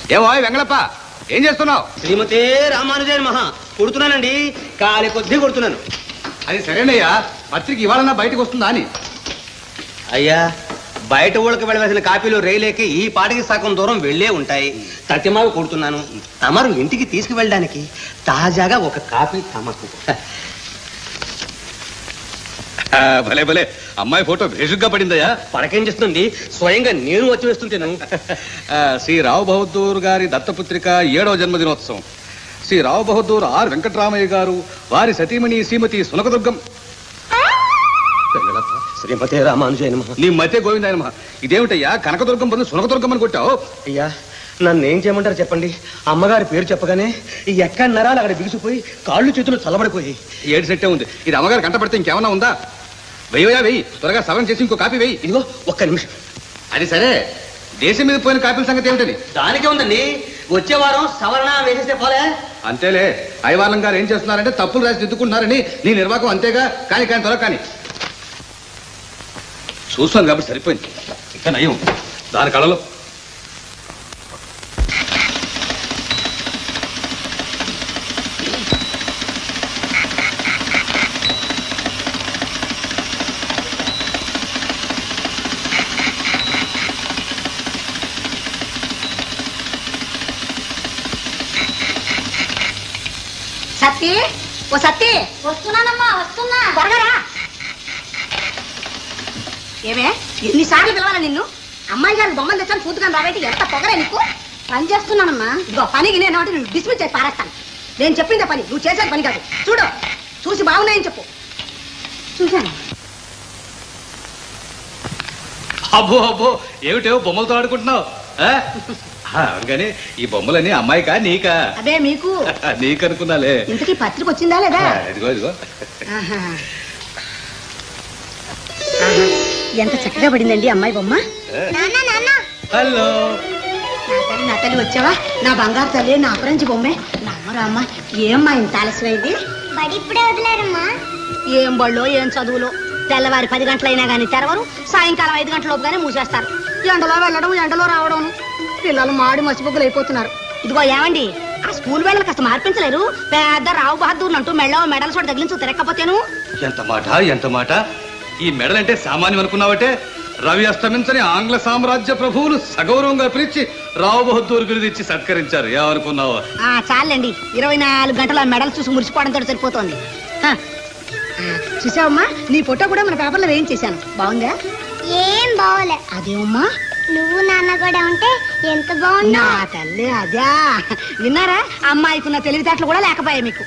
ఏమో వెంగళప్ప ఏం చేస్తున్నావు శ్రీమతే రామానుజన్ మహా కొడుతున్నానండి కాలి కొద్దీ కొడుతున్నాను అది సరేనయ్యా పత్రిక ఇవాళన్నా బయటకు వస్తుందా అని అయ్యా బయట ఊళ్ళకి వెళ్ళవలసిన కాపీలు రైలేకి ఈ పాటికి సగం దూరం వెళ్ళే ఉంటాయి తట్టిమావి కొడుతున్నాను తమరు ఇంటికి తీసుకువెళ్ళడానికి తాజాగా ఒక కాపీ తమకు ఆ, భలే భలే అమ్మాయి ఫోటో భేషుగ్గా పడిందయ్యా పడకేం చేస్తుంది స్వయంగా నేను వచ్చి వేస్తుంటాను ఆ, శ్రీ రావు బహదూర్ గారి దత్తపుత్రిక ఏడవ జన్మదినోత్సవం శ్రీ రావు బహదూర్ ఆర్ వెంకటరామయ్య గారు వారి సతీమణి శ్రీమతి సునకదుర్గం వెంగళప్ప, శ్రీమతే రామానుజన్ మహా నీ మధ్య గోవిందాయనమ ఇదేమిటయ్యా కనకదుర్గం బదులు సునకదుర్గం అని కొట్టావు అయ్యా నన్ను ఏం చేయమంటారు చెప్పండి అమ్మగారి పేరు చెప్పగానే ఈ ఎక్కడ నరాలు అక్కడ బిగిసిపోయి కాళ్ళు చేతులు చల్లబడిపోయి ఏడు సెట్టే ఉంది ఇది అమ్మగారు కంటపడితే ఇంకేమన్నా ఉందా వెయ్యా వెయ్యి త్వరగా సవరణ చేసి ఇంకో కాపీ వెయ్యి ఇదిగో ఒక్క నిమిషం అది సరే దేశం మీద పోయిన కాపీల సంగతి ఏమిటని దానికే ఉందండి వచ్చే వారం సవరణ వేసేస్తే పోలే అంతేలే ఐవాలం గారు ఏం చేస్తున్నారంటే తప్పులు రాసి దిద్దుకుంటున్నారని నీ నిర్వాహకం అంతేగా కానీ కానీ త్వర కానీ చూస్తాను కాబట్టి సరిపోయింది ఇక నయం దాని కళలో సత్తి ఓ సత్తి వస్తున్నానమ్మా వస్తున్నా త్వరగా రా. ఏమే ఎన్నిసార్లు పిలవాలా నిన్ను అమ్మాయి గారి బొమ్మలు తెచ్చాను చూతుగాని రాబట్టి ఎంత పొగరే నీకు పని చేస్తున్నానమ్మా ఇదిగో పనికి నేను అంటే నువ్వు డిస్మిస్ చేసి పారేస్తాను నేను చెప్పిందే పని నువ్వు చేసేది పని కాదు చూడు చూసి బాగున్నాయని చెప్పు చూశాను అబ్బో అబ్బో ఏమిటేవో బొమ్మలతో ఆడుకుంటున్నావు ఆ? ఆ, కానీ ఈ బొమ్మలని అమ్మాయికా నీకా అదే మీకు నీకనుకున్నాలే ఇంతకీ పత్రిక వచ్చిందా లేదా ఆ, ఇదిగో ఇదిగో ఆహా. ఆహా. ఎంత చక్కగా పడిందండి అమ్మాయి బొమ్మ హలో నా తల్లి నా తల్లి వచ్చావా నా బంగారు తల్లి నా అపరంచి బొమ్మే నా అమ్మ రామ్మ ఏమ్మా ఇంత ఆలస్యమైంది బడి ఇప్పుడే వదిలేరమ్మా ఏం బళ్ళో ఏం చదువులో తెల్లవారి పది గంటలైనా కానీ తెరవరు సాయంకాలం ఐదు గంటల లోపుగానే మూసేస్తారు ఎండలో వెళ్ళడం ఎండలో రావడం పిల్లలు మాడి మసిబొగ్గులు అయిపోతున్నారు ఇదిగో ఏమండి ఆ స్కూల్ వేళలు కాస్త మార్పించలేరు పెద్ద రావు బహదూర్ అంటూ మెళ్ళ మెడల చోట తగిలించు తిరగకపోతేను ఎంత మాట ఎంత మాట ఈ మెడలంటే సామాన్యం అనుకున్నావటే రవి అస్తమించని ఆంగ్ల సామ్రాజ్య ప్రభువులు సగౌరవంగా పిలిచి రావు బహదూర్ బిరుదు ఇచ్చి సత్కరించారు ఏమనుకున్నావు ఆ చాలండి ఇరవై నాలుగు గంటల మెడలు చూసి మురిసిపోవడంతో సరిపోతోంది హ. ఆ, చూసావమ్మా నీ ఫోటో కూడా మన పేపర్లో వేయించేశాను బాగుందా ఏం బాగోలే అదేమమ్మా నువ్వు నాన్న కూడా ఉంటే ఎంత బాగున్నా నా తల్లి అదా విన్నారా అమ్మాయికున్న తెలివితేటలు కూడా లేకపోయాయి మీకు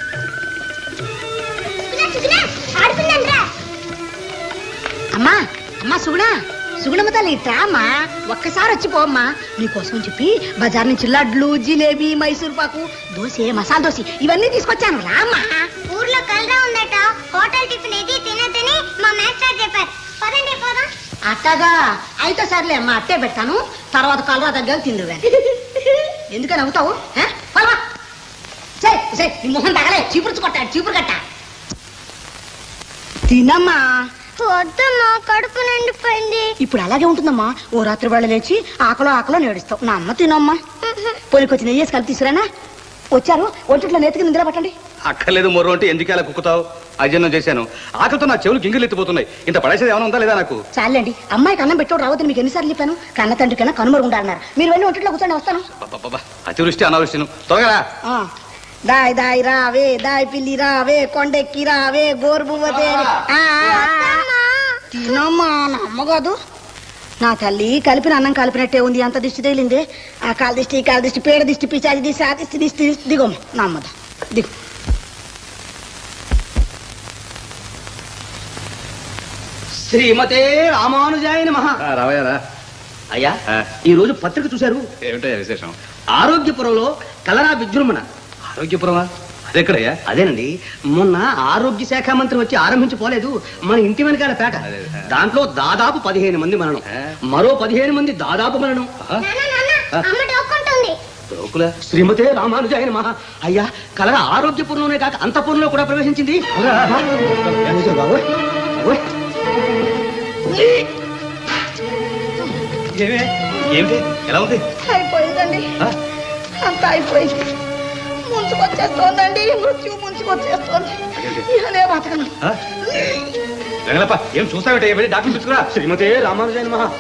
ఆడుకుందా అమ్మా అమ్మా సుగుణ సుగుణమ్మ తల్లి ఇట్రా అమ్మా ఒక్కసారి వచ్చి పోమ్మా నీకోసం చెప్పి బజార్ నుంచి లడ్లు జిలేబీ మైసూర్ పాకు దోశ మసాలా దోశ ఇవన్నీ తీసుకొచ్చాను రామ్మా ఊర్లో కలరా ఉందట హోటల్ టిఫిన్ ఇది తినదని మా మాస్టర్ చెప్పారు పదండి పోదాం అట్టగా అయితే సర్లే అమ్మా అట్టే పెడతాను తర్వాత కలరా దగ్గర తిందుగాని ఎందుకని అవుతావు పలవా సే సే నీ మొహం తగలే చీపురు కొట్టాడు చీపురు కట్ట తినమ్మా వద్దమ్మా కడుపు నిండిపోయింది ఇప్పుడు అలాగే ఉంటుందమ్మా ఓ రాత్రి వేళ లేచి ఆకలో ఆకలో నేడుస్తావు నా అమ్మ తినమ్మా పొలికొచ్చి నెయ్యి వేసి కలిపి తీసుకురానా వచ్చారు ఒంటిట్లో నెత్తికి నిద్ర పట్టండి అక్కర్లేదు మొర్రు అంటే ఎందుకు అలా కుక్కుతావు అజీర్ణం చేశాను ఆకలితో నా చెవులు గింగిలు ఎత్తిపోతున్నాయి ఇంత పడేసేది ఏమైనా ఉందా లేదా నాకు చాలండి అమ్మాయికి అన్నం పెట్టోడు రావద్దని మీకు ఎన్నిసార్లు చెప్పాను కన్న తండ్రి కన్నా కనుమరుగుండాలన్నారు మీరు వెళ్ళి ఒంటిట్లో కూర్చొని వస్తాను అబ్బబ్బబ్బా, అతివృష్టి అనావృష్టిను త్వరగా రా. ఆ. దాయ్ దాయ్ రావే దాయ్ పిల్లి రావే కొండెక్కి రావే గోరుబువ్వతే తినమ్మా నా అమ్మ కాదు నా తల్లి కలిపిన అన్నం కలిపినట్టే ఉంది అంత దిష్టి తేలింది ఆ కాలు దిష్టి ఈ కాలు దిష్టి పేడ దిష్టి పిచాది దిష్టి ఆ దిష్టి దిష్టి దిష్టి దిగమ్మ నా అమ్మద దిగు శ్రీమతే రామానుజాయ నమః ఆ, రావయ్యా రా. అయ్యా ఆ. ఈ రోజు పత్రిక చూశారు ఏమిటయ్యా విశేషం ఆరోగ్యపురంలో కలరా విజృంభణ ఆరోగ్యపురమా అదెక్కడయ్యా అదేనండి మొన్న ఆరోగ్య శాఖ మంత్రి వచ్చి ఆరంభించి పోలేదు మన ఇంటి వెనకాల పేట అదే, అదే. దాంట్లో దాదాపు పదిహేను మంది మరణం ఆ. మరో పదిహేను మంది దాదాపు మరణం ఆహా, అమ్మ డోక్కుంటుంది రోకులా శ్రీమతే రామానుజాయ మహా అయ్యా కలరా ఆరోగ్యపురంలోనే కాక అంతపురంలో కూడా ప్రవేశించింది బాబోయ్, బాబోయ్. ఏమే ఏమిటి ఎలా ఉంది అయిపోయిందండి అయిపోయింది ఆ? అంతా అయిపోయింది ముంచుకొచ్చేస్తోందండి మృత్యు ముంచుకొచ్చేస్తోంది అదేంటి? ఇహనే బతకను ఆ? వెంగళప్ప ఏం చూస్తావేంటే వెళ్ళి డాక్టర్ పిలుచుకురా శ్రీమతి రామానుజాయన మహా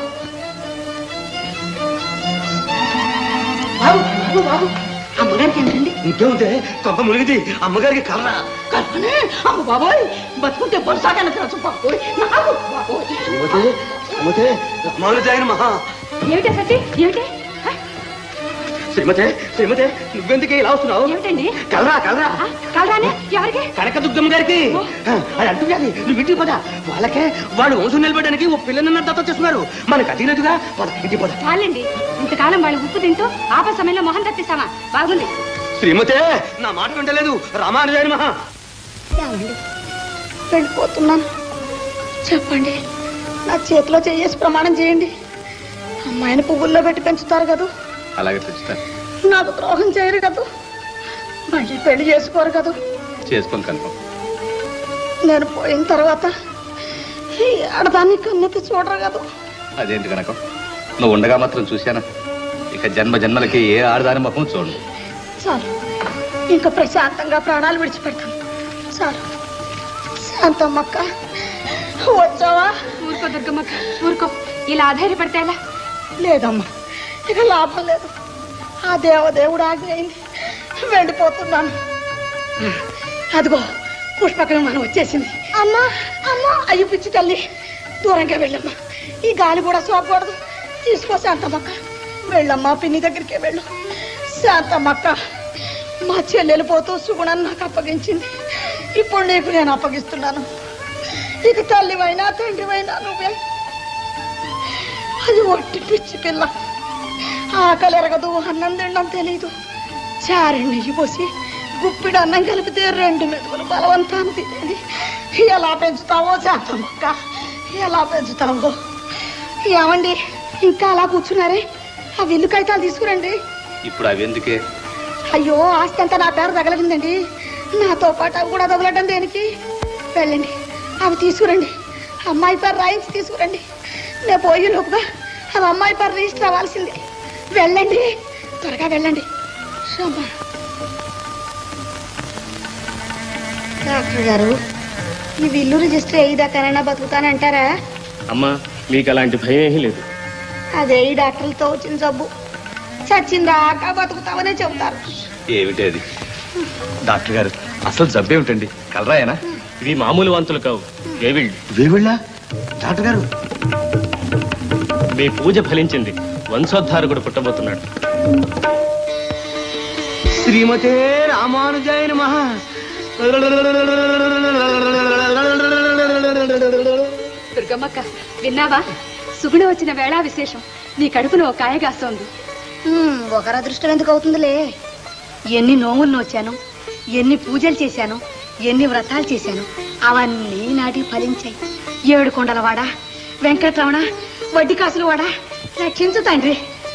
బాబు బాబు బాబు అమ్మగారికి ఏంటండి ఇంకేముంటే కొంప మునిగింది అమ్మగారికి కలరా కల్పనే అమ్మ బాబోయ్ బతుకుంటే బొరసాటానికి రచ్చు బాబోయ్ నాకు బాబోయ్ శ్రీమతి శ్రీమతి రామానుజాయన మహా ఏమిటి సత్తి ఏమిటి హ? శ్రీమతి శ్రీమతి నువ్వెందుకు ఇలా వస్తున్నావు ఏమిటండి కలరా కలరా ఆ, కలరానే ఎవరికి కనకదుర్గమ్మ గారికి అది అంటున్నది నువ్వు ఇంటికి పద వాళ్ళకే వాళ్ళు వంశం నిలబడడానికి ఓ పిల్లని దత్త చేస్తున్నారు మనకు అది లేదుగా పద ఇంటికి పద చాలండి ఇంతకాలం వాళ్ళు ఉప్పు తింటూ ఆప సమయంలో మొహం తప్పిస్తామా బాగుంది శ్రీమతే నా మాట వింటలేదు రామానుజాయన మహా ఏమండి వెళ్ళిపోతున్నాను చెప్పండి నా చేతిలో చేసి ప్రమాణం చేయండి అమ్మాయిని పువ్వుల్లో పెట్టి పెంచుతారు కదా అలాగే తెచ్చుతా నాకు ద్రోహం చేయరు కదా మళ్ళీ పెళ్లి చేసుకోరు కదా చేసుకొని కన్ఫర్మ్ నేను పోయిన తర్వాత ఈ ఆడదాన్ని కన్నెత్తి చూడరు కదా అదేంటి కనుక నువ్వు ఉండగా మాత్రం చూశాను ఇక జన్మ జన్మలకి ఏ ఆడదాని ముఖం చూడు చాలు ఇంకా ప్రశాంతంగా ప్రాణాలు విడిచిపెడతాను చాలు శాంతమ్మక్క వచ్చావా ఊరుకో దుర్గమ్మక్క ఊరుకో ఇలా ఆధారపడితే ఎలా లేదమ్మా ఇక లాభం లేదు ఆ దేవదేవుడు ఆజ్ఞ అయింది వెళ్ళిపోతున్నాను అదిగో పుష్పక విమానం వచ్చేసింది అమ్మా అమ్మా అయ్యి పిచ్చి తల్లి దూరంగా వెళ్ళమ్మా ఈ గాలి కూడా సోపకూడదు తీసుకో శాంతమ్మక్క వెళ్ళమ్మా పిన్ని దగ్గరికే వెళ్ళు శాంతమ్మక్క మా చెల్లెలు పోతూ సుగుణాన్ని నాకు అప్పగించింది ఇప్పుడు నీకు నేను అప్పగిస్తున్నాను ఇక తల్లివైనా తండ్రివైనా నువ్వే అది ఒట్టి పిచ్చి పిల్ల ఆకలి ఎరగదు అన్నం తినడం తెలీదు చారెడు నెయ్యి పోసి గుప్పిడు అన్నం కలిపితే రెండు మెతుకులు బలవంతాన్ని తినేది ఎలా పెంచుతావో శాంతమ్మక్క ఎలా పెంచుతావో ఏమండి ఇంకా అలా కూర్చున్నారే ఆ విల్లు కాగితాలు తీసుకురండి ఇప్పుడు అవి ఎందుకే అయ్యో ఆస్తి అంతా నా పేరు తగలగిందండి నాతో పాటు అవి కూడా తగలటం దేనికి వెళ్ళండి అవి తీసుకురండి అమ్మాయి పేరు రాయించి తీసుకురండి నేను పోయి లోపుగా అవి అమ్మాయి పేరు రిజిస్టర్ అవ్వాల్సింది వెళ్ళండి త్వరగా వెళ్ళండి శోభ. డాక్టర్ గారు ఈ విల్లు రిజిస్టర్ అయ్యేదాకానైనా బతుకుతానంటారా అమ్మా మీకు అలాంటి భయం ఏమీ లేదు అదే ఈ డాక్టర్లతో వచ్చిన జబ్బు చచ్చిందాకా బతుకుతామనే చెబుతారు ఏమిటి అది డాక్టర్ గారు అసలు జబ్బు ఏమిటండి కలరాయనా ఇవి మామూలు వాంతులు కావు వేవిళ్ళు వేవిళ్ళ డాక్టర్ గారు మీ పూజ ఫలించింది వంశోద్ధారకుడు పుట్టబోతున్నాడు శ్రీమతే రామానుజాయన మహా దుర్గమ్మక్క విన్నావా సుగుణ వచ్చిన వేళ విశేషం నీ కడుపులో ఒక కాయ కాస్తోంది హ్మ్, ఒకరి అదృష్టం ఎందుకు అవుతుందిలే ఎన్ని నోములు నోచాను ఎన్ని పూజలు చేశాను ఎన్ని వ్రతాలు చేశాను అవన్నీ నాటికి ఫలించాయి ఏడు కొండల వాడ వెంకట్రమణ వడ్డీ కాసులు వాడ రక్షించు తండ్రి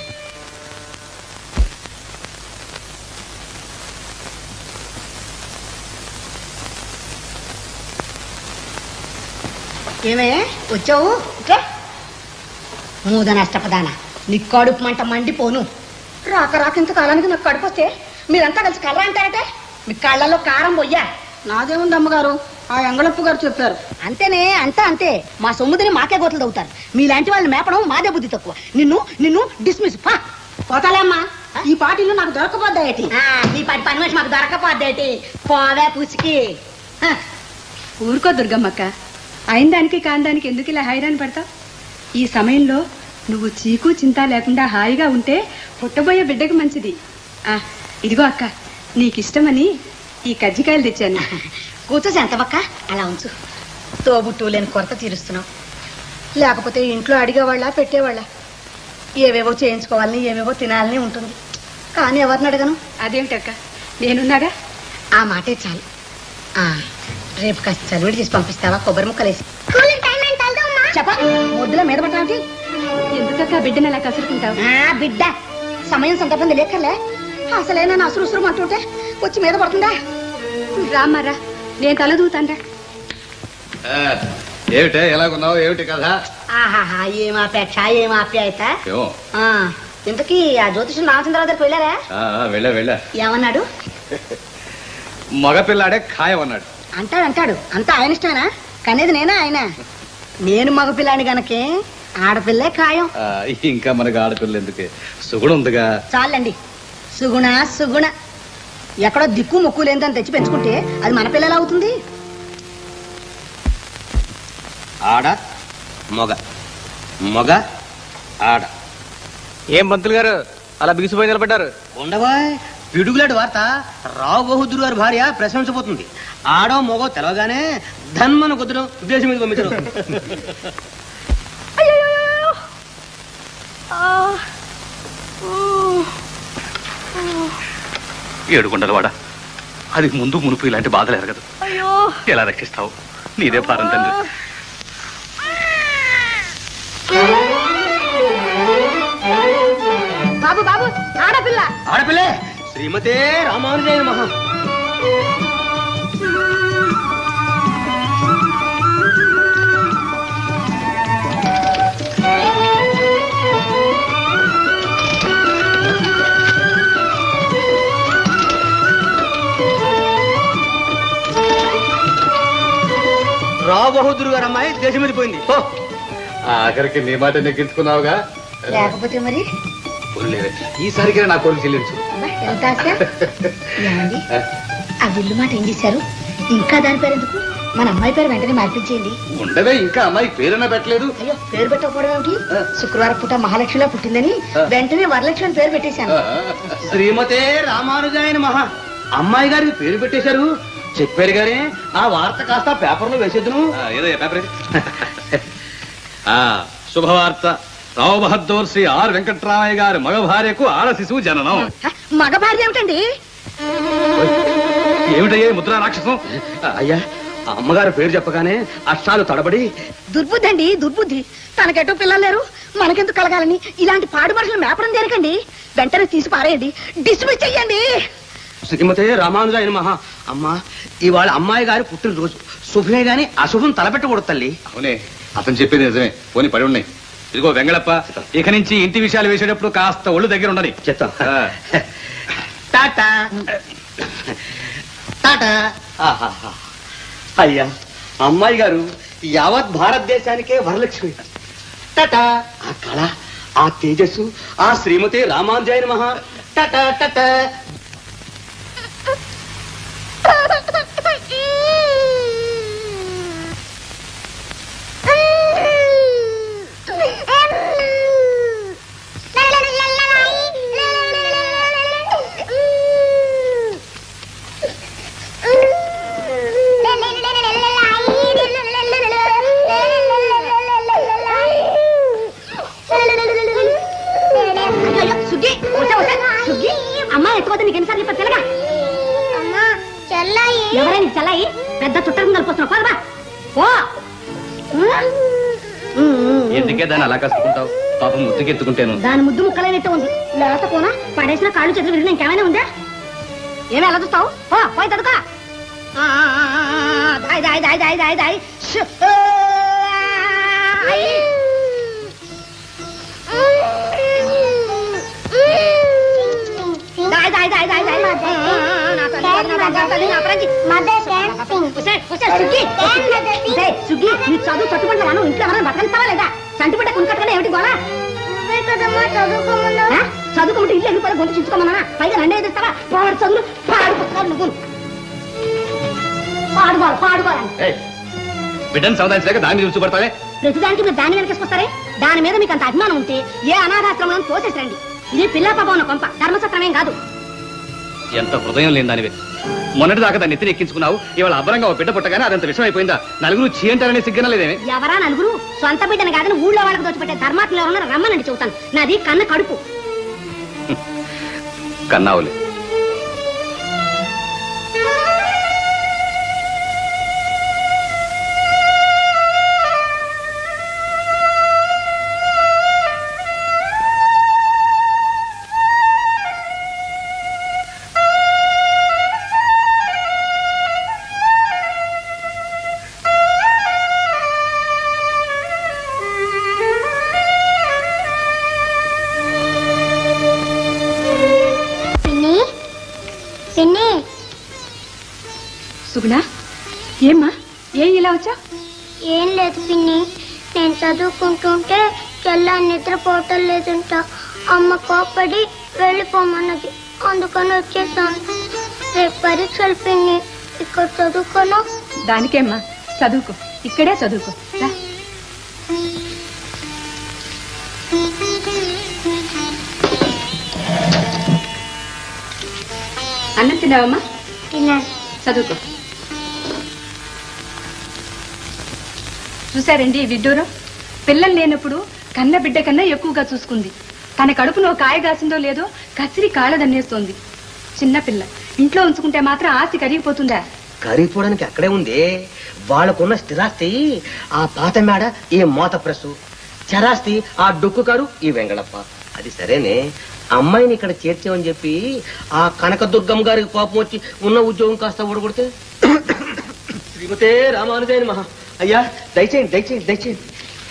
ఏమే వచ్చావు ఇట్లా మూద నష్టపదాన నీ కడుపు మంట మండిపోను రాక రాక ఇంత కాలానికి నాకు కడుపు వస్తే మీరంతా కలిసి కర్ర అంటారటే మీ కళ్ళలో కారం పొయ్యా నాదేముంది అమ్మగారు ఆ ఎంగళప్పు గారు చెప్పారు అంతేనే అంతా అంతే మా సొమ్ముదిని మాకే గోతలు తవ్వుతారు మీలాంటి వాళ్ళు మేపడం మాదే బుద్ధి తక్కువ నిన్ను నిన్ను డిస్మిస్ పా పోతాలేమ్మా ఈ పార్టీలు నాకు దొరకపోద్దాయటి ఈ పాటి పని మనిషి మాకు దొరకపోద్దాయటి పోవే పుసికి హ. ఊరుకో దుర్గమ్మక్క అయిన దానికి కాని దానికి ఎందుకు ఇలా హైరాణ పడతావు ఈ సమయంలో నువ్వు చీకు చింత లేకుండా హాయిగా ఉంటే పుట్టబోయే బిడ్డకు మంచిది ఆ ఇదిగో అక్క నీకిష్టమని ఈ కజ్జికాయలు తెచ్చాను కూర్చో శాంతమక్క అలా ఉంచు తోబుట్టు లేని కొరత తీరుస్తున్నావు లేకపోతే ఇంట్లో అడిగేవాళ్ళ పెట్టేవాళ్ళ ఏవేవో చేయించుకోవాలని ఏవేవో తినాలని ఉంటుంది కానీ ఎవరిని అడగను అదేమిటక్క నేనున్నాగా ఆ మాటే చాలు ఆ, రేపు కాస్త చదివిడి చేసి పంపిస్తావా కొబ్బరి ముక్కలేసి స్కూల్ టైం ఎంత వెళ్దామా చెప్ప ముద్దులో మీద పట్టడానికి ఎందుకక్క బిడ్డను అలా కసురుకుంటావు ఆ, బిడ్డ సమయం సందర్భం లేకర్లే అసలే నన్ను అసురు ఉసురు అంటుంటే వచ్చి మీద పడుతుందా రామ్మారా నేను తల దూతాన్రా ఆ, ఏమిటే ఎలాగున్నావు ఏమిటి కదా ఆహాహా ఏం ఆపేక్ష ఏం ఆప్యాయత ఏమో ఆ, ఇంతకీ ఆ జ్యోతిషం రామచంద్రరావు దగ్గరికి వెళ్ళారా ఆ, ఆ, వెళ్ళా వెళ్ళా ఏమన్నాడు మగపిల్లాడే ఖాయం అన్నాడు అంటాడు అంటాడు అంతా ఆయన ఇష్టమేనా కనేది నేనా ఆయన నేను మగపిల్లాని గనకే ఆడపిల్లే ఖాయం ఆ, ఇంకా మనకు ఆడపిల్ల ఎందుకే సుగుడు ఉందిగా చాలండి సుగుణ సుగుణ ఎక్కడో దిక్కు ముక్కు లేదని తెచ్చి పెంచుకుంటే అది మన పిల్లలు అవుతుంది ఆడ మొగ మొగ ఆడ ఏం పంతులు గారు అలా బిగిసిపోయి నిలబడ్డారు ఉండవా పిడుగులాంటి వార్త రావు బహదూర్ గారి భార్య ప్రశంసపోతుంది ఆడో మొగో తెలవగానే ధన్మన కుదరం ఉద్దేశం మీద పంపించడం ఏడుకొండల వాడ అది ముందు మునుపు ఇలాంటి బాధలు ఎరగదు ఎలా రక్షిస్తావు నీదే భారం తండ్రి బాబు బాబు ఆడపిల్ల ఆడపిల్లే శ్రీమతే రామానుజయ మహా రావు బహదూర్ గారు అమ్మాయి దేశం వెళ్ళిపోయింది ఓ ఆఖరికి నీ మాట నెగ్గించుకున్నావుగా లేకపోతే మరి పోనీలేవే. ఈసారికి నా కోరిక చెల్లించు అబ్బా, ఎంత ఆశ ఏమండి ఆ విల్లు మాట ఏం చేశారు ఇంకా దాని పేరు ఎందుకు మన అమ్మాయి పేరు వెంటనే మార్పించేయండి ఉండవే ఇంకా అమ్మాయి పేరున పెట్టలేదు అయ్యో పేరు పెట్టకపోవడం ఏమిటి శుక్రవారం పూట మహాలక్ష్మిలా పుట్టిందని వెంటనే వరలక్ష్మి అని పేరు పెట్టేశాను శ్రీమతే రామానుజాయన మహా అమ్మాయి గారికి పేరు పెట్టేశారు చెప్పారు గారే ఆ వార్త కాస్త పేపర్లో వేసేద్దును ఆ, ఏదో ఏ పేపర్ ఇది? ఆ శుభవార్త రావు బహద్దూర్ శ్రీ ఆర్ వెంకట్రామయ్య గారి మగ భార్యకు ఆడ శిశువు జననం హ, మగ భార్య ఏమిటండి ఏమిటయ్యే ఈ ముద్రా రాక్షసం అయ్యా ఆ అమ్మగారి పేరు చెప్పగానే అష్టాలు తడబడి దుర్బుద్ధి అండి దుర్బుద్ధి తనకెటో పిల్లలు లేరు మనకెందుకు కలగాలని ఇలాంటి పాడు మనుషులు మేపడం దేనికండి వెంటనే తీసి పారేయండి డిస్మిస్ చెయ్యండి శ్రీమతే రామానుజాయన మహా అమ్మా ఇవాళ అమ్మాయి గారి పుట్టినరోజు శుభమే గాని అశుభం తలపెట్టకూడదు తల్లి అవునే అతను చెప్పేది నిజమే పోనీ పడి ఉన్నాయి ఇదిగో వెంగళప్ప ఇక నుంచి ఇంటి విషయాలు వేసేటప్పుడు కాస్త ఒళ్ళు దగ్గర ఉండని చెప్తాం ఆ. టాటా టాటా ఆహాహా. అయ్యా అమ్మాయి గారు యావత్ భారతదేశానికే వరలక్ష్మి టాటా ఆ కళ ఆ తేజస్సు ఆ శ్రీమతి రామానుజాయన మహా టాటా టాటా అయ్యో, సుగ్గి వచ్చా వచ్చా సుగ్గి అమ్మాయి ఎత్తుకోతే నీకు ఎన్నిసార్లు చెప్పారు తెలగా అమ్మా చెల్లాయి ఎవరైనా నీకు చల్లాయి పెద్ద చుట్టం కలిపోతున్నావు పోరబా ఓ ఎందుకే దాన్ని అలా కసుకుంటావు పాపం ముద్దుకెత్తుకుంటేను దాని ముద్దు ముక్కలైనట్టు ఉంది లేత పోనా పడేసిన కాళ్ళు చేతులు విరిగిన ఇంకేమైనా ఉందా ఏమి ఎలా చూస్తావు ఓ పోయి తదుకా దాయి దాయి దాయి దాయి దాయి దాయి షు. ఆయ్. దాయి దాయి దాయి దాయి దాయి నా తల్లి, నా తల్లి, నా తల్లి, నా తల్లి. ఉసే, ఉసే, సుగ్గి, ఉసే, సుగ్గి, నీ చదువు చట్టుకుంటా మనం ఇంట్లో ఎవరైనా బతకనిస్తావా లేదా చంటి బిడ్డ కునుకట్టుకుని ఏమిటి గోలా ఆ? చదువుకుంటే ఇల్లు వెళ్ళిపోయి గొంతు చించుకోమన్నా పైగా రెండే ఎదుస్తావా పాడు చదువులు పాడు పుస్తకాలు నువ్వు పాడుకోవాలి పాడుకోవాలి ఏయ్, బిడ్డను సముదాయించలేక దాన్ని చూసుపడతావే ప్రతిదానికి మీరు దాన్ని వెనకేసుకొస్తారే దాని మీద మీకు అంత అభిమానం ఉంటే ఏ అనాథాశ్రమం తోసేసరండి ఇది పిల్ల పాప ఉన్న కొంప ధర్మసత్రమేం కాదు ఎంత హృదయం లేని దానివే మొన్నటి దాకా దాన్ని ఎత్తిని ఎక్కించుకున్నావు ఇవాళ అబ్బరంగా ఒక బిడ్డ పుట్టగానే అదంత విషయం అయిపోయిందా నలుగురు చీ అంటారనే సిగ్గున లేదేమే ఎవరా నలుగురు సొంత బిడ్డను కాదని ఊళ్ళో వాళ్ళకి దోచిపెట్టే ధర్మాత్మలు ఎవరన్నా రమ్మనండి చెబుతాను నాది కన్న కడుపు కన్నావులే వచ్చా ఏం లేదు పిన్ని నేను చదువుకుంటుంటే చెల్లా నిద్రపోవటం లేదంట అమ్మ కోపడి వెళ్ళిపోమన్నది అందుకని వచ్చేసాను రేపు పరీక్షలు పిన్ని ఇక్కడ చదువుకోను దానికేమ్మా చదువుకో ఇక్కడే చదువుకో రా. అన్నం తిన్నావమ్మా తిన్నాను చదువుకో చూసారండి ఈ విడ్డూరం పిల్లలు లేనప్పుడు కన్న బిడ్డ కన్నా ఎక్కువగా చూసుకుంది తన కడుపులో కాయ కాసిందో లేదో కసిరి కాళ్ళదన్నేస్తోంది చిన్న పిల్ల ఇంట్లో ఉంచుకుంటే మాత్రం ఆస్తి కరిగిపోతుందా కరిగిపోవడానికి అక్కడే ఉంది వాళ్ళకున్న స్థిరాస్తి ఆ పాత మేడ ఈ మోత ప్రెస్ చరాస్తి ఆ డొక్కు కారు ఈ వెంగళప్ప అది సరేనే అమ్మాయిని ఇక్కడ చేర్చామని చెప్పి ఆ కనకదుర్గం గారికి కోపం వచ్చి ఉన్న ఉద్యోగం కాస్త ఊడగొడితే శ్రీమతే రామానుజాయని మహా అయ్యా దయచేయండి దయచేయండి దయచేయండి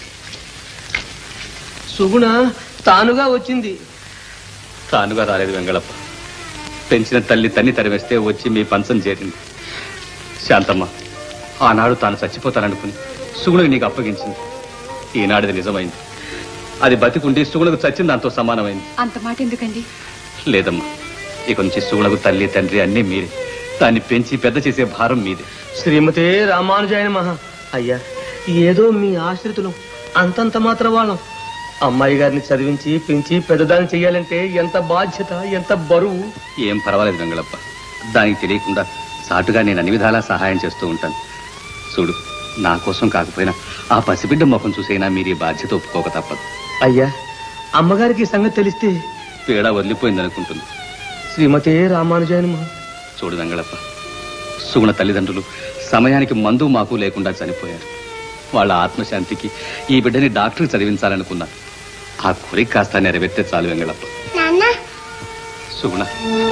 సుగుణ తానుగా వచ్చింది తానుగా రాలేదు వెంగళప్ప పెంచిన తల్లి తన్ని తరివేస్తే వచ్చి మీ పంచం చేరింది శాంతమ్మ ఆనాడు తాను చచ్చిపోతాననుకుని సుగుణకు నీకు అప్పగించింది ఈనాడిది నిజమైంది అది బతికుండి సుగుణకు చచ్చింది దాంతో సమానమైంది అంత మాట ఎందుకండి లేదమ్మా ఇక నుంచి సుగుణకు తల్లి తండ్రి అన్నీ మీరే దాన్ని పెంచి పెద్ద చేసే భారం మీదే శ్రీమతే రామానుజాయన మహా అయ్యా ఏదో మీ ఆశ్రితులు అంతంత మాత్ర వాళ్ళం అమ్మాయి గారిని చదివించి పెంచి పెద్దదాన్ని చెయ్యాలంటే ఎంత బాధ్యత ఎంత బరువు ఏం పర్వాలేదు వెంగళప్ప దానికి తెలియకుండా సాటుగా నేను అన్ని విధాలా సహాయం చేస్తూ ఉంటాను చూడు నా కోసం కాకపోయినా ఆ పసిబిడ్డ ముఖం చూసైనా మీరు ఈ బాధ్యత ఒప్పుకోక తప్పదు అయ్యా అమ్మగారికి ఈ సంగతి తెలిస్తే పీడ వదిలిపోయింది అనుకుంటుంది శ్రీమతే రామానుజాయన మహా చూడు వెంగళప్ప సుగుణ తల్లిదండ్రులు సమయానికి మందు మాకు లేకుండా చనిపోయారు వాళ్ళ ఆత్మశాంతికి ఈ బిడ్డని డాక్టర్ చదివించాలనుకున్నారు ఆ కోరిక కాస్త నెరవేర్తే చాలు వెంగళప్ప నాన్న సుగుణ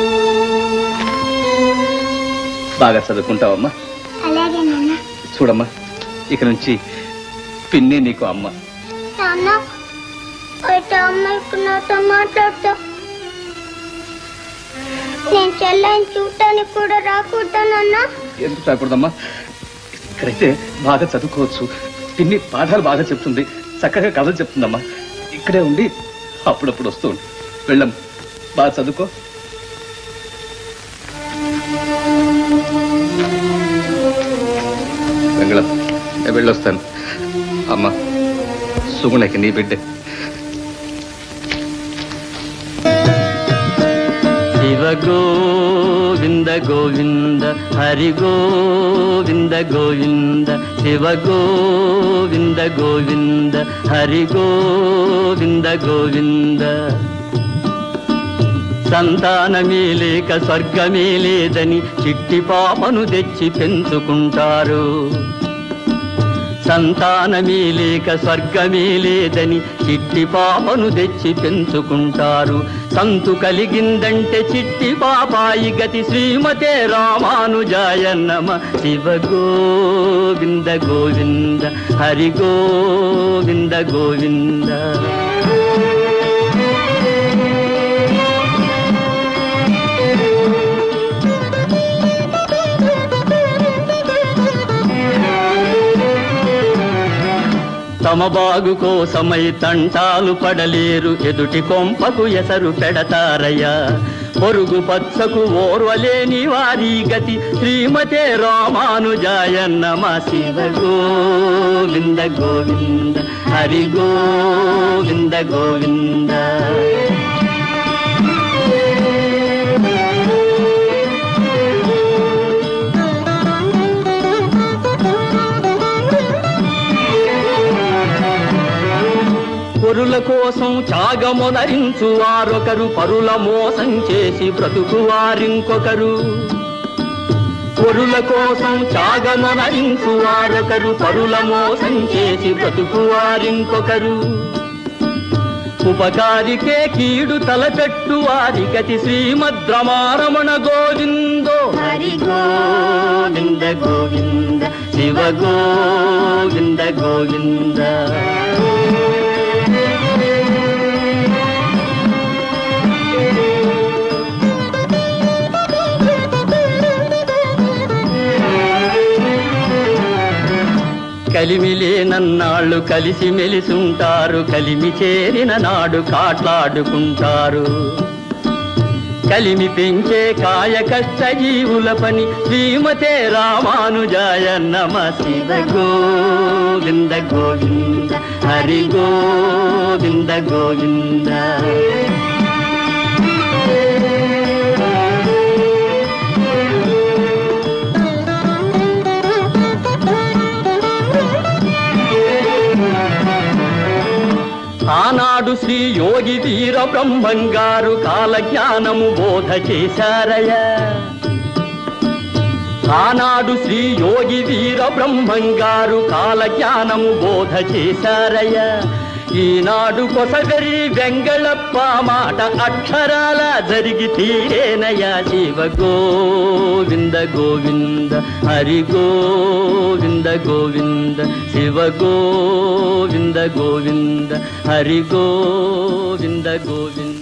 బాగా చదువుకుంటావమ్మా అలాగే నాన్న చూడమ్మా ఇక నుంచి పిన్ని నీకు అమ్మ నాన్న అయితే అమ్మ ఇప్పుడు నాతో మాట్లాడతా నేను చెల్లని చూడటానికి కూడా రాకూడదా నాన్న ఎందుకు రాకూడదమ్మా ఇక్కడైతే బాగా చదువుకోవచ్చు పిన్ని పాఠాలు బాగా చెప్తుంది చక్కగా కథలు చెప్తుందమ్మా ఇక్కడే ఉండి అప్పుడప్పుడు వస్తూ ఉండు వెళ్ళం బాగా చదువుకో వెంగళం నేను వెళ్ళొస్తాను అమ్మా సుగుణకి నీ బిడ్డే శివ గోవింద గోవింద హరి గోవింద గోవింద శివ గోవింద గోవింద హరి గోవింద గోవింద సంతానమే లేక స్వర్గమే లేదని చిట్టి పాపను తెచ్చి పెంచుకుంటారు సంతానమే లేక స్వర్గమే లేదని చిట్టి పాపను తెచ్చి పెంచుకుంటారు సంతు కలిగిందంటే చిట్టి పాపాయి గతి శ్రీమతే రామానుజాయ నమ శివ గోవింద గోవింద హరి గోవింద గోవింద తమ బాగు కోసమై తంటాలు పడలేరు ఎదుటి కొంపకు ఎసరు పెడతారయ్యా పొరుగు పచ్చకు ఓర్వలేని వారి గతి శ్రీమతే రామానుజాయ నమ శివ గోవింద గోవింద హరి గోవింద గోవింద పొరుల కోసం త్యాగమునరించు వారొకరు పరుల మోసం చేసి బ్రతుకు వారింకొకరు పొరుల కోసం త్యాగమునరించు వారొకరు పరుల మోసం చేసి బ్రతుకు వారింకొకరు ఉపకారికే కీడు తలపెట్టు వారి గతి శ్రీమద్రమారమణ గోవిందో హరి గోవింద గోవింద శివ గోవింద గోవింద కలిమిలేనన్నాళ్ళు కలిసి మెలిసుంటారు కలిమి చేరిన నాడు కాట్లాడుకుంటారు కలిమి పెంచే కాయ కష్ట జీవుల పని శ్రీమతే రామానుజాయ నమ శివ గోవింద గోవింద హరి గోవింద గోవింద ఆనాడు శ్రీ యోగి వీర బ్రహ్మంగారు కాలజ్ఞానము బోధ చేశారయ్యా ఆనాడు శ్రీ యోగి వీర బ్రహ్మంగారు కాలజ్ఞానము బోధ చేశారయ్యా ఈనాడు కొసగరి వెంగళప్ప మాట అక్షరాల జరిగి తీరేనయా శివ గోవింద గోవింద హరి గోవింద గోవింద శివ గోవింద గోవింద హరి గోవింద గోవింద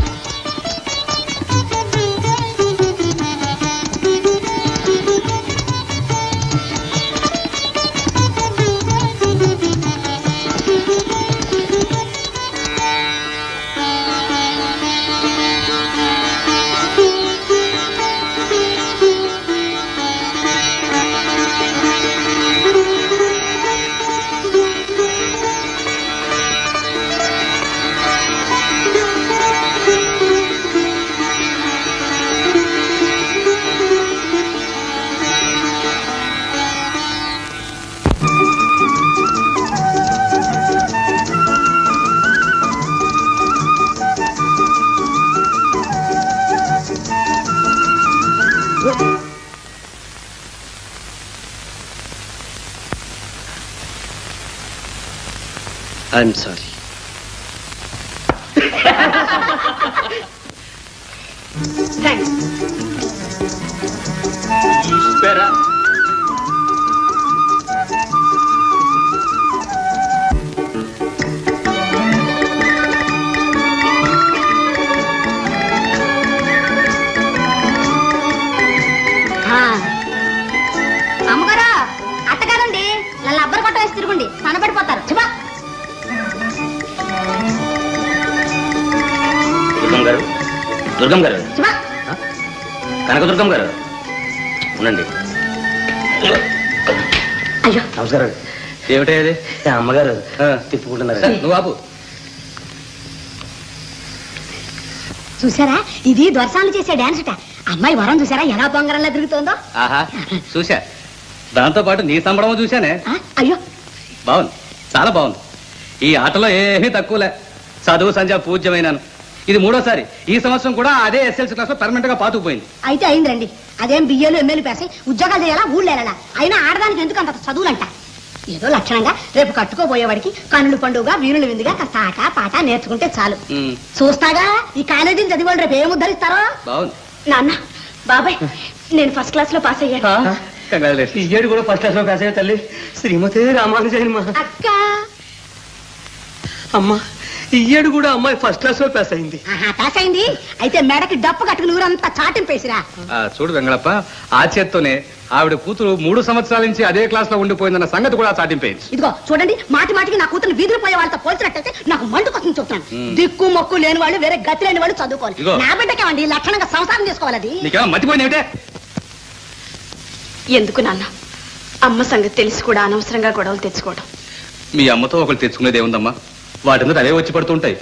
ఐఎమ్ సారీ ఈశ్వర ఆ. అమ్మగారు అత్తగారండి నన్ను అబ్బరి కొట్ట వేసి తిరుగుండి కనబడిపోతారు చెప్పా దుర్గం గారు దుర్గం గారు చెప్పా కనకదుర్గం గారు ఉండండి అయ్యో నమస్కారం ఏమిటే అది అమ్మగారు తిప్పుకుంటున్నారు నువ్వు ఆపు చూసారా ఇది దొరసాలు చేసే డాన్స్ అట అమ్మాయి వరం చూసారా ఎలా బొంగరంలా తిరుగుతోందో ఆహా చూశా దాంతో పాటు నీ సంబడము చూశానే ఆ, అయ్యో బాగుంది చాలా బాగుంది ఈ ఆటలో ఏమీ తక్కువలే చదువు సంధ్య పూజ్యమైనాను ఇది మూడోసారి ఈ సంవత్సరం కూడా అదే ఎస్ఎల్సీ క్లాస్ లో పర్మనెంట్ గా పాతుకుపోయింది అయితే అయిందిరండి అదేం బియ్యలు ఎమ్మెల్యే పేసి ఉద్యోగాలు చేయాలా ఊళ్ళో వెళ్ళాలా అయినా ఆడదానికి ఎందుకు అంత చదువులంట ఏదో లక్షణంగా రేపు కట్టుకోబోయేవాడికి కనులు పండుగ వీరులు విందుగా కాస్త ఆట పాట నేర్చుకుంటే చాలు ఉమ్, చూస్తాగా ఈ కాలేజీని చదివాళ్ళు రేపు ఏం ఉద్ధరిస్తారో బాగుంది నాన్న బాబాయ్ నేను ఫస్ట్ క్లాస్ లో పాస్ అయ్యాను కంగ్రాచులేషన్ ఈ ఏడు కూడా ఫస్ట్ క్లాస్ లో పాస్ అయ్యే తల్లి శ్రీమతి రామానుజయమ్మ అక్క అమ్మ ఈ ఏడు కూడా అమ్మాయి ఫస్ట్ క్లాస్ లో పాస్ అయింది ఆహా, పాస్ అయింది అయితే మెడకి డప్పు కట్టుకుని ఊరంతా చాటింపేసిరా ఆ, చూడు వెంగళప్ప ఆ చేత్తోనే ఆవిడ కూతురు మూడు సంవత్సరాల నుంచి అదే క్లాస్ లో ఉండిపోయిందన్న సంగతి కూడా చాటింపేయచ్చు ఇదిగో చూడండి మాటి మాటికి నా కూతురు వీధులు పోయే వాళ్ళతో పోల్చినట్టయితే నాకు మంటు కోసం చెప్తాను దిక్కు మొక్కు లేని వాళ్ళు వేరే గతి లేని వాళ్ళు చదువుకోవాలి ఇదిగో. నా బిడ్డకేమండి లక్షణంగా సంసారం చేసుకోవాలి అది నీకేమో మతిపోయినవిటే ఎందుకు నాన్న అమ్మ సంగతి తెలిసి కూడా అనవసరంగా గొడవలు తెచ్చుకోవడం మీ అమ్మతో ఒకరు తెచ్చుకునేది ఏముందమ్మా వాటి మీద అవే వచ్చి పడుతుంటాయి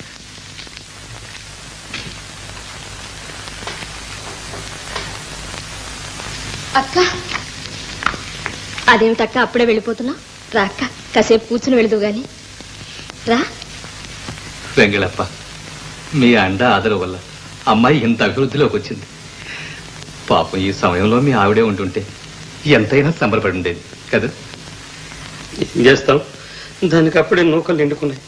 అక్క అదేమిటక్క అప్పుడే వెళ్ళిపోతున్నా రా అక్క కాసేపు కూర్చుని వెళదు గాని రా వెంగళప్ప మీ అండ ఆదర వల్ల అమ్మాయి ఇంత అభివృద్ధిలోకి వచ్చింది పాపం ఈ సమయంలో మీ ఆవిడే ఉంటుంటే ఎంతైనా సంబరపడి ఉండేది కదా ఏం చేస్తాం దానికి అప్పుడే నూకలు నిండుకున్నాయి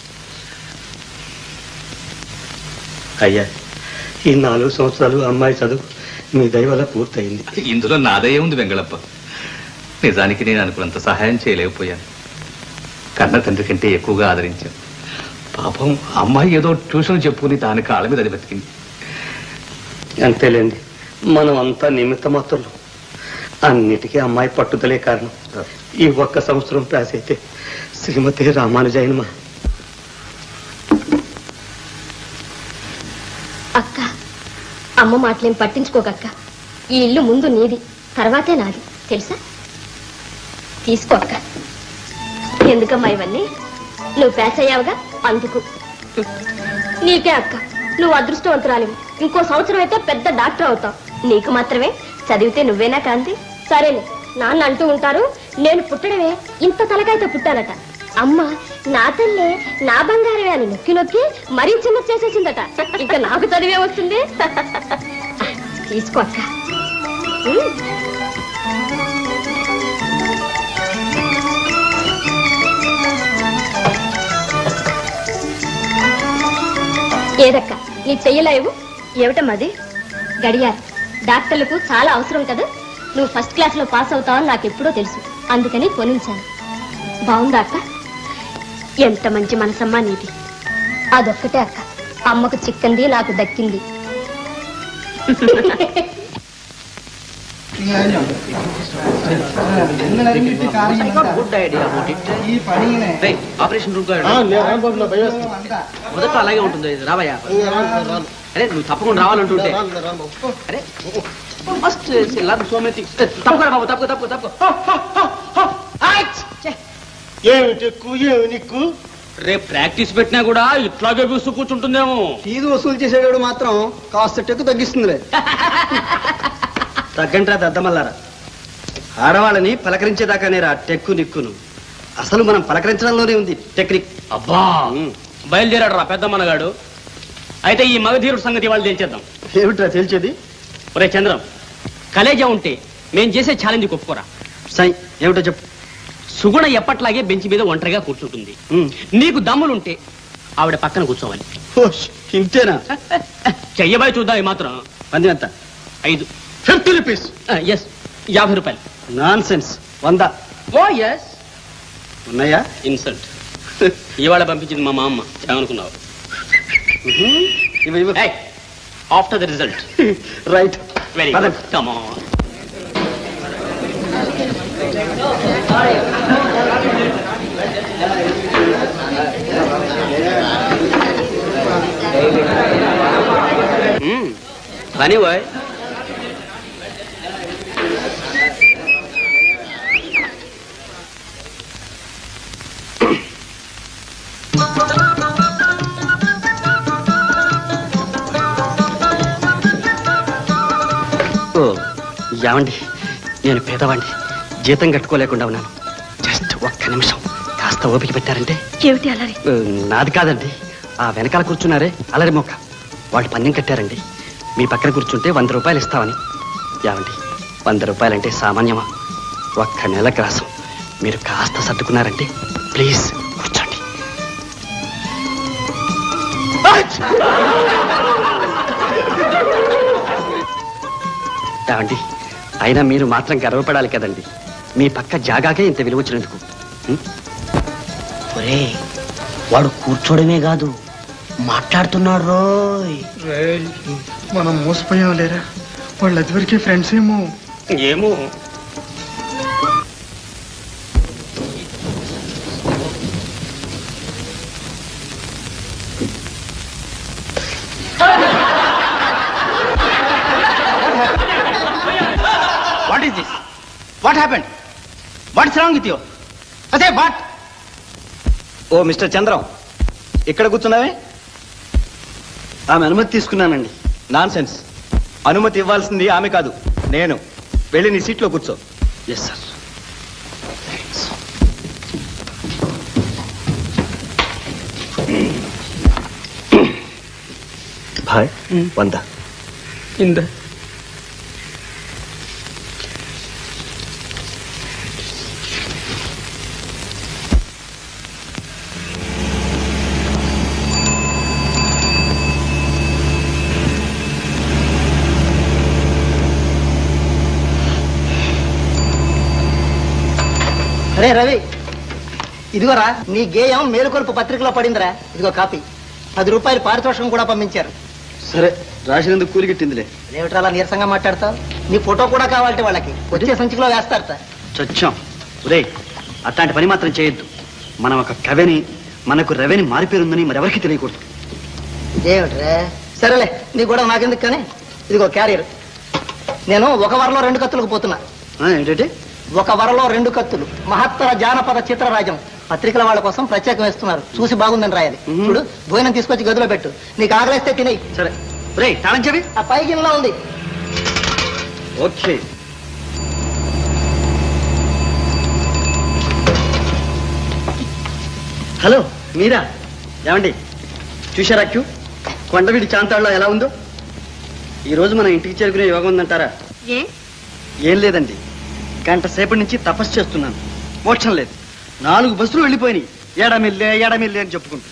అయ్యా ఈ నాలుగు సంవత్సరాలు అమ్మాయి చదువు మీ దయ వల్ల పూర్తయింది ఇందులో నాదయ్యే ఉంది వెంగళప్ప నిజానికి నేను అనుకున్నంత సహాయం చేయలేకపోయాను కన్న తండ్రి కంటే ఎక్కువగా ఆదరించాను పాపం అమ్మాయి ఏదో ట్యూషన్ చెప్పుకుని దాని కాళ్ళ మీద అది బతికింది అంతేలేండి మనం అంతా నిమిత్త మాత్రం అన్నిటికీ అమ్మాయి పట్టుదలే కారణం ఈ ఒక్క సంవత్సరం పాస్ అయితే శ్రీమతి రామానుజాయనమా అక్క అమ్మ మాటలేం పట్టించుకోకక్క ఈ ఇల్లు ముందు నీది తర్వాతే నాది తెలుసా తీసుకో అక్క ఎందుకమ్మా ఇవన్నీ నువ్వు ప్యాస్ అయ్యావుగా అందుకు నీకే అక్క నువ్వు అదృష్టవంతురాలివి ఇంకో సంవత్సరం అయితే పెద్ద డాక్టర్ అవుతావు నీకు మాత్రమే చదివితే నువ్వేనా కాంతి సరేలే నాన్న అంటూ ఉంటారు నేను పుట్టడమే ఇంత తలకాయతో పుట్టానట అమ్మ నా తల్లే నా బంగారమే అని నొక్కి నొక్కి మరీ చిన్న చేసేసిందట ఇంకా నాకు చదివే వస్తుంది తీసుకో అక్క ఉమ్. ఏదక్క నీ చెయ్యలేవు ఏమిటమ్మది గడియారు డాక్టర్లకు చాలా అవసరం కదా నువ్వు ఫస్ట్ క్లాస్ లో పాస్ అవుతావని నాకు ఎప్పుడో తెలుసు అందుకని కొనించాను బాగుందా అక్క ఎంత మంచి మనసమ్మా నీది అదొక్కటే అక్క అమ్మకు చిక్కంది నాకు దక్కింది గుడ్ ఐడియా ఆపరేషన్ రూమ్ మొదట అలాగే ఉంటుంది ఇది రావయ్యా అరే నువ్వు తప్పకుండా రావాలంటుంటే అరే ఫస్ట్ సో మెనీ తప్పుకో బాబు తప్పుకో తప్పుకో తప్పుకో ఏమి ఎక్కువ ఏమి నిక్కు రేపు ప్రాక్టీస్ పెట్టినా కూడా ఇట్లాగే కూస్తూ కూర్చుంటుందేమో ఫీజు వసూలు చేసేవాడు మాత్రం కాస్త టెక్కు తగ్గిస్తుందిలే తగ్గంట్రా దద్దమల్లారా ఆడవాళ్ళని పలకరించేదాకానే రా టెక్కు నిక్కును అసలు మనం పలకరించడంలోనే ఉంది టెక్నిక్ అబ్బా బయలుదేరాడు రా పెద్ద మనగాడు అయితే ఈ మగధీరుడు సంగతి వాళ్ళు తెలిచేద్దాం ఏమిట్రా తెలిసేది ఒరే చంద్రం కలేజా ఉంటే మేం చేసే ఛాలెంజ్ ఒప్పుకోరా సై ఏమిటో చెప్పు సుగుణ ఎప్పట్లాగే బెంచ్ మీద ఒంటరిగా కూర్చుంటుంది నీకు దమ్ములుంటే ఆవిడ పక్కన కూర్చోవాలి ఇంతేనా చెయ్యబాయి చూద్దాం ఈ మాత్రం పంది ఎంత ఐదు ఫిఫ్టీ రూపీస్ ఎస్ యాభై రూపాయలు నాన్ సెన్స్ వంద ఓ ఎస్ ఉన్నాయా ఇన్సల్ట్ ఇవాళ పంపించింది మా మా అమ్మ ఏమనుకున్నావు ఇవి ఇవి after the result right very good come కానీ బాయ్ ఓ ఏమండి నేను పేదవాడిని జీతం కట్టుకోలేకుండా ఉన్నాను జస్ట్ ఒక్క నిమిషం కాస్త ఓపిక పెట్టారంటే ఏమిటి అలరి ఆ, నాది కాదండి ఆ వెనకాల కూర్చున్నారే అలరి మొక్క వాళ్ళు పందెం కట్టారండి మీ పక్కన కూర్చుంటే వంద రూపాయలు ఇస్తామని ఏమండి వంద రూపాయలంటే సామాన్యమా ఒక్క నెల గ్రాసం మీరు కాస్త సర్దుకున్నారంటే ప్లీజ్ కూర్చోండి ఏమండి అయినా మీరు మాత్రం గర్వపడాలి కదండి మీ పక్క జాగాకే ఇంత విలువ వచ్చినందుకు ఒరే వాడు కూర్చోడమే కాదు మాట్లాడుతున్నాడు రోయ్ మనం మోసపోయాం లేరా వాళ్ళు అదివరకే ఫ్రెండ్స్ ఏమో ఏమో what is this what happened what's wrong with you అదే వాట్ ఓ మిస్టర్ చంద్రం ఇక్కడ కూర్చున్నావే ఆమె అనుమతి తీసుకున్నానండి నాన్ సెన్స్ అనుమతి ఇవ్వాల్సింది ఆమె కాదు నేను వెళ్ళి నీ సీట్లో కూర్చో ఎస్ సార్ భాయ్ వంద ఇంద అరే రవి ఇదిగోరా నీ గేయం మేలుకొలుపు పత్రికలో పడిందిరా ఇదిగో కాపీ పది రూపాయలు పారితోషికం కూడా పంపించారు సరే రాసినందుకు కూలి గిట్టిందిలే ఏమిట్రా అలా నీరసంగా మాట్లాడతావు నీ ఫోటో కూడా కావాలంటే వాళ్ళకి వచ్చే సంచికలో వేస్తారట చచ్చాం ఒరే అట్లాంటి పని మాత్రం చేయొద్దు మనం ఒక కవెని మనకు రవెని మారిపోయిందని మరెవరికి తెలియకూడదు ఏమిట్రా సరేలే నీ కూడా నాకెందుకు కానీ ఇదిగో క్యారియర్ నేను ఒక వరలో రెండు కత్తులకు పోతున్నా ఏంటంటే ఒక వరలో రెండు కత్తులు మహత్తర జానపద చిత్రరాజం పత్రికల వాళ్ళ కోసం ప్రత్యేకం వేస్తున్నారు చూసి బాగుందని రాయాలి చూడు భోజనం తీసుకొచ్చి గదిలో పెట్టు నీకు ఆకలిస్తే తినేయి సరే రే తాళం చెవి ఆ పై గిన్నెలో ఉంది ఓకే హలో మీరా ఏమండి చూశారా క్యూ కొండవీడి చాంతాళ్ళలో ఎలా ఉందో ఈ రోజు మన ఇంటికి చేరుకునే యోగం ఉందంటారా ఏ ఏం లేదండి గంట సేపటి నుంచి తపస్సు చేస్తున్నాను మోక్షం లేదు నాలుగు బస్సులు వెళ్ళిపోయినాయి ఏడమిల్లే ఏడమిల్లే అని చెప్పుకుంటూ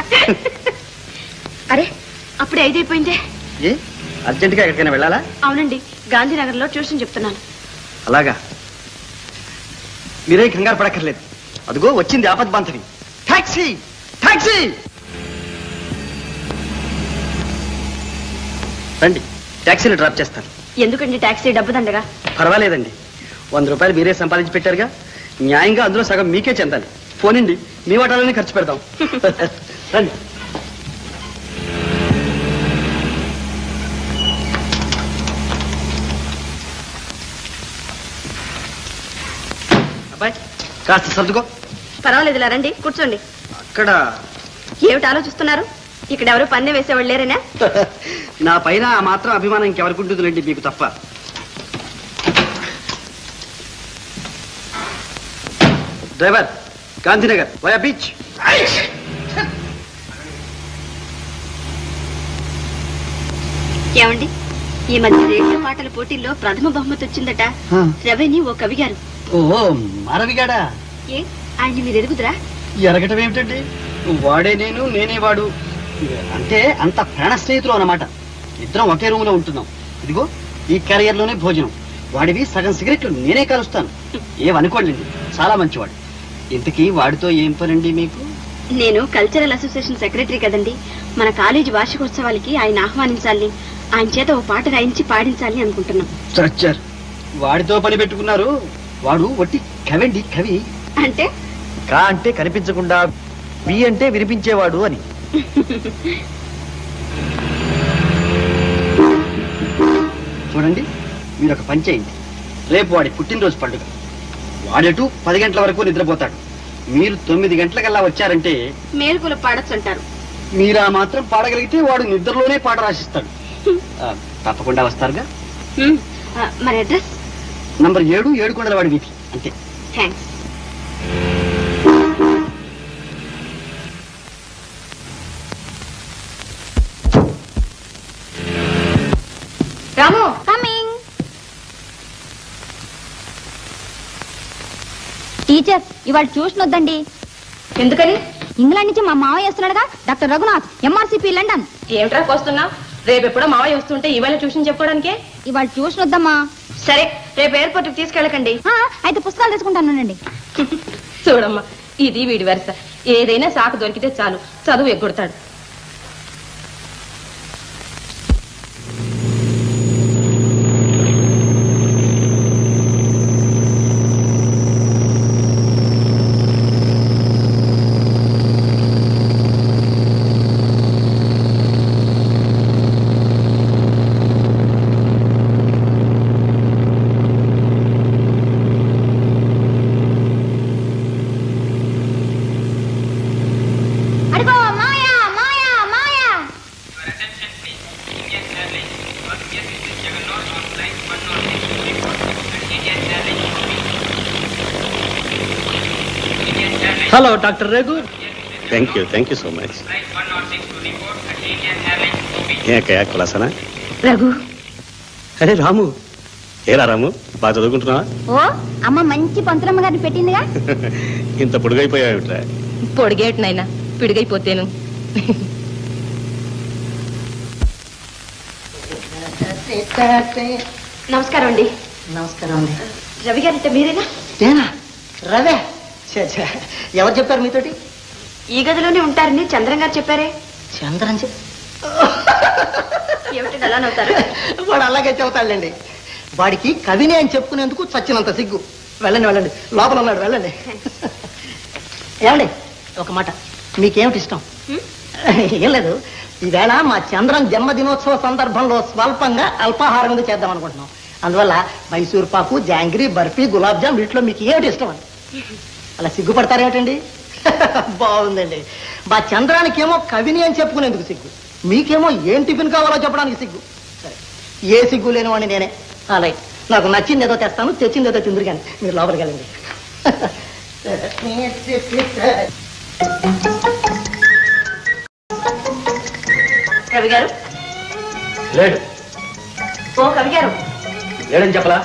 అరే అప్పుడే ఐదైపోయిందే ఏ అర్జెంటుగా ఎక్కడికైనా వెళ్ళాలా అవునండి గాంధీనగర్లో ట్యూషన్ చెప్తున్నాను అలాగా మీరే కంగారు పడక్కర్లేదు అదిగో వచ్చింది ఆపద్ బాంధవి టాక్సీ టాక్సీ రండి టాక్సీని డ్రాప్ చేస్తాను ఎందుకండి టాక్సీ డబ్బు దండగా పర్వాలేదండి వంద రూపాయలు మీరే సంపాదించి పెట్టారుగా న్యాయంగా అందులో సగం మీకే చెందాలి పోనండి మీ వాటాలోనే ఖర్చు పెడదాం రండి అబ్బాయి కాస్త సర్దుకో పర్వాలేదులా రండి కూర్చోండి అక్కడ ఏమిటి ఆలోచిస్తున్నారు ఇక్కడ ఎవరు పన్ను వేసేవాళ్ళు లేరేనా నా పైన ఆ మాత్రం అభిమానం ఇంకెవరికి ఉంటుందిలేండి మీకు తప్ప డ్రైవర్ గాంధీనగర్ వయా బీచ్ ఏమండి ఈ మధ్య రేడియో పాటల పోటీల్లో ప్రథమ బహుమతి వచ్చిందట రవిని ఓ కవి గారు ఓ మారవిగాడా ఏ ఆయన్ని మీరు ఎరుగుదురా ఎరగటం ఏమిటండి వాడే నేను నేనే వాడు అంటే అంత ప్రాణ స్నేహితులు అన్నమాట ఇద్దరం ఒకే రూమ్ లో ఉంటున్నాం ఇదిగో ఈ క్యారియర్ లోనే భోజనం వాడివి సగం సిగరెట్లు నేనే కలుస్తాను ఏమనుకోండి చాలా మంచివాడు ఇంతకీ వాడితో ఏం పనండి మీకు నేను కల్చరల్ అసోసియేషన్ సెక్రటరీ కదండి మన కాలేజీ వార్షికోత్సవాలకి ఆయన ఆహ్వానించాలి ఆయన చేత ఓ పాట రాయించి పాడించాలి అనుకుంటున్నాం స్ట్రక్చర్ వాడితో పని పెట్టుకున్నారు వాడు వట్టి కవండి కవి అంటే కా అంటే కనిపించకుండా వి అంటే వినిపించేవాడు అని చూడండి మీరు ఒక పని చేయండి రేపు వాడి పుట్టినరోజు పండుగ వాడెటు పది గంటల వరకు నిద్రపోతాడు మీరు తొమ్మిది గంటలకల్లా వచ్చారంటే మేలుకులు పాడొచ్చు అంటారు మీరు ఆ మాత్రం పాడగలిగితే వాడు నిద్రలోనే పాట రాసిస్తాడు ఆ, తప్పకుండా వస్తారుగా హ్మ్. ఆ, మరి అడ్రస్ నంబర్ ఏడు ఏడు కొండల వాడి వీధి అంతే థ్యాంక్స్ రాము కమింగ్ టీచర్ ఇవాళ ట్యూషన్ వద్దండి ఎందుకని ఇంగ్లాండ్ నుంచి మా మావయ్య వస్తున్నాడుగా డాక్టర్ రఘునాథ్ ఎంఆర్సిపి లండన్ ఏమిట్రా వస్తున్నావు రేపు ఎప్పుడో మావయ్య వస్తుంటే ఇవాళ ట్యూషన్ చెప్పుకోవడానికే ఇవాళ ట్యూషన్ వద్దమ్మా సరే రేపు ఎయిర్పోర్ట్ కి తీసుకెళ్ళకండి ఆ, అయితే పుస్తకాలు తీసుకుంటానండి చూడమ్మా ఇది వీడి వరుస ఏదైనా సాకు దొరికితే చాలు చదువు ఎగ్గొడతాడు అడిగో మాయా మాయా మాయా హలో డాక్టర్ రేగు thank you thank you so much ఏకయా కులాసనా Raghu అరే రాము ఏరా రాము బాగా చదువుకుంటున్నావా ఓ అమ్మ మంచి పంతులమ్మ గారిని పెట్టిందిగా ఇంత పొడుగైపోయావుట్రా పొడిగేటినైనా పిడిగైపోతేను నమస్కారం అండి నమస్కారం అండి రవి గారంటే మీరేనా నేనా రవే ఛే, ఛే. ఎవరు చెప్పారు మీతోటి ఈ గదిలోనే ఉంటారని చంద్రం గారు చెప్పారే చంద్రన్ చెప్ ఏమిటి అలా నవ్వుతారు వాడు అలాగే చెబుతాడండి వాడికి కవిని అని చెప్పుకునేందుకు చచ్చినంత సిగ్గు వెళ్ళండి వెళ్ళండి లోపల ఉన్నాడు వెళ్ళండి ఏమండి ఒక మాట మీకేమిటి ఇష్టం ఏం లేదు ఈవేళ మా చంద్రం జన్మదినోత్సవ సందర్భంలో స్వల్పంగా అల్పాహారం మీద చేద్దాం అనుకుంటున్నాం అందువల్ల మైసూర్ పాకు జాంగ్రీ బర్ఫీ గులాబ్ జామ్ వీటిలో మీకు ఏమిటి ఇష్టం అండి అలా సిగ్గుపడతారేమిటండి బాగుందండి మా చంద్రానికేమో కవిని అని చెప్పుకునేందుకు సిగ్గు మీకేమో ఏం టిఫిన్ కావాలో చెప్పడానికి సిగ్గు సరే ఏ సిగ్గు లేని వాడిని నేనే అలాగే నాకు నచ్చింది ఏదో తెస్తాను తెచ్చింది ఏదో తిందురు కానీ మీరు లోపలికి వెళ్ళండి రవి గారు లేడు ఓ కవి గారు లేడని చెప్పలా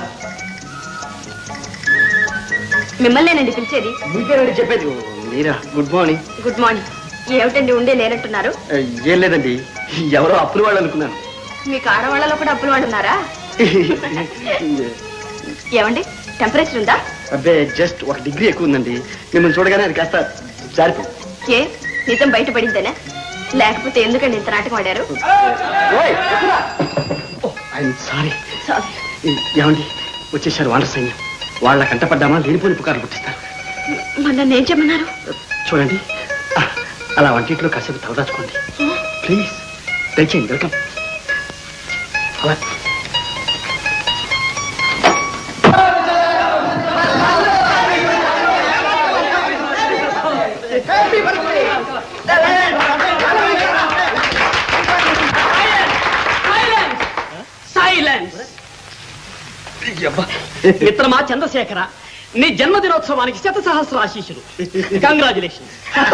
మిమ్మల్నేనండి పిలిచేది మీకేనండి చెప్పేది మీరా గుడ్ మార్నింగ్ గుడ్ మార్నింగ్ ఏమిటండి ఉండే లేనట్టున్నారు ఏం లేదండి ఎవరో అప్పులు వాళ్ళు అనుకున్నాను మీకు ఆడవాళ్ళలో కూడా అప్పులు వాడున్నారా ఏమండి టెంపరేచర్ ఉందా అబ్బే జస్ట్ ఒక డిగ్రీ ఎక్కువ ఉందండి మిమ్మల్ని చూడగానే అది కాస్త జారిపోయింది ఏ నిజం బయటపడిందేనా లేకపోతే ఎందుకండి ఇంత నాటకం ఆడారు ఐఎమ్ సారీ సారీ ఏమండి వచ్చేసారు వానర సైన్యం వాళ్ళ కంటపడ్డామా లేనిపోని పుకార్లు పుట్టిస్తారు మరి నన్ను ఏం చెప్పమన్నారు చూడండి ఆ, అలా వంటింట్లో కాసేపు తలదాచుకోండి ప్లీజ్ దయచేయండి వెల్కమ్ అలా సైలెన్స్ మిత్రమా చంద్రశేఖర నీ జన్మదినోత్సవానికి శత సహస్ర ఆశీస్సులు కంగ్రాచులేషన్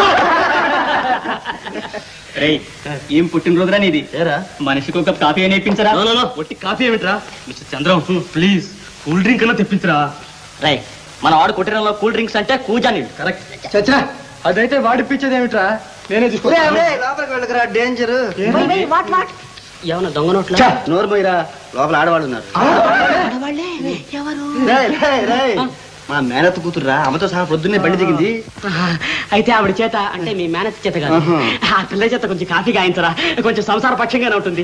రేయ్ ఏం పుట్టినరోజురా నీది మనిషికి ఒక కాఫీ అని ఇప్పించరా ఒట్టి కాఫీ ఏమిట్రా mister Chandram please cool drink అన్నా తెప్పించరా రై మన వాడు కొట్టినంలో కూల్ డ్రింక్స్ అంటే కూజా నీళ్ళు కరెక్ట్ చచ్చా అదైతే వాడిపించేది ఏమిట్రా నేనే లోపలికి వెళ్ళకరా డేంజర్ వాట్ వాట్ ఏమన్నా దొంగ నోట్ల నోరు పోయిరా లోపల ఆడవాళ్ళు ఉన్నారు ఎవరు రేయ్, రేయ్, రేయ్. మా మేనత్త కూతురురా అమ్మతో సహా పొద్దున్నే బండి దిగింది అయితే ఆవిడ చేత అంటే మీ మేనత్ చేత కాదు ఆహా. ఆ పిల్ల చేత కొంచెం కాఫీ గాయించరా కొంచెం సంసార పక్షంగానే ఉంటుంది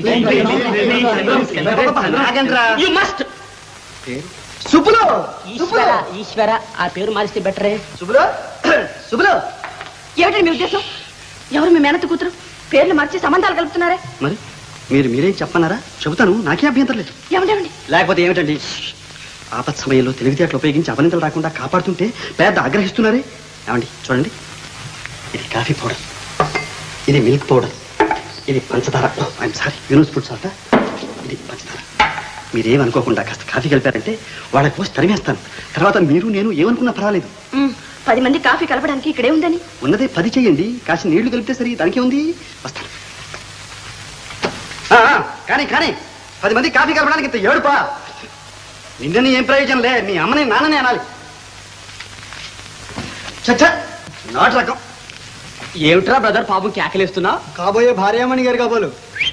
ఆగండ్రా. యు మస్ట్ సుబ్బులు ఈశ్వర ఈశ్వర ఆ పేరు మారిస్తే బెటరే సుబ్బులు సుబ్బులు ఏమిటండి మీ ఉద్దేశం ఎవరు మీ మేనత్త కూతురు పేర్లు మార్చి సంబంధాలు కలుపుతున్నారే మరి మీరు మీరేం చెప్పన్నారా చెబుతాను నాకే అభ్యంతరం లేదు ఏమండి ఏమండి లేకపోతే ఏమిటండి ఆపత్ సమయంలో తెలివితేటలు ఉపయోగించి అపనితలు రాకుండా కాపాడుతుంటే పెద్ద ఆగ్రహిస్తున్నారే ఏమండి చూడండి ఇది కాఫీ పౌడర్ ఇది మిల్క్ పౌడర్ ఇది పంచదార ఐఎమ్ సారీ యూనిస్ ఫుడ్ సాల్ట్ ఇది పంచదార మీరేమనుకోకుండా కాస్త కాఫీ కలిపారంటే వాళ్ళకి పోసి తరిమేస్తాను తర్వాత మీరు నేను ఏమనుకున్నా పర్వాలేదు మ్, పది మంది కాఫీ కలపడానికి ఇక్కడే ఉందని ఉన్నదే పది చెయ్యండి కాసి నీళ్లు కలిపితే సరి దానికి ఉంది వస్తాను ఆ, ఆ, కానీ కానీ పది మంది కాఫీ కలపడానికి ఇంత ఏడుపా నిన్నని ఏం ప్రయోజనం లే మీ అమ్మని నాన్నని అనాలి చచ్చ నాటు రకం ఏమిట్రా బ్రదర్ పాపం కేకలేస్తున్నావు కాబోయే భార్యామణి గారు కాబోలు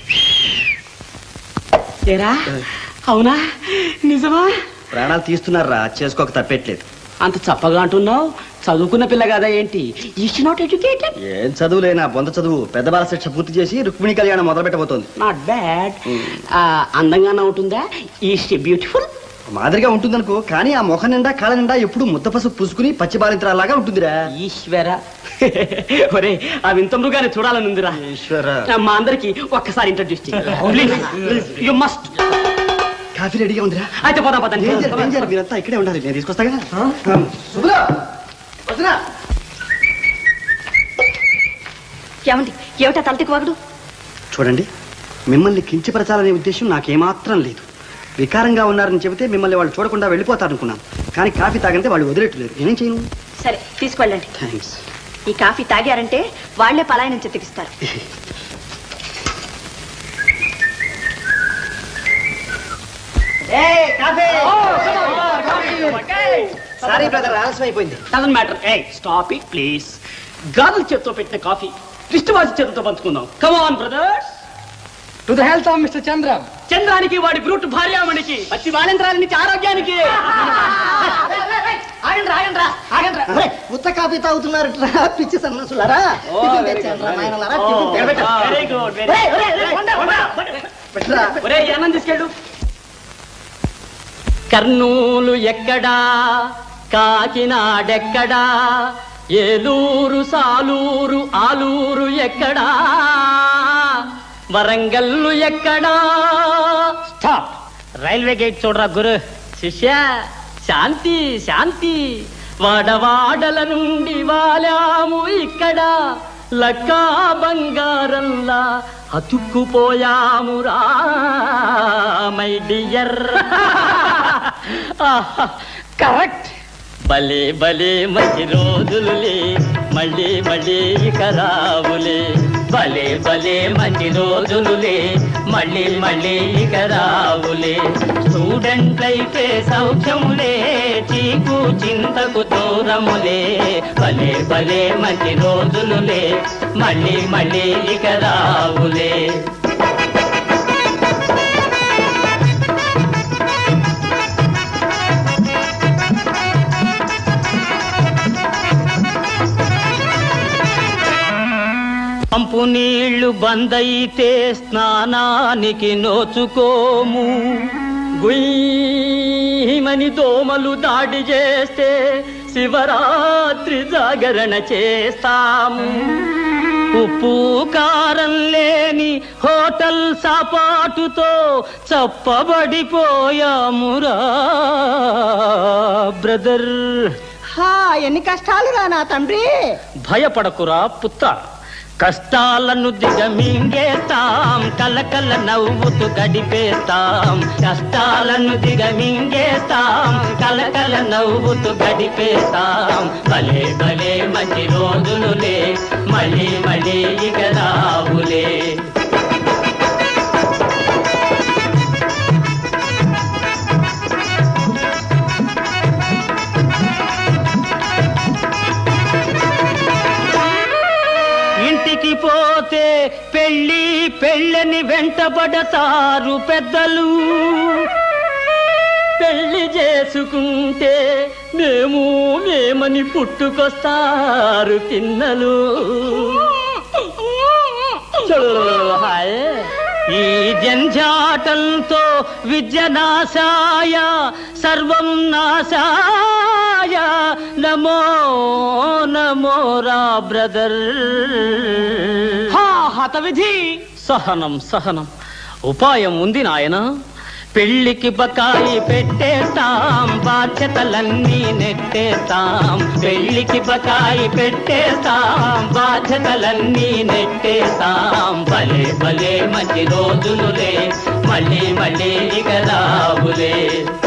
ఏరా అవునా నిజమా ప్రాణాలు తీస్తున్నారా చేసుకోక తప్పేట్లేదు అంత చప్పగా అంటున్నావు చదువుకున్న పిల్ల కదా ఏంటి ఈస్ నాట్ ఎడ్యుకేటెడ్ ఏం చదువులే నా బొంద చదువు పెద్ద బాల శిక్ష పూర్తి చేసి రుక్మిణి కళ్యాణం మొదలు పెట్టబోతోంది నాట్ బ్యాడ్ అందంగానే ఉంటుందా ఈస్ బ్యూటిఫుల్ మాదిరిగా ఉంటుందనుకో కానీ ఆ ముఖం నిండా కాళ్ళ నిండా ఎప్పుడు ముద్ద పసుపు పూసుకుని పచ్చి బాలింతరాలాగా ఉంటుందిరా ఈశ్వర ఒరే ఆ వింత మృగాన్ని చూడాలని ఉందిరా ఈశ్వర మా అందరికి ఒక్కసారి ఇంట్రడ్యూస్ యు మస్ట్ కాఫీ రెడీగా ఉందిరా అయితే పోదా పదండి డేంజర్ డేంజర్ మీరంతా ఇక్కడే ఉండాలి నేను తీసుకొస్తాగా శుభ్రా వదినా ఏమండి ఏమిటా తలతికి వాగుడు చూడండి మిమ్మల్ని కించపరచాలనే ఉద్దేశం నాకేమాత్రం లేదు వికారంగా ఉన్నారని చెబితే మిమ్మల్ని వాళ్ళు చూడకుండా వెళ్ళిపోతారనుకున్నాను కానీ కాఫీ తాగంటే వాళ్ళు వదిలేట్లేదు నేనేం చేయను సరే తీసుకెళ్ళండి థ్యాంక్స్ ఈ కాఫీ తాగారంటే వాళ్లే పలాయనం చెతికిస్తారు సారీ బ్రదర్ ఆలస్యం అయిపోయింది డజన్ మ్యాటర్ ఏ స్టాప్ ఇట్ ప్లీజ్ గాజుల చేత్తో పెట్టిన కాఫీ కృష్ణవాసి చేతితో పంచుకుందాం come on brothers to the health of mister Chandram చంద్రానికి వాడి బ్రూట్ భార్యామణికి పచ్చి బాలింత్రాల నుంచి ఆరోగ్యానికి ఆగండి ఆగండి ఆగండి ఒరే, ఉత్త కాఫీ తాగుతున్నారు పిచ్చి సన్నాసులారా టిఫిన్ తెచ్చానురా, నాయనలారా, టిఫిన్ తెచ్చాను. వెరీ గుడ్ ఒరే, ఒరే, ఒరే, ఉండు, ఉండు. పెట్టరా. ఒరే ఈ అన్నం తీసుకెళ్ళు కర్నూలు ఎక్కడా కాకినాడెక్కడా ఏలూరు సాలూరు ఆలూరు ఎక్కడా వరంగల్లు ఎక్కడా స్టాప్ రైల్వే గేట్ చూడరా గురు శిష్య శాంతి శాంతి వాడవాడల నుండి వాలాము ఇక్కడ లక్కా బంగారంలా అతుక్కుపోయామురా మై డియర్ కరెక్ట్ భలే భలే మంచి రోజులులే మళ్ళీ మళ్ళీ ఇక రావులే భలే భలే మంచి రోజులులే మళ్ళీ మళ్ళీ ఇక రావులే స్టూడెంట్ అయితే సౌఖ్యములే చీకు చింతకు దూరములే భలే భలే మంచి రోజులులే మళ్ళీ మళ్ళీ ఇక రావులే పంపు నీళ్లు బందైతే స్నానానికి నోచుకోము గుయ్యమని దోమలు దాడి చేస్తే శివరాత్రి జాగరణ చేస్తాము ఉప్పు కారం లేని హోటల్ సాపాటుతో చప్పబడిపోయామురా బ్రదర్ హా ఎన్ని కష్టాలు రా నా తండ్రి భయపడకురా పుత్ర కష్టాలను దిగమింగేస్తాం కలకల నవ్వుతూ గడిపేస్తాం కష్టాలను దిగమింగేస్తాం కలకల నవ్వుతూ గడిపేస్తాం భలే భలే మంచి రోజులులే మళ్ళీ మళ్ళీ ఇక రావులే ఇంటికి పోతే పెళ్ళి పెళ్ళని వెంటబడతారు పెద్దలు పెళ్లి చేసుకుంటే మేము మేమని పుట్టుకొస్తారు పిన్నలు హాయ్ ఈ జంజాటంతో విద్య నాశాయ సర్వం నాశాయ నమో నమో రా బ్రదర్ హత విధి సహనం సహనం ఉపాయం ఉంది నాయనా పెళ్లికి బకాయి పెట్టేస్తాం బాధ్యతలన్నీ నెట్టేస్తాం పెళ్లికి బకాయి పెట్టేస్తాం బాధ్యతలన్నీ నెట్టేస్తాం భలే భలే మంచి రోజులులే మళ్ళీ మళ్ళీ ఇక రావులే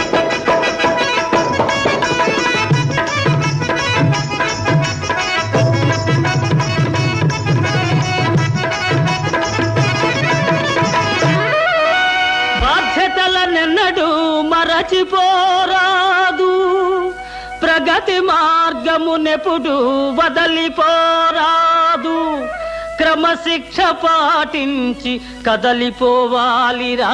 బాధ్యతలనెన్నడూ మరచిపోరాదు ప్రగతి మార్గమునెప్పుడు వదలిపోరాదు క్రమశిక్ష పాటించి కదలిపోవాలిరా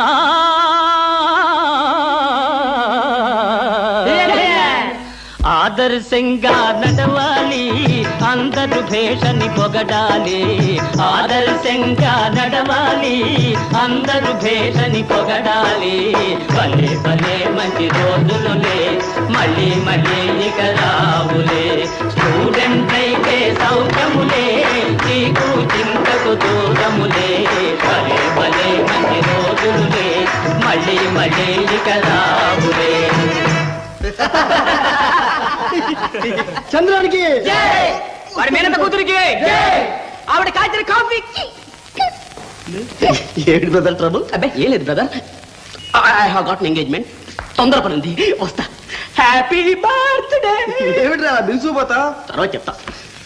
ఆదర్శంగా నడవాలి అందరు భేషని పొగడాలి ఆదర్శంగా నడవాలి అందరు భేషని పొగడాలి భలే భలే మంచి రోజులులే మళ్ళీ మళ్ళీ ఇక రావులే స్టూడెంట్ అయితే సౌఖ్యములే నీకు చింతకు దూరములే భలే భలే మంచి రోజులులే మళ్ళీ మళ్ళీ ఇక రావులే చంద్రుడికి వాడి మేనత కూతురికి ఆవిడ కాచిన కాఫీ ఏడు బ్రదర్ ట్రబుల్ అబ్బే ఏం లేదు brother I have got engagement తొందర పని ఉంది వస్తా హ్యాపీ బర్త్డే ఏమిట్రా బిల్సుపోతా తర్వాత చెప్తా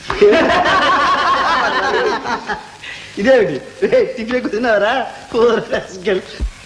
ఇదేమిటి టిఫిన్ కూర్చున్నారా కూర rascal.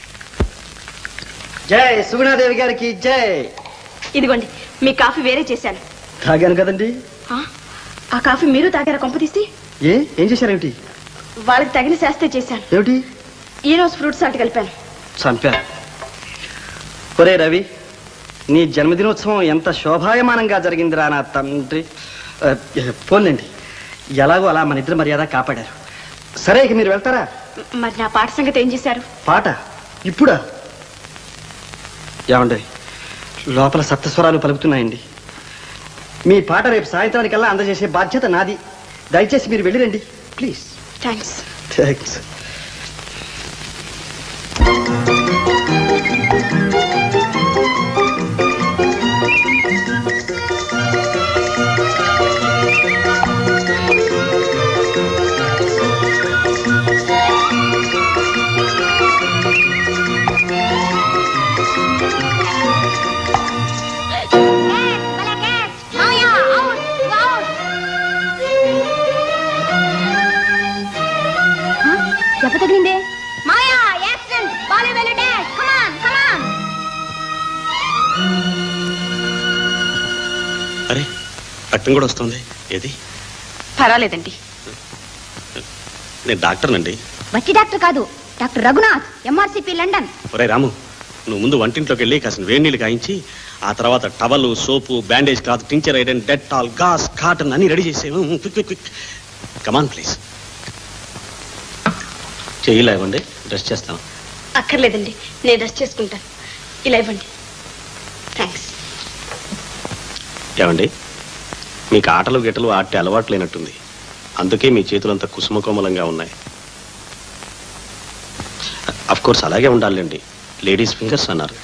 జై సుగుణాదేవి గారికి జై ఇదిగోండి మీ కాఫీ వేరే చేశాను తాగాను కదండి ఆ, ఆ కాఫీ మీరు తాగారా కొంపతీసి ఏ ఏం చేశారేమిటి వాళ్ళకి తగిన శాస్త్రే చేశాను ఏమిటి ఈ రోజు ఫ్రూట్ సాల్ట్ కలిపాను చంపారు ఒరే రవి నీ జన్మదినోత్సవం ఎంత శోభాయమానంగా జరిగిందిరా నా తండ్రి ఆ, పోన్లేండి ఎలాగో అలా మన ఇద్దరు మర్యాద కాపాడారు సరే ఇక మీరు వెళ్తారా మరి నా పాట సంగతి ఏం చేశారు పాట ఇప్పుడా ఏమండి లోపల సప్తస్వరాలు పలుకుతున్నాయండి మీ పాట రేపు సాయంత్రానికల్లా అందజేసే బాధ్యత నాది దయచేసి మీరు వెళ్ళిరండి please thanks thanks Maya out out దెబ్బ తగిలిందే Maya accident ball well dash come on come on అరే రక్తం కూడా వస్తుంది ఏది పర్వాలేదండి నేను డాక్టర్నండి వట్టి డాక్టర్ కాదు డాక్టర్ రఘునాథ్ ఎంఆర్సిపి లండన్ ఒరే రాము నువ్వు ముందు వంటింట్లోకి వెళ్ళి కాసిన వేడి నీళ్ళు కాయించి ఆ తర్వాత towel soap bandage cloth tincture iron Dettol gauze cotton అన్ని రెడీ చేసేవు quick quick quick come on please చెయ్యిలా ఇవ్వండి డ్రెస్ చేస్తాను అక్కర్లేదండి నేను రెస్ట్ చేసుకుంటాను ఇలా ఇవ్వండి థ్యాంక్స్ ఏమండి మీకు ఆటలు గిటలు ఆటే అలవాటు లేనట్టుంది అందుకే మీ చేతులంతా కుసుమకోమలంగా ఉన్నాయి అఫ్ కోర్స్ అలాగే ఉండాలండి లేడీస్ ఫింగర్స్ అన్నారు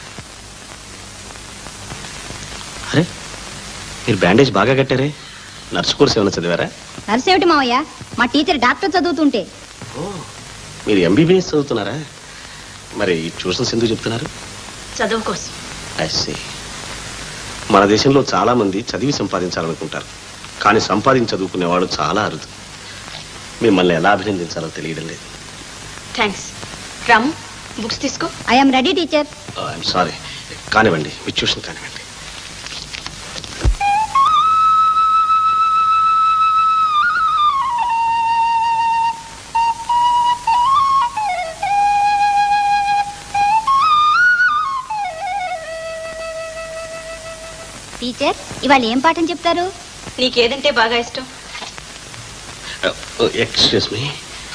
అరే మీరు బ్యాండేజ్ బాగా కట్టారే నర్స్ కోర్స్ ఏమైనా చదివారా నర్స్ ఏమిటి మావయ్య మా టీచర్ డాక్టర్ చదువుతుంటే మీరు ఎంబీబీఎస్ చదువుతున్నారా మరి ఈ ట్యూషన్స్ ఎందుకు చెప్తున్నారు చదువు కోసం I see. మన దేశంలో చాలా మంది చదివి సంపాదించాలనుకుంటారు కానీ సంపాదించి చదువుకునేవాడు చాలా అరుదు మిమ్మల్ని ఎలా అభినందించాలో తెలియడం లేదు థ్యాంక్స్ రాము బుక్స్ తీసుకో I'm ready teacher I'm sorry కానివ్వండి మీ ట్యూషన్ కానివ్వండి టీచర్ ఇవాళ ఏం పాఠం చెప్తారు నీకేదంటే బాగా ఇష్టం ఎక్స్క్యూస్ మీ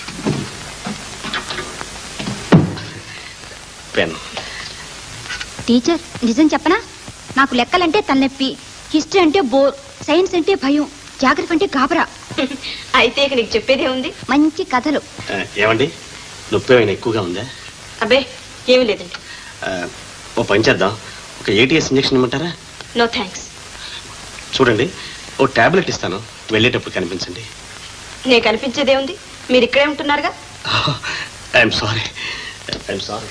పెన్ టీచర్ నిజం చెప్పనా నాకు లెక్కలంటే తలనొప్పి హిస్టరీ అంటే బోర్ సైన్స్ అంటే భయం జాగ్రఫీ అంటే గాబరా అయితే ఇక నీకు చెప్పేదే ఉంది మంచి కథలు ఏమండి నొప్పి ఏమైనా ఎక్కువగా ఉందా అబ్బే ఏమీ లేదండి ఆ, ఓ పని చేద్దాం ఒక ఏటీఎస్ ఇంజెక్షన్ ఇమ్మంటారా నో థ్యాంక్స్ చూడండి ఓ టాబ్లెట్ ఇస్తాను వెళ్ళేటప్పుడు కనిపించండి నేను కనిపించేదే ఉంది మీరు ఇక్కడే ఉంటున్నారుగా ఐఎమ్ సారీ ఐఎమ్ సారీ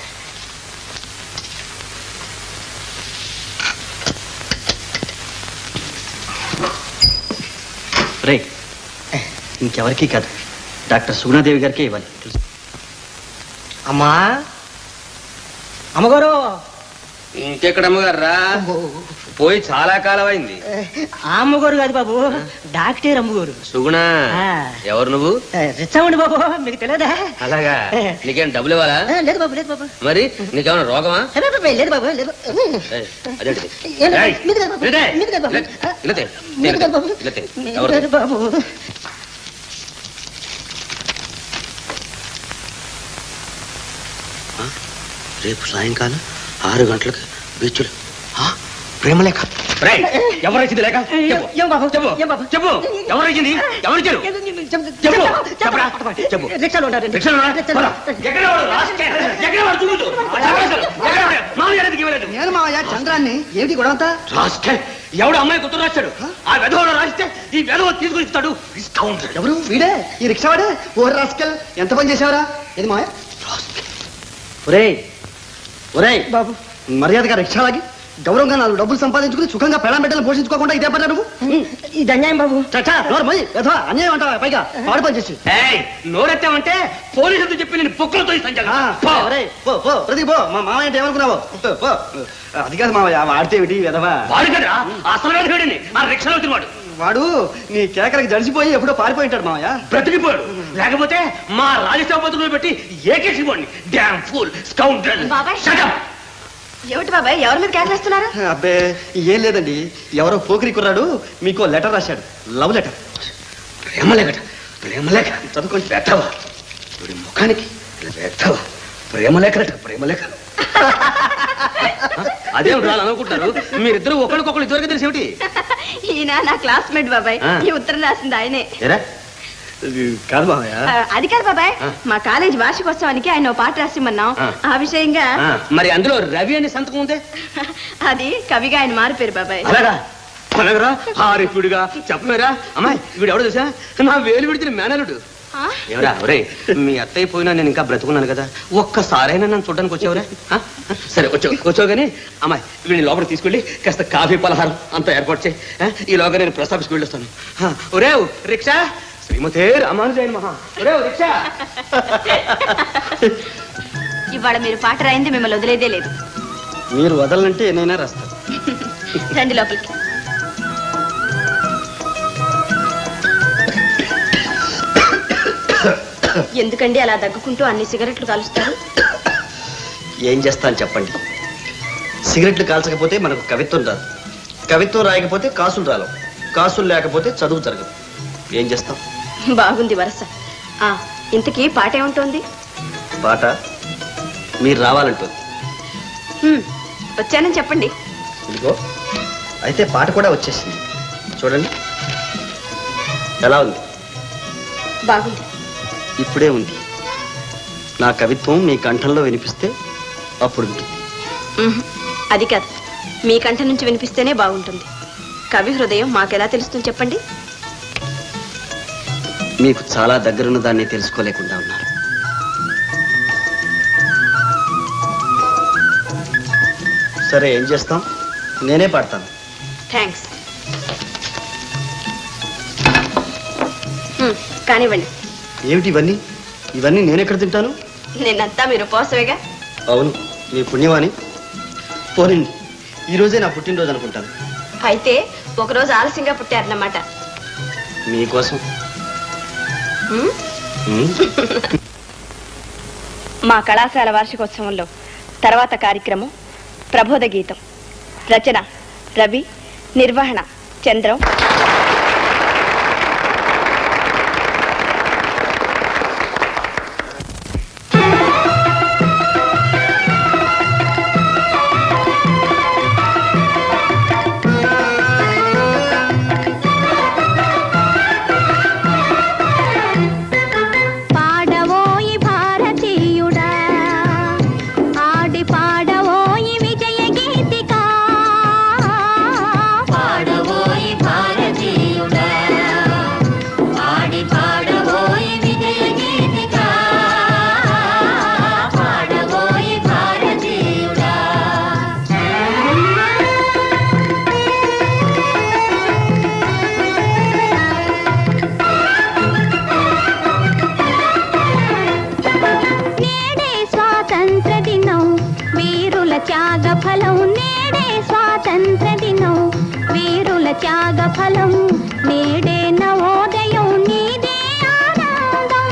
రే ఇంకెవరికీ కాదు డాక్టర్ సుగుణాదేవి గారికే ఇవ్వాలి అమ్మా అమ్మగారు ఇంకెక్కడ అమ్మగారు రా పోయి చాలా కాలం అయింది ఆ అమ్మగారు కాదు బాబు డాక్టర్ అమ్మగారు సుగుణ ఆ. ఎవరు నువ్వు రిచ్చామండి బాబు మీకు తెలియదా అలాగా నీకేం డబ్బులు ఇవ్వాలా ఆ, లేదు బాబు లేదు బాబు మరి నీకేమైనా రోగమా ఏ, బాబు, లేదు బాబు లేదు ఏయ్, అదేంటిది? ఏంటి? ఏయ్, మీకు కాదు బాబు, ఇలాతే, మీకు కాదు బాబు. ఇలా- ఇలాతే, మీకు కాదు బాబు. ఇలాతే, మీకు ఎవరిది? కాదు బాబు రేపు సాయంకాలం ఆరు గంటలకు బీచ్లు ప్రేమలేఖ రేయ్, ఎవరిచ్చింది లేక చెప్పు ఏం బాబు చెప్పు ఏం బాబు చెప్పు ఎవరిచ్చింది ఎవరిచ్చారు చెప్పు చెప్పరా చెప్పు రిక్షాలో ఉన్నారండి రిక్షాలో ఉన్నారా? పద. ఎక్కడ వాడు? రాస్కెల్. ఎక్కడ వాడు? చూడు. చెప్పేశారు. ఎక్కడ వాడు? మామయ్య ఎందుకు ఇవ్వలేదు? నేను మావయ్య చంద్రాన్ని ఏమిటి గొడవ అంతా రాస్కెల్. ఎవడు అమ్మాయి గుర్తు రాశాడు ఆ వెధవలో రాస్తే ఈ వెధవ తీసుకుని ఇస్తాడు ఇస్తాడు ఎవరు వీడే ఈ రిక్షా వాడే ఓ రాస్కల్ ఎంత పని చేసావరా ఇది మావయ్య ఒరేయ్ ఒరేయ్ బాబు మర్యాదగా రిక్షాలాగి గౌరవంగా నాలుగు డబ్బులు సంపాదించుకుని సుఖంగా పెళ్ళం బిడ్డలు పోషించుకోకుండా ఇదే పడ్డా నువ్వు ఇది అన్యాయం బాబు చచ్చా నోరు మొయ్ యథా అన్యాయం అంటావా పైగా పాడు పని చేసి ఏయ్ నోరెత్తామంటే పోలీసులతో చెప్పి నేను పొక్కులతో ఇస్తాను ఆ, పో, ఒరేయ్, పో పో ప్రతి పో మా మామయ్య అంటే ఏమనుకున్నావు పో, పో. అది కాదు మామయ్య వాడితే ఏమిటి వెధవా వాడు కదా అసలు వేడిని ఆ రిక్షాలో తినవాడు వాడు నీ కేకలకి జడిసిపోయి ఎప్పుడో పారిపోయి ఉంటాడు మామయ్య బ్రతికిపోయాడు లేకపోతే మా రాజస్థాన్ బతుకులు పెట్టి ఏకేసిపోండి డ్యామ్ ఫుల్ స్కౌండ్రల్ బాబాయ్. ఏమిటి బాబాయ్ ఎవరి మీద క్యాన్ చేస్తున్నారు అబ్బే ఏం లేదండి ఎవరో పోకిరి కుర్రాడు మీకు లెటర్ రాశాడు లవ్ లెటర్ ప్రేమ లేకట ప్రేమ లేక చదువుకొని పెట్టావా వీడి ముఖానికి ఇలా పెట్టావా ప్రేమ లేకరట ప్రేమ లేక అదేం రాలు అనుకుంటారు మీరిద్దరు ఒకరికొకరు ఇద్దరికి తెలిసి ఏమిటి ఈయన నా క్లాస్మేట్ బాబాయ్ ఆ. ఈ ఉత్తరం రాసింది ఆయనే ఏరా ఇది కాదు బాబయ్య ఆ, అది కాదు బాబాయ్ ఆ. మా కాలేజ్ వార్షికోత్సవానికి ఆయన ఓ పాట రాసిమన్నాం ఆ. ఆ విషయంగా ఆ, మరి అందులో రవి అని సంతకం ఉందే అది కవిగా ఆయన మారిపోయారు బాబాయ్ అలాగా అలాగరా హారిపుడిగా చెప్పలేరా అమ్మాయి వీడు ఎవడో తెలుసా నా వేలు విడిచిన మేనలుడు ఆ? ఎవరా ఒరే మీ అత్తయ్య పోయినా నేను ఇంకా బ్రతుకున్నాను కదా ఒక్కసారైనా నన్ను చూడడానికి వచ్చావురా ఆ? సరే వచ్చావు వచ్చావు కానీ అమ్మాయి వీడిని లోపల తీసుకెళ్ళి కాస్త కాఫీ పలహారం అంతా ఏర్పాటు చేయి ఆ? ఈలోగా నేను ప్రెస్ ఆఫీస్కి వెళ్ళొస్తాను ఆ, ఒరే రిక్షా శ్రీమతే రామానుజైన మహా ఒరే రిక్షా ఇవాళ మీరు పాట రాయింది మిమ్మల్ని వదిలేదే లేదు మీరు వదలంటే నేనైనా రాస్తాను రండి లోపలికి ఎందుకండి అలా దగ్గుకుంటూ అన్ని సిగరెట్లు కాలుస్తారు ఏం చేస్తాను చెప్పండి సిగరెట్లు కాల్చకపోతే మనకు కవిత్వం రాదు కవిత్వం రాయకపోతే కాసులు రాలం కాసులు లేకపోతే చదువు జరగదు ఏం చేస్తాం బాగుంది వరస ఆ ఇంతకీ పాట ఏముంటోంది పాట మీరు రావాలంటుంది హ్మ్, వచ్చానని చెప్పండి ఇదిగో అయితే పాట కూడా వచ్చేసింది చూడండి ఎలా ఉంది బాగుంది ఇప్పుడే ఉంది నా కవిత్వం మీ కంఠంలో వినిపిస్తే అప్పుడు ఉంటుంది ఉహు, అది కాదు మీ కంఠ నుంచి వినిపిస్తేనే బాగుంటుంది కవి హృదయం మాకెలా తెలుస్తుంది చెప్పండి మీకు చాలా దగ్గరున్న దాన్ని తెలుసుకోలేకుండా ఉన్నారు సరే ఏం చేస్తాం నేనే పాడతాను థ్యాంక్స్ హ్మ్, కానివ్వండి ఏమిటి ఇవన్నీ ఇవన్నీ నేనెక్కడ తింటాను నిన్నంతా మీరు పోసవేగా అవును మీ పుణ్యవాణి పోనండి ఈ రోజే నా పుట్టినరోజు అనుకుంటాను అయితే ఒకరోజు ఆలస్యంగా పుట్టారన్నమాట మీకోసం హ్మ్? ఉమ్. మా కళాశాల వార్షికోత్సవంలో తర్వాత కార్యక్రమం ప్రబోధ గీతం రచన రవి నిర్వహణ చంద్రం పాడవోయి భారతీయుడా ఆడి పాడవోయి విజయ గీతిక పాడవోయి భారతీయుడా ఆడి పాడవోయి విజయ గీతిక పాడవోయి భారతీయుడా నేడే స్వాతంత్ర దినం వీరుల త్యాగ ఫలం నేడే స్వాతంత్ర దినం వీరుల త్యాగ ఫలం నేడే నవోదయం నీదే ఆనందం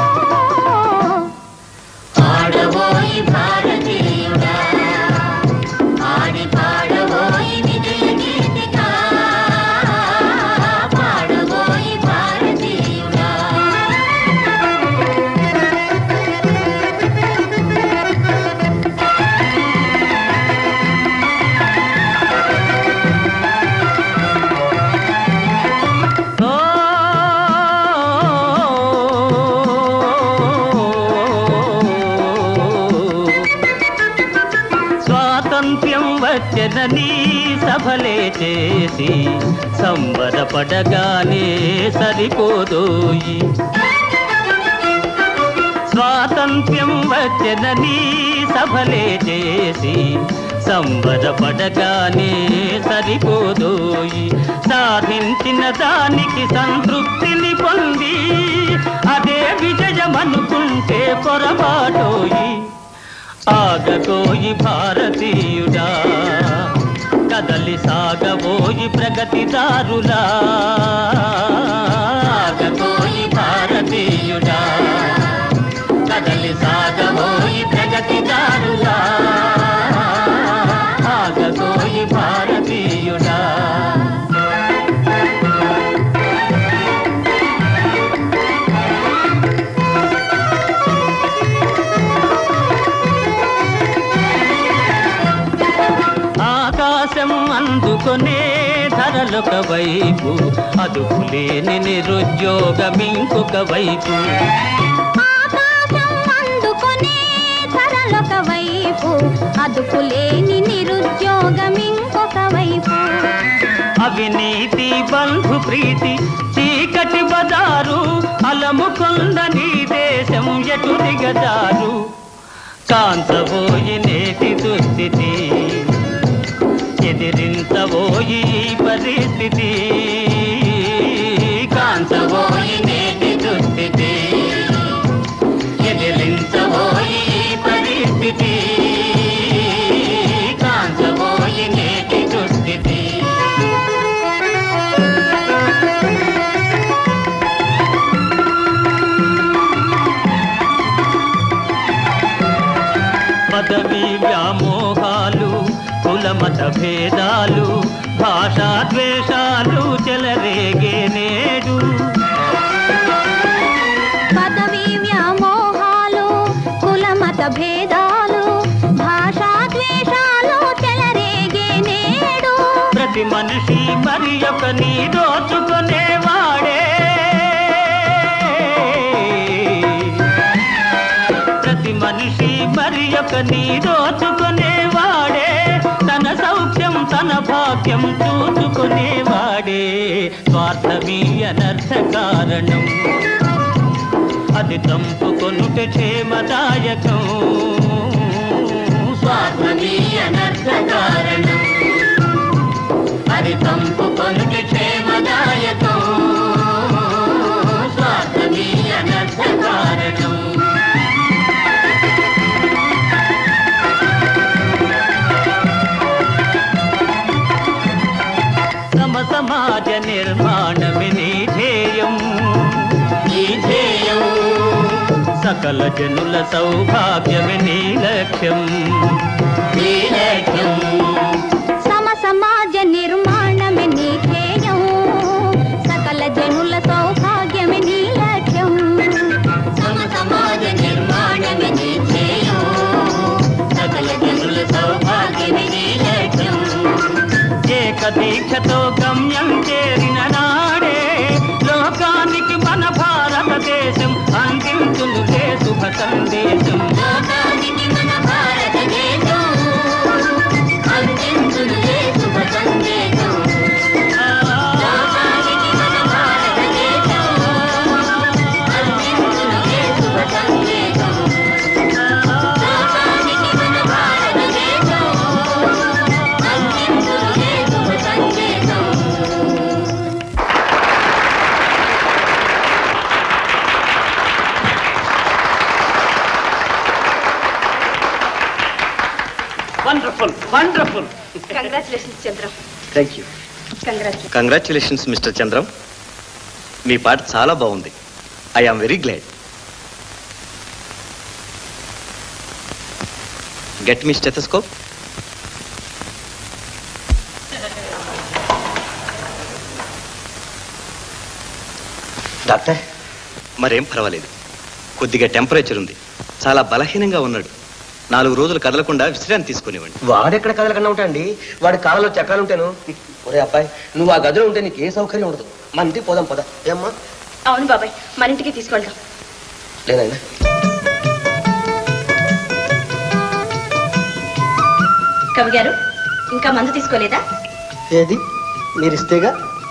పాడవోయి భారతీయుడా ఆడి పాడవోయి విజయ గీతిక పాడవోయి భారతీయుడా స్వాతంత్ర్యం వచ్చనని సభలే చేసి సంబరపడగానే సరిపోదోయి స్వాతంత్ర్యం వచ్చనని సభలే చేసి సంబరపడగానే సరిపోదోయి సాధించిన దానికి సంతృప్తిని పొంది అదే విజయమనుకుంటే పొరపాటోయి ఆగకోయి భారతీయుడా కదలి సాగబోయి ప్రగతిదారులా ఆగకోయి భారతీయుడా కదలి సాగబోయి ప్రగతిదారులా అందుకొనే ధరలొక వైపు అదుపులేని నిరుద్యోగం ఇంకొక వైపు అందుకునే ధరలొక వైపు అదుపులేని నిరుద్యోగం ఇంకొక వైపు అవినీతి బంధు ప్రీతి చీకటి బజారు అలముకొంద నీ దేశం ఎటు దిగజారు కాంతబోయి నేటి దుస్థితి ఎదిరించబోయి ఈ పరిస్థితి కాంతబోయి నేటి దుస్థితి ఎదిరించబోయి ఈ పరిస్థితి కాంతబోయి నేటి దుస్థితి పదవి వ్యామోహాలు కులమత భేదాలు భాషా ద్వేషాలు చెలరేగే నేడు పదవి వ్యామోహాలు కులమత భేదాలు భాషా ద్వేషాలు చెలరేగే నేడు ప్రతి మనిషి మరి ఒక నీ దోచుకునేవాడే ప్రతి మనిషి మరి ఒక నీ దోచుకునేవాడే తన సౌఖ్యం తన భాగ్యం చూచుకునేవాడే స్వార్థమీ అనర్థ కారణం అది తంపుకొనుట క్షేమదాయకం స్వార్థమీ అనర్థ కారణం అది తంపుకొనుట క్షేమదాయకం స్వార్థమీ అనర్థ కారణం సమ సమాజ నిర్మాణమే నీ ధ్యేయం నీ ధ్యేయం సకల జనుల సౌభాగ్యమే నీ లక్ష్యం నీ లక్ష్యం సమ సమాజ నిర్మాణమే నీ ధ్యేయం సకల జనుల సౌభాగ్యమే నీ లక్ష్యం సమ సమాజ నిర్మాణమే నీ ధ్యేయం సకల జనుల సౌభాగ్యమే నీ లక్ష్యం ఏక దీక్షతో గమ్యం చేరిన నాడే లోకానికి మన భారతదేశం అందించునులే శుభ సందేశం లోకానికి మన భారతదేశం అందించునులే శుభ సందేశం లోకానికి మన భారతదేశం అందించునులే శుభ సందేశం లోకానికి మన భారతదేశం అందించునులే శుభ సందేశం wonderful wonderful congratulations Chandram thank you congratulation congratulations mister Chandram మీ పాట చాలా బాగుంది I am very glad get me stethoscope doctor మరేం పర్వాలేదు కొద్దిగా టెంపరేచర్ ఉంది చాలా బలహీనంగా ఉన్నాడు నాలుగు రోజులు కదలకుండా విశ్రాంతి తీసుకునేవ్వండి వాడెక్కడ కదలకుండా ఉంటాండి వాడి కాలంలో చక్రాలుంటాను ఒరే అబ్బాయి నువ్వు ఆ గదిలో ఉంటే నీకు ఏ సౌకర్యం ఉండదు మన ఇంటికి పోదాం పద ఏమ్మా అవును బాబాయ్ మన ఇంటికి తీసుకెళ్తాం లేనైనా కవి గారు ఇంకా మందు తీసుకోలేదా ఏది మీరు ఇస్తేగా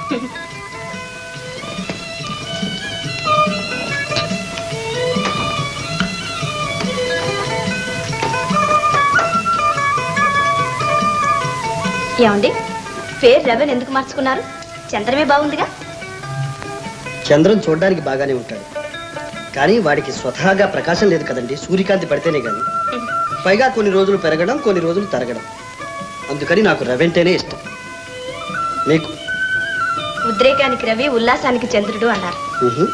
ఏమండి పేరు రవెన్ ఎందుకు మార్చుకున్నారు చంద్రమే బాగుందిగా చంద్రం చూడడానికి బాగానే ఉంటాడు కానీ వాడికి స్వతహాగా ప్రకాశం లేదు కదండి సూర్యకాంతి పడితేనే కానీ పైగా కొన్ని రోజులు పెరగడం కొన్ని రోజులు తరగడం అందుకని నాకు రవెంటేనే ఇష్టం మీకు ఉద్రేకానికి రవి ఉల్లాసానికి చంద్రుడు అన్నారు ఉహు.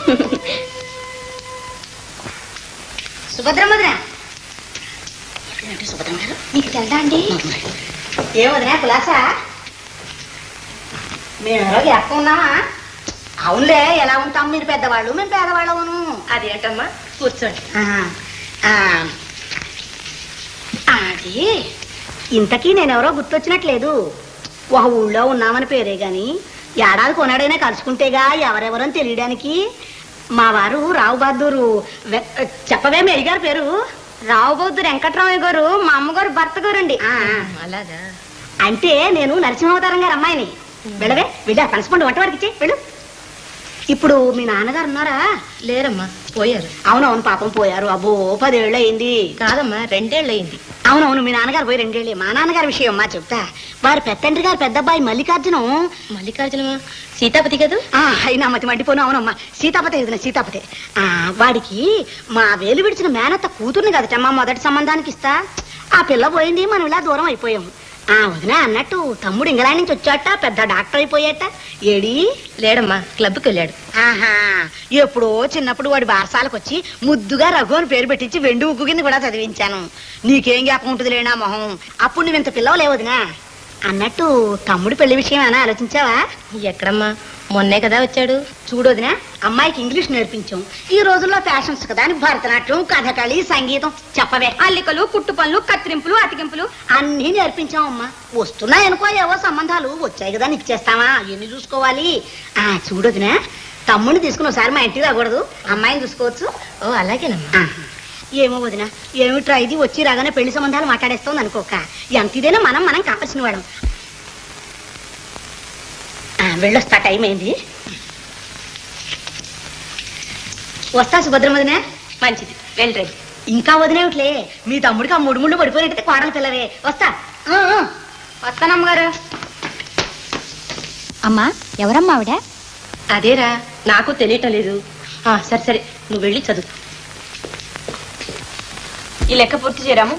సుభద్రమ్మదిరా నీకు తెలుదా అండి ఏమదిరా కులాసా మేము ఎవరో ఎక్క ఉన్నామా అవునులే ఎలా ఉంటాం మీరు పెద్దవాళ్ళు మేము పేదవాళ్ళవును అదేంటమ్మా కూర్చోండి ఆహా. ఆ, అది ఇంతకీ నేనెవరో గుర్తొచ్చినట్లేదు ఒక ఊళ్ళో ఉన్నామని పేరే గాని ఏడాది కొన్నాడైనా కలుసుకుంటేగా ఎవరెవరని తెలియడానికి మా వారు రావు బహదూరు వె- చెప్పవే మేరీ గారి పేరు రావు బౌద్ధు వెంకట్రామయ్య గారు మా అమ్మగారు భర్త గారండి అలాగా అంటే నేను నరసింహావతారం గారు అమ్మాయిని వెళ్ళవే వెళ్ళా పనసపండు వంట వాడికి ఇచ్చే వెళ్ళు ఇప్పుడు మీ నాన్నగారు ఉన్నారా లేరమ్మా పోయారు అవునవును పాపం పోయారు అబ్బో పదేళ్ళు అయింది కాదమ్మా రెండేళ్ళు అయింది అవునవును మీ నాన్నగారు పోయి రెండేళ్ళే మా నాన్నగారి విషయం మా చెప్తా వారి పెద్దండ్రి గారు పెద్ద అబ్బాయి మల్లికార్జునం మల్లికార్జునమా సీతాపతి కదా ఆ, అయినా మతి మట్టిపోను అవునమ్మా సీతాపతి ఎదున సీతాపతి ఆ, వాడికి మా వేలు విడిచిన మేనత్త కూతుర్ని కదటమ్మా మొదటి సంబంధానికి ఇస్తా ఆ పిల్ల పోయింది మనం ఇలా దూరం అయిపోయాం ఆ వదిన అన్నట్టు తమ్ముడు ఇంగ్లాండ్ నుంచి వచ్చాట పెద్ద డాక్టర్ అయిపోయాట ఏడి లేడమ్మా క్లబ్కి వెళ్ళాడు ఆహా ఎప్పుడో చిన్నప్పుడు వాడి బారసాలకు వచ్చి ముద్దుగా రఘు అని పేరు పెట్టించి వెండి ఉగ్గు కింద కూడా చదివించాను నీకేం జ్ఞాపకం ఉంటుంది లేనా మొహం అప్పుడు నువ్వు ఇంత పిల్లవలే వదినా అన్నట్టు తమ్ముడు పెళ్లి విషయం ఏమైనా ఆలోచించావా ఎక్కడమ్మా మొన్నే కదా వచ్చాడు చూడొదినా అమ్మాయికి ఇంగ్లీష్ నేర్పించాం ఈ రోజుల్లో ఫ్యాషన్స్ కదా అని భరతనాట్యం కథകളి సంగీతం చెప్పవే అల్లికలు కుట్టు పనులు కత్తిరింపులు అతికింపులు అన్నీ నేర్పించాం అమ్మా వస్తున్నాయి అనుకో ఏవో సంబంధాలు వచ్చాయి కదా నీకు చేస్తావా ఎన్ని చూసుకోవాలి ఆ చూడొదినా తమ్ముడిని తీసుకుని ఒకసారి మా ఇంటికి రాకూడదు అమ్మాయిని చూసుకోవచ్చు ఓ అలాగేనమ్మా ఆహా. ఏమో వదిన ఏమిట్రా ఇది వచ్చి రాగానే పెళ్లి సంబంధాలు మాట్లాడేస్తోంది అనుకోక ఎంత ఇదైనా మనం మనం కావాల్సిన వాడం ఆ, వెళ్ళొస్తా టైం అయింది వస్తా సుభద్రం వదిన మంచిది వెళ్ళరండి ఇంకా వదినేమిట్లే మీ తమ్ముడికి ఆ మూడు ముళ్ళు పడిపోయినట్టు కోడలు పిల్లవే వస్తా ఆ, ఆ. వస్తానమ్మగారు అమ్మా ఎవరమ్మా ఆవిడ అదేరా నాకు తెలియటం లేదు ఆ, సరే సరే నువ్వు వెళ్ళి చదువు ఈ లెక్క పూర్తి చేయరాము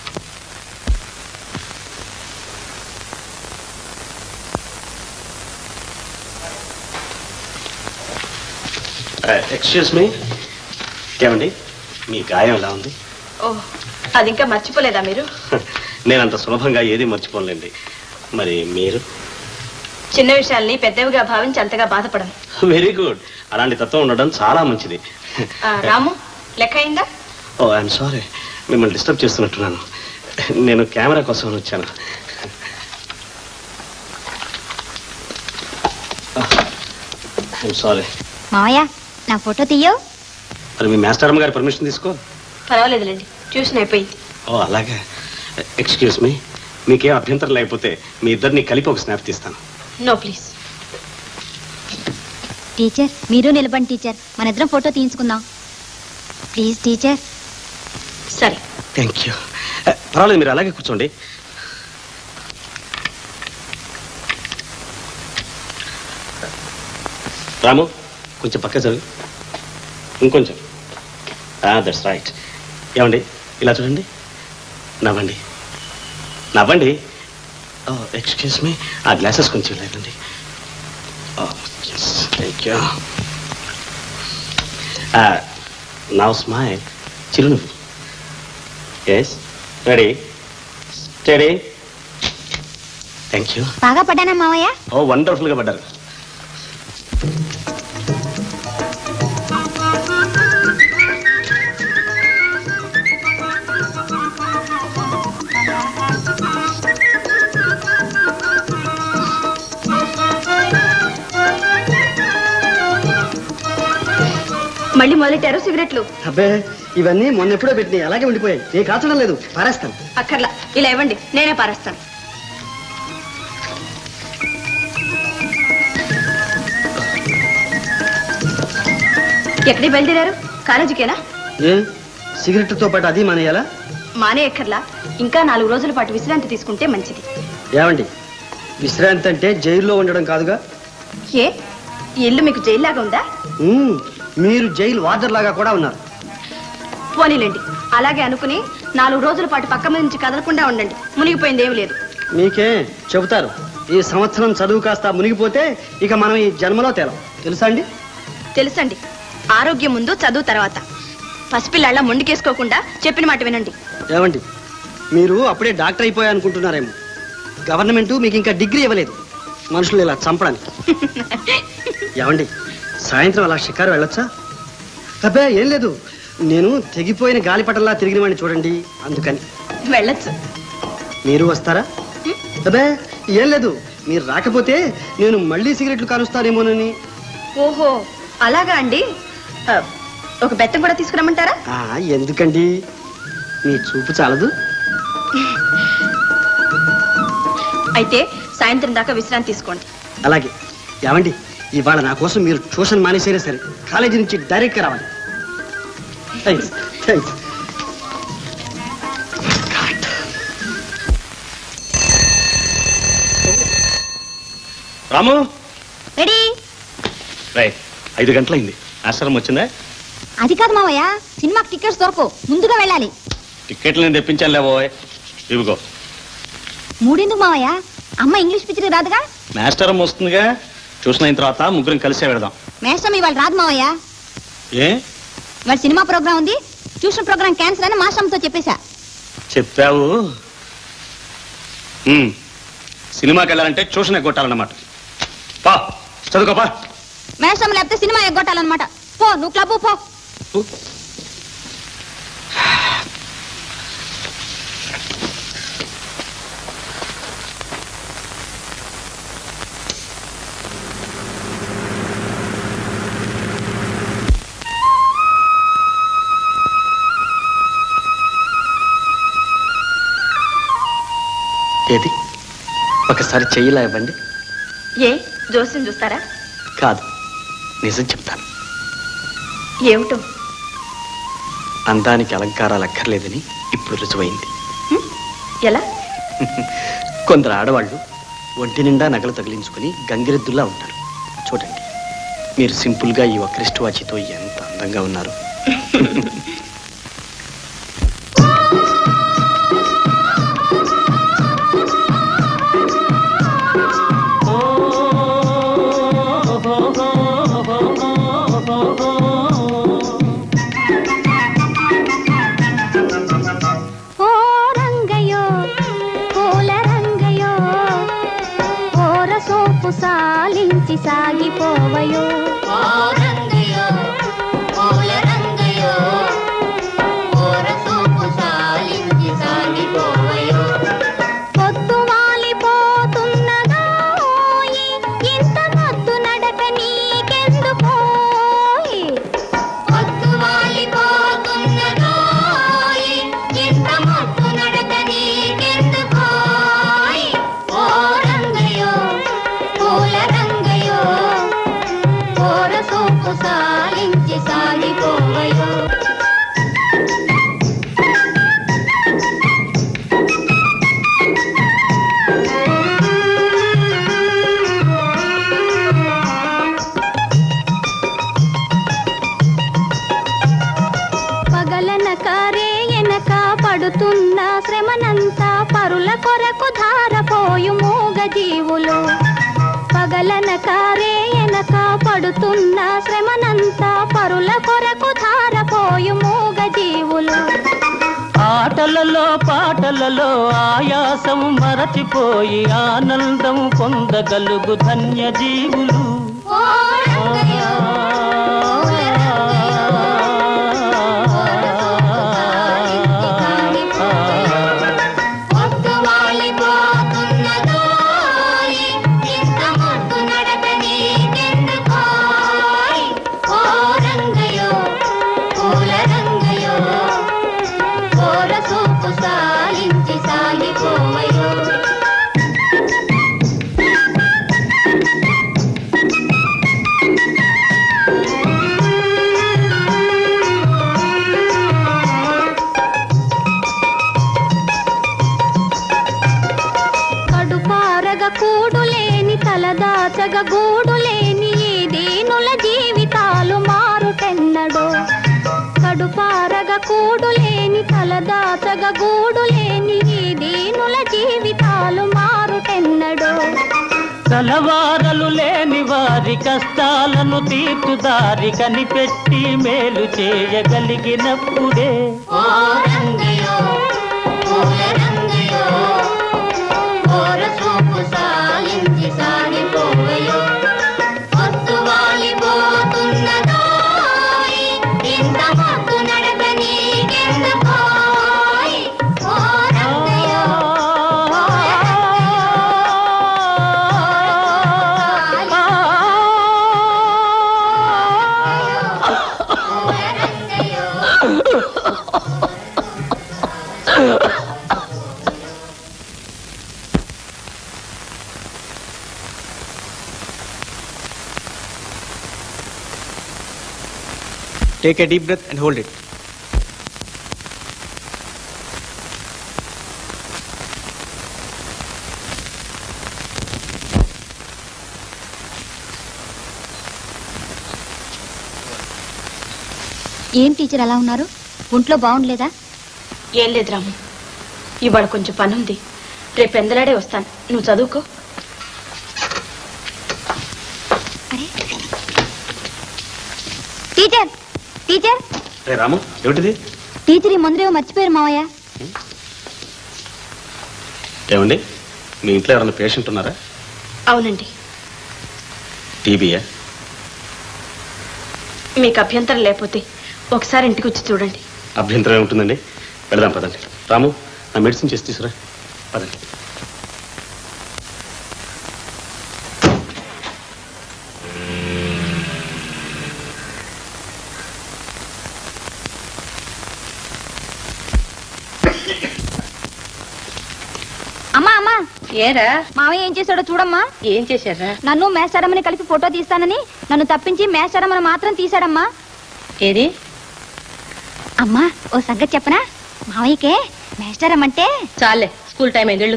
ఎక్స్క్యూజ్ మీ ఏమండి మీ గాయం ఎలా ఉంది ఓ అది ఇంకా మర్చిపోలేదా మీరు నేను అంత సులభంగా ఏది మర్చిపోలేండి మరి మీరు చిన్న విషయాల్ని పెద్దవిగా భావించి అంతగా బాధపడను వెరీ గుడ్ అలాంటి తత్వం ఉండడం చాలా మంచిది ఆ, రాము లెక్క అయిందా ఓ ఐఎమ్ సారీ మిమ్మల్ని డిస్టర్బ్ చేస్తున్నట్టున్నాను నేను కెమెరా కోసం వచ్చాను ఐఎమ్ సారీ మావయ్య నా ఫోటో తీయో మరి మీ మాస్టర్ అమ్మ గారి పర్మిషన్ తీసుకో పర్వాలేదులేండి ట్యూషన్ అయిపోయింది ఓ అలాగే ఎక్స్క్యూజ్ మీ మీకేం అభ్యంతరం లేకపోతే మీ ఇద్దరిని కలిపి ఒక స్నాప్ తీస్తాను నో ప్లీజ్ టీచర్ మీరు నిలబండి టీచర్ మన ఇద్దరం ఫోటో తీయించుకుందాం ప్లీజ్ టీచర్ సరే థ్యాంక్ యూ పర్వాలేదు మీరు అలాగే కూర్చోండి రాము కొంచెం పక్క జరుగు ఇంకొంచెం దట్స్ రైట్ ఏమండి ఇలా చూడండి నవ్వండి నవ్వండి ఎక్స్క్యూజ్ మీ ఆ గ్లాసెస్ కొంచెం లేదండి థ్యాంక్ యూ నవ్ స్మైల్ చిరునవ్వు yes ready steady thank you బాగా పడ్డానా మావయ్య ఓ వండర్ఫుల్గా పడ్డారు మళ్ళీ మొదలెట్టారు సిగరెట్లు అబ్బే ఇవన్నీ మొన్న ఎప్పుడో పెట్టినాయి అలాగే ఉండిపోయాయి నేను కాల్చడం లేదు పారేస్తాను అక్కర్లా ఇలా ఇవ్వండి నేనే పారేస్తాను ఎక్కడికి బయలుదేరారు కాలేజీకేనా ఏ సిగరెట్తో పాటు అది మానేయాలా మానే ఎక్కర్లా ఇంకా నాలుగు రోజుల పాటు విశ్రాంతి తీసుకుంటే మంచిది ఏమండి విశ్రాంతి అంటే జైల్లో ఉండడం కాదుగా ఏ ఈ ఇల్లు మీకు జైల్లాగా ఉందా ఉమ్, మీరు జైలు వార్డర్ లాగా కూడా ఉన్నారు పోనీలేండి అలాగే అనుకుని నాలుగు రోజుల పాటు పక్క మీద నుంచి కదలకుండా ఉండండి మునిగిపోయింది ఏమీ లేదు మీకే చెబుతారు ఈ సంవత్సరం చదువు కాస్త మునిగిపోతే ఇక మనం ఈ జన్మలో తేలం తెలుసా అండి తెలుసండి ఆరోగ్యం ముందు చదువు తర్వాత పసిపిల్లాళ్ళ మొండికేసుకోకుండా చెప్పిన మాట వినండి ఏమండి మీరు అప్పుడే డాక్టర్ అయిపోయా అనుకుంటున్నారేమో గవర్నమెంట్ మీకు ఇంకా డిగ్రీ ఇవ్వలేదు మనుషులు ఇలా చంపడానికి ఏమండి సాయంత్రం అలా షికారు వెళ్ళొచ్చా అబ్బే ఏం లేదు నేను తెగిపోయిన గాలిపటంలా తిరిగిన వాడిని చూడండి అందుకని వెళ్ళొచ్చు మీరు వస్తారా అబ్బే ఏం లేదు మీరు రాకపోతే నేను మళ్ళీ సిగరెట్లు కాలుస్తానేమోనని ఓహో అలాగా అండి ఆ, ఒక బెత్తం కూడా తీసుకురమ్మంటారా ఆ, ఎందుకండి మీ చూపు చాలదు అయితే సాయంత్రం దాకా విశ్రాంతి తీసుకోండి అలాగే ఏమండి ఇవాళ నా కోసం మీరు ట్యూషన్ మానేసైనా సరే కాలేజీ నుంచి డైరెక్ట్గా రావాలి థ్యాంక్స్ థ్యాంక్స్ రాము రెడీ రై ఐదు గంటలైంది ఆశ్రమం వచ్చిందా అది కాదు మావయ్య సినిమాకి టికెట్స్ దొరకవు ముందుగా వెళ్ళాలి టిక్కెట్లు నేను తెప్పించాను లేవో ఇవిగో మూడెందుకు మావయ్య అమ్మ ఇంగ్లీష్ పిక్చర్ రాదుగా మాస్టర్ వస్తుందిగా ట్యూషన్ అయిన తర్వాత ముగ్గురం కలిసే వెళదాం మేస్టర్ ఇవాళ రాదు మావయ్య ఏ ఇవాళ సినిమా ప్రోగ్రామ్ ఉంది ట్యూషన్ ప్రోగ్రామ్ క్యాన్సిల్ అని మాస్టర్తో చెప్పేశా చెప్పావు ఉమ్, సినిమాకి వెళ్ళాలంటే ట్యూషన్ ఎగ్గొట్టాలన్నమాట పా చదువుకోపా మేస్టర్ లేకపోతే సినిమా ఎగ్గొట్టాలన్నమాట పో నువ్వు క్లబ్ పో ఏది ఒకసారి చెయ్యిలా ఇవ్వండి ఏ జోస్యం చూస్తారా కాదు నిజం చెప్తాను ఏమిటో అందానికి అలంకారాలు అక్కర్లేదని ఇప్పుడు రుజువైంది ఎలా కొందరు ఆడవాళ్ళు ఒంటి నిండా నగలు తగిలించుకుని గంగిరెద్దుల్లా ఉంటారు చూడండి మీరు సింపుల్గా ఈ ఒక్క రిస్ట్ వాచితో ఎంత అందంగా ఉన్నారు ఓ రంగయో పూల రంగయో ఓర సోపు సాలించి సాగిపోవయో ఓ రంగయో పూల రంగయో ఓర సూపు సాలించి సాగిపోవయో పొద్దు వాలిపోతున్నదోయి ఇంత మత్తు నడక నీకెందుకోయి పొద్దు వాలిపోతున్నదోయ్ ఎంత మత్తు నడక నీకెందుకోయ్ ఓ రంగయో పూల రంగయో ఓర సూపు సాలించి సాగిపోవయో పగలనక రేయనక పడుతున్న శ్రమనంతా పరుల కొరకు ధారపోయు మూగ జీవులు పగలనక రేయనక పడుతున్న శ్రమనంతా పరుల కొరకు ధారపోయు మూగ జీవులు ఆటలలో పాటలలో ఆయాసం మరచిపోయి ఆనందం పొందగలుగు ధన్య జీవులు ఓ రంగయో పూల రంగయో పొద్దు వాలిపోతున్నదోయ్ ఇంత మత్తు నడక నీకెందుకోయ్ ఓ రంగయో పూల రంగయో ఓర సూపు సాలించి సాగిపోవయో కడుపారగ కూడులేని తలదాచగ గూడులేని ఈ దీనుల జీవితాలు మారుటెన్నడో కడుపారగ కూడులేని తలదాచగ గూడులేని ఈ దీనుల జీవితాలు మారుటెన్నడో కలవారలు లేని వారి కష్టాలను తీర్చుదారి కనిపెట్టి మేలు చేయగలిగినప్పుడే ఓ రంగయో పూల రంగయో ఓర సూపు సాలించి సాగిపోవయో పొద్దు వాలిపోతున్నదోయ్ ఇంత మత్తు నడక నీకెందుకోయ్ ఓ రంగయో పూల రంగయో Take a deep breath and hold it. ఏం టీచర్ అలా ఉన్నారు ఒంట్లో బాగుండలేదా ఏం లేదు రాము ఇవాళ కొంచెం పని ఉంది రేపు ఎందలాడే వస్తాను నువ్వు చదువుకో టీచర్ టీచర్ రే రాము ఏమిటిది టీచర్ ఈ మందులేవో మర్చిపోయారు మావయ్య ఏమండి మీ ఇంట్లో ఎవరైనా పేషెంట్ ఉన్నారా అవునండి టీబీయా మీకు అభ్యంతరం లేకపోతే ఒకసారి ఇంటికి వచ్చి చూడండి అభ్యంతరం ఏముంటుందండి వెళదాం పదండి రాము నా మెడిసిన్ చేసి తీసుకురా పదండి అమ్మా అమ్మా ఏరా మావయ్య ఏం చేశాడో చూడమ్మా ఏం చేశారా నన్ను మేస్టారమ్మని కలిపి ఫోటో తీస్తానని నన్ను తప్పించి మేస్టారమ్మని మాత్రం తీశాడమ్మా ఏది అమ్మా ఓ సంగతి చెప్పనా మావయ్యకే మేస్టారమ్మంటే చాలే స్కూల్ టైం అయింది వెళ్ళు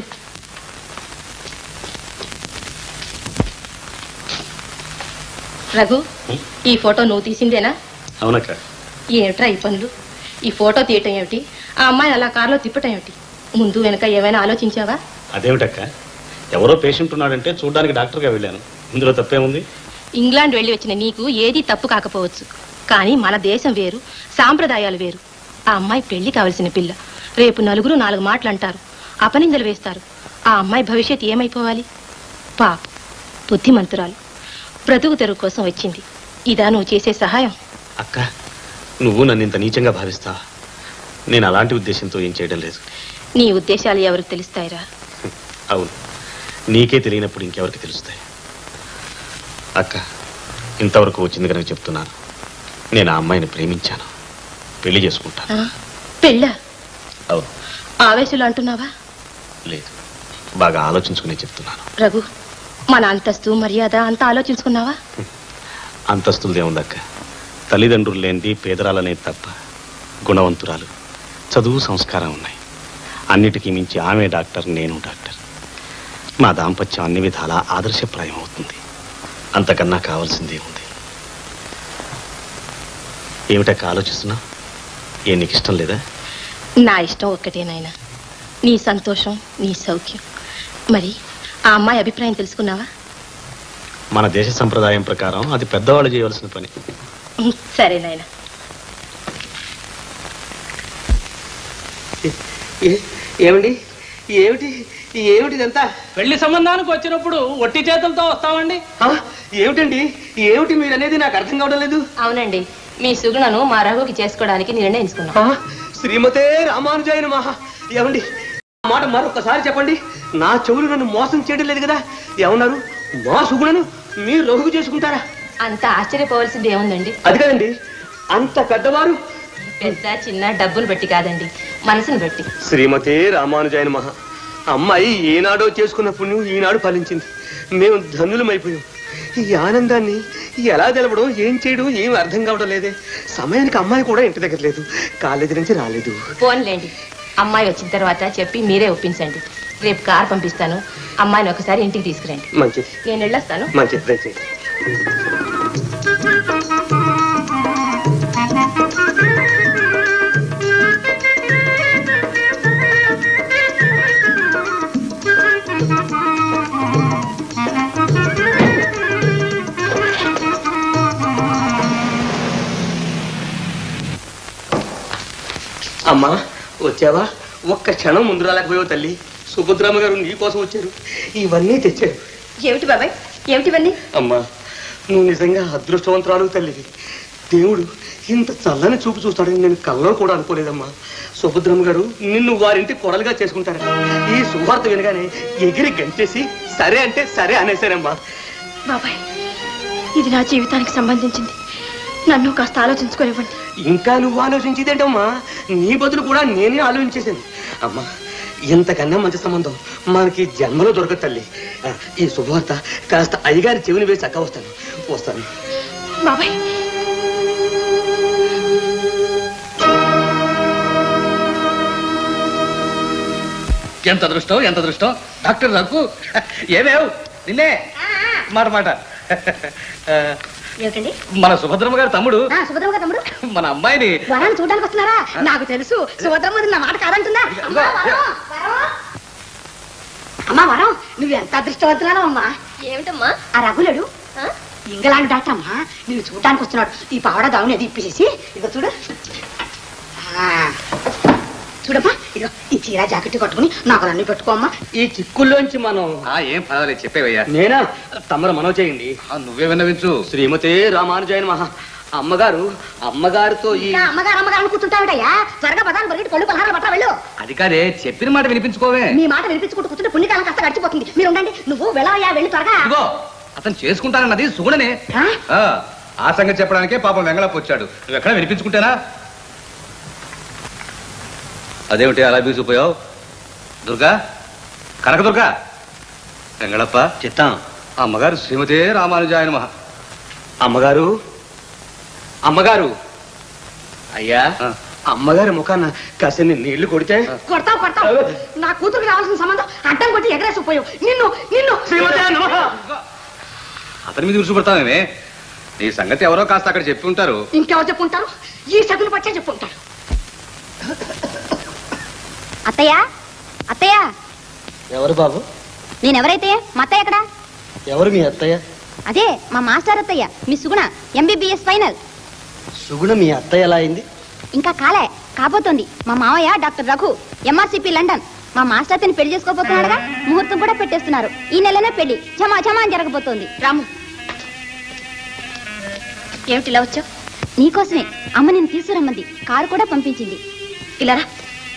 రఘు ఈ ఫోటో నువ్వు తీసిందేనా అవునక్క ఏమిట్రా ఈ పనులు ఈ ఫోటో తీయటం ఏమిటి ఆ అమ్మాయిని అలా కారులో తిప్పటం ఏమిటి ముందు వెనక ఏమైనా ఆలోచించావా అదేమిటక్క ఎవరో పేషెంట్ ఉన్నాడంటే చూడడానికి డాక్టర్గా వెళ్ళాను ఇందులో తప్పేముంది ఇంగ్లాండ్ వెళ్ళి వచ్చిన నీకు ఏదీ తప్పు కాకపోవచ్చు కానీ మన దేశం వేరు సాంప్రదాయాలు వేరు ఆ అమ్మాయి పెళ్లి కావలసిన పిల్ల రేపు నలుగురు నాలుగు మాటలు అంటారు అపనిందలు వేస్తారు ఆ అమ్మాయి భవిష్యత్ ఏమైపోవాలి పాప బుద్ధిమంతురాలు బ్రతుకు తెరువు కోసం వచ్చింది ఇదా నువ్వు చేసే సహాయం అక్క నువ్వు నన్ను ఇంత నీచంగా భావిస్తావా నేను అలాంటి ఉద్దేశంతో ఏం చేయడం లేదు నీ ఉద్దేశాలు ఎవరికి తెలుస్తాయిరా అవును నీకే తెలియనప్పుడు ఇంకెవరికి తెలుస్తాయి అక్క ఇంతవరకు వచ్చింది కనుక చెప్తున్నాను నేను ఆ అమ్మాయిని ప్రేమించాను పెళ్లి చేసుకుంటాను ఆ? పెళ్ళా అవును ఆవేశంలో అంటున్నావా లేదు బాగా ఆలోచించుకునే చెప్తున్నాను రఘు మన అంతస్తు మర్యాద అంతా ఆలోచించుకున్నావా అంతస్తులదే ఉందక్క తల్లిదండ్రులు లేనిది పేదరాలనేది తప్ప గుణవంతురాలు చదువు సంస్కారం ఉన్నాయి అన్నిటికీ మించి ఆమె డాక్టర్ నేను డాక్టర్ మా దాంపత్యం అన్ని విధాలా ఆదర్శప్రాయం అవుతుంది అంతకన్నా కావాల్సిందే ఉంది ఏమిటక్క ఆలోచిస్తున్నా ఏ నీకు ఇష్టం లేదా నా ఇష్టం ఒక్కటే నాయనా నీ సంతోషం నీ సౌఖ్యం మరి ఆ అమ్మాయి అభిప్రాయం తెలుసుకున్నావా మన దేశ సంప్రదాయం ప్రకారం అది పెద్దవాళ్ళు చేయవలసిన పని ఉం, సరే నాయనా ఏమండి ఏమిటి ఏమిటి ఇదంతా పెళ్లి సంబంధానికి వచ్చినప్పుడు ఒట్టి చేతులతో వస్తామండి ఆ, ఏమిటండి ఏమిటి మీరు అనేది నాకు అర్థం కావడం లేదు అవునండి మీ సుగుణను మా రఘుకి చేసుకోవడానికి నిర్ణయించుకున్నాం ఆ, శ్రీమతే రామానుజాయన మహా ఏమండి ఆ మాట మరొకసారి చెప్పండి నా చెవులు నన్ను మోసం చేయడం లేదు కదా ఏమన్నారు మా సుగుణను మీరు రఘుకు చేసుకుంటారా అంత ఆశ్చర్యపోవలసింది ఏముందండి అది కదండి అంత పెద్దవారు పెద్ద చిన్న డబ్బులు పెట్టి కాదండి మనసును పెట్టి శ్రీమతే రామానుజాయన మహా అమ్మాయి ఏనాడో చేసుకున్న పుణ్యం ఈనాడు ఫలించింది మేము ధన్యులమైపోయాం ఈ ఆనందాన్ని ఎలా తెలపడం ఏం చేయడం ఏం అర్థం కావడం లేదే సమయానికి అమ్మాయి కూడా ఇంటి దగ్గర లేదు కాలేజీ నుంచి రాలేదు ఫోన్లేండి అమ్మాయి వచ్చిన తర్వాత చెప్పి మీరే ఒప్పించండి రేపు కార్ పంపిస్తాను అమ్మాయిని ఒకసారి ఇంటికి తీసుకురండి మంచిది నేను వెళ్ళొస్తాను మంచిది దయచేసి అమ్మా వచ్చావా ఒక్క క్షణం ముందు రాలేకపోయావు తల్లి సుభద్రామ గారు నీ కోసం వచ్చారు ఇవన్నీ తెచ్చారు ఏమిటి బాబాయ్ ఏమిటివన్నీ అమ్మా నువ్వు నిజంగా అదృష్టవంతురాలు తల్లివి దేవుడు ఇంత చల్లని చూపు చూస్తాడని నేను కల్లో కూడా అనుకోలేదమ్మా సుభద్రమ్మ గారు నిన్ను వారింటి కొడలుగా చేసుకుంటారు ఈ శుభార్త వినగానే ఎగిరి గంటేసి సరే అంటే సరే అనేసారమ్మా బాబాయ్ ఇది నా జీవితానికి సంబంధించింది నన్ను కాస్త ఆలోచించుకోనివ్వండి ఇంకా నువ్వు ఆలోచించేదేంటమ్మా నీ బదులు కూడా నేనే ఆలోచించేసాను అమ్మా ఇంతకన్నా మంచి సంబంధం మనకి జన్మలో దొరకదు తల్లి ఆ, ఈ శుభవార్త కాస్త అయ్యగారి చెవిని వేసి అక్క వస్తాను వస్తాను బాబాయ్ ఎంత అదృష్టం ఎంత అదృష్టం డాక్టర్ రఘు ఏమేవ్ నిన్నే మాట మాట ఏమిటండి మన సుభద్రమ్మ గారి తమ్ముడు ఆ, సుభద్రమ్మ తమ్ముడు మన అమ్మాయిని వరాన్ని చూడడానికి వస్తున్నారా నాకు తెలుసు సుభద్రమ్మ నా మాట కాదంటుందా అమ్మా వరం, వరం. అమ్మా వరం నువ్వు ఎంత అదృష్టవంతురాలో అమ్మా ఏమిటమ్మా ఆ రఘులుడు ఇంగ్లాండ్ డాక్టర్ అమ్మా నువ్వు చూడడానికి వస్తున్నాడు ఈ పావడ దావుని అది ఇప్పేసి ఇదిగో చూడు ఆ, చూడమ్మా ఇదిగో ఈ చీర జాకెట్ కట్టుకుని నాకు అన్ని పెట్టుకోమ్మా ఈ చిక్కుల్లోంచి మనం ఏం పర్వాలేదు చెప్పేవయ్యా నేనా తమరు మనో చేయండి నువ్వే విన్నవించు శ్రీమతి రామానుజాయన మహా అమ్మగారు అమ్మగారితో ఈ ఇంకా అమ్మగారు అమ్మగారు అని కూర్చుంటావిటయ్యా త్వరగా పదాలు పరిగెట్టి పళ్ళు పలహారాలు పట్టా వెళ్ళు అది కాదే చెప్పిన మాట వినిపించుకోవే మీ మాట వినిపించుకుంటూ కూర్చుంటే పుణ్యకాలం కాస్త గడిచిపోతుంది మీరు ఉండండి నువ్వు వెళ్ళవయ్యా వెళ్ళి త్వరగా ఇదిగో అతను చేసుకుంటానన్నది సుగుణనే ఆ, ఆ సంగతి చెప్పడానికే పాపం వెంగళప్ప వచ్చాడు నువ్వు ఎక్కడ వినిపించుకుంటేనా అదేమిటి అలా బీసిపోయావు దుర్గా కనక దుర్గా వెంగళప్ప చిత్తం అమ్మగారు శ్రీమతి రామానుజాయన మహా అమ్మగారు అమ్మగారు అయ్యా అమ్మగారి ముఖాన కాసిన నీళ్లు కొడితే కొడతావు కొడతావు నా కూతురికి రావాల్సిన సంబంధం అడ్డం కొట్టి ఎగరేసిపోయావు నిన్ను నిన్ను అతని మీద విరుచుపడతావేమే నీ సంగతి ఎవరో కాస్త అక్కడ చెప్పి ఉంటారు ఇంకెవరు చెప్పుంటారు ఈ సగులు పచ్చే చెప్పుంటారు అత్తయ్య అత్తయ్య ఎవరు బాబు నేనెవరైతే మా అత్తయ్య ఎక్కడా ఎవరు మీ అత్తయ్య అదే మా మాస్టర్ అత్తయ్య మీ సుగుణ ఎంబీబీఎస్ ఫైనల్ సుగుణ మీ అత్తయ్య ఎలా అయింది ఇంకా కాలే కాబోతోంది మా మావయ్య డాక్టర్ రఘు ఎంఆర్సిపి లండన్ మా మాస్టర్ అతని పెళ్లి చేసుకోబోతున్నాడుగా ముహూర్తం కూడా పెట్టేస్తున్నారు ఈ నెలనే పెళ్లి ఝమా ఝమా అని జరగబోతోంది రాము ఏమిటి ఇలా వచ్చావు నీకోసమే అమ్మ నేను తీసుకురమ్మంది కారు కూడా పంపించింది ఇలా రా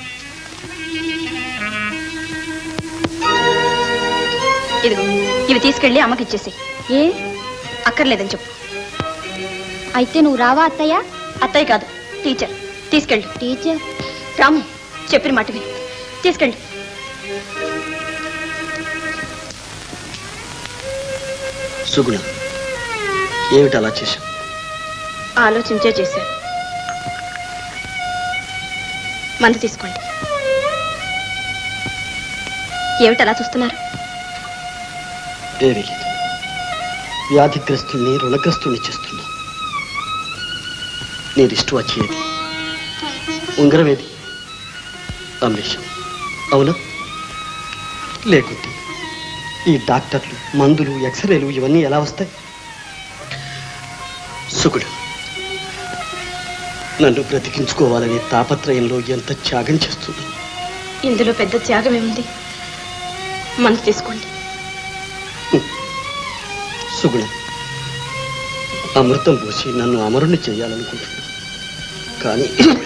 ఇదిగో ఇవి తీసుకెళ్ళి అమ్మకి ఇచ్చేసి ఏ అక్కర్లేదని చెప్పు అయితే నువ్వు రావా అత్తయ్య అత్తయ్య కాదు టీచర్ తీసుకెళ్ళు టీచర్ రాము చెప్పిన మాట విను తీసుకెళ్ళు సుగుణ ఏమిటి అలా చేశావు ఆలోచించే చేశాను మందు తీసుకోండి ఏమిటి అలా చూస్తున్నారు ఏమీ లేదు వ్యాధిగ్రస్తుల్ని రుణగ్రస్తుల్ని చేస్తున్నా నీ దిష్టి వచ్చేది ఉంగరం ఏది అమరేశం అవునా లేకుంటే ఈ డాక్టర్లు మందులు ఎక్స్రేలు ఇవన్నీ ఎలా వస్తాయి సుగుడు నన్ను బ్రతికించుకోవాలనే తాపత్రయంలో ఎంత త్యాగం చేస్తుంది ఇందులో పెద్ద త్యాగం ఏముంది మందు తీసుకోండి సుగుణ అమృతం పోసి నన్ను అమరుణ్ణి చేయాలనుకుంటున్నా కానీ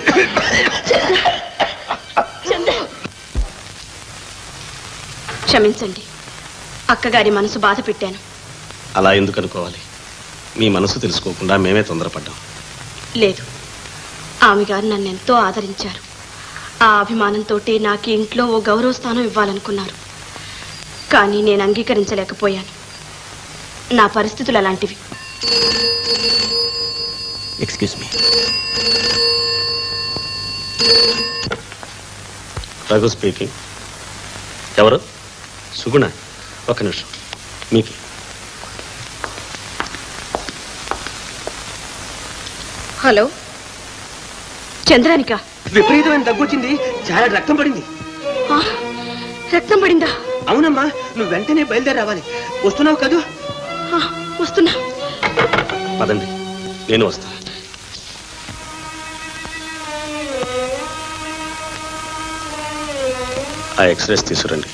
క్షమించండి అక్కగారి మనసు బాధ పెట్టాను అలా ఎందుకు అనుకోవాలి మీ మనసు తెలుసుకోకుండా మేమే తొందరపడ్డాం లేదు ఆమె గారు నన్ను ఎంతో ఆదరించారు ఆ అభిమానంతో నాకు ఈ ఇంట్లో ఓ గౌరవ స్థానం ఇవ్వాలనుకున్నారు కానీ నేను అంగీకరించలేకపోయాను నా పరిస్థితులు అలాంటివి ఎక్స్క్యూజ్ మీ రఘు స్పీకింగ్ ఎవరు సుగుణ ఒక నిమిషం మీకు హలో చంద్రానిక విపరీతమైన దగ్గు వచ్చింది చాలా రక్తం పడింది రక్తం పడిందా అవునమ్మా నువ్వు వెంటనే బయలుదేరి రావాలి వస్తున్నావు కదూ ఆ, వస్తున్నా పదండి నేను వస్తా ఆ ఎక్స్రేస్ తీసుకురండి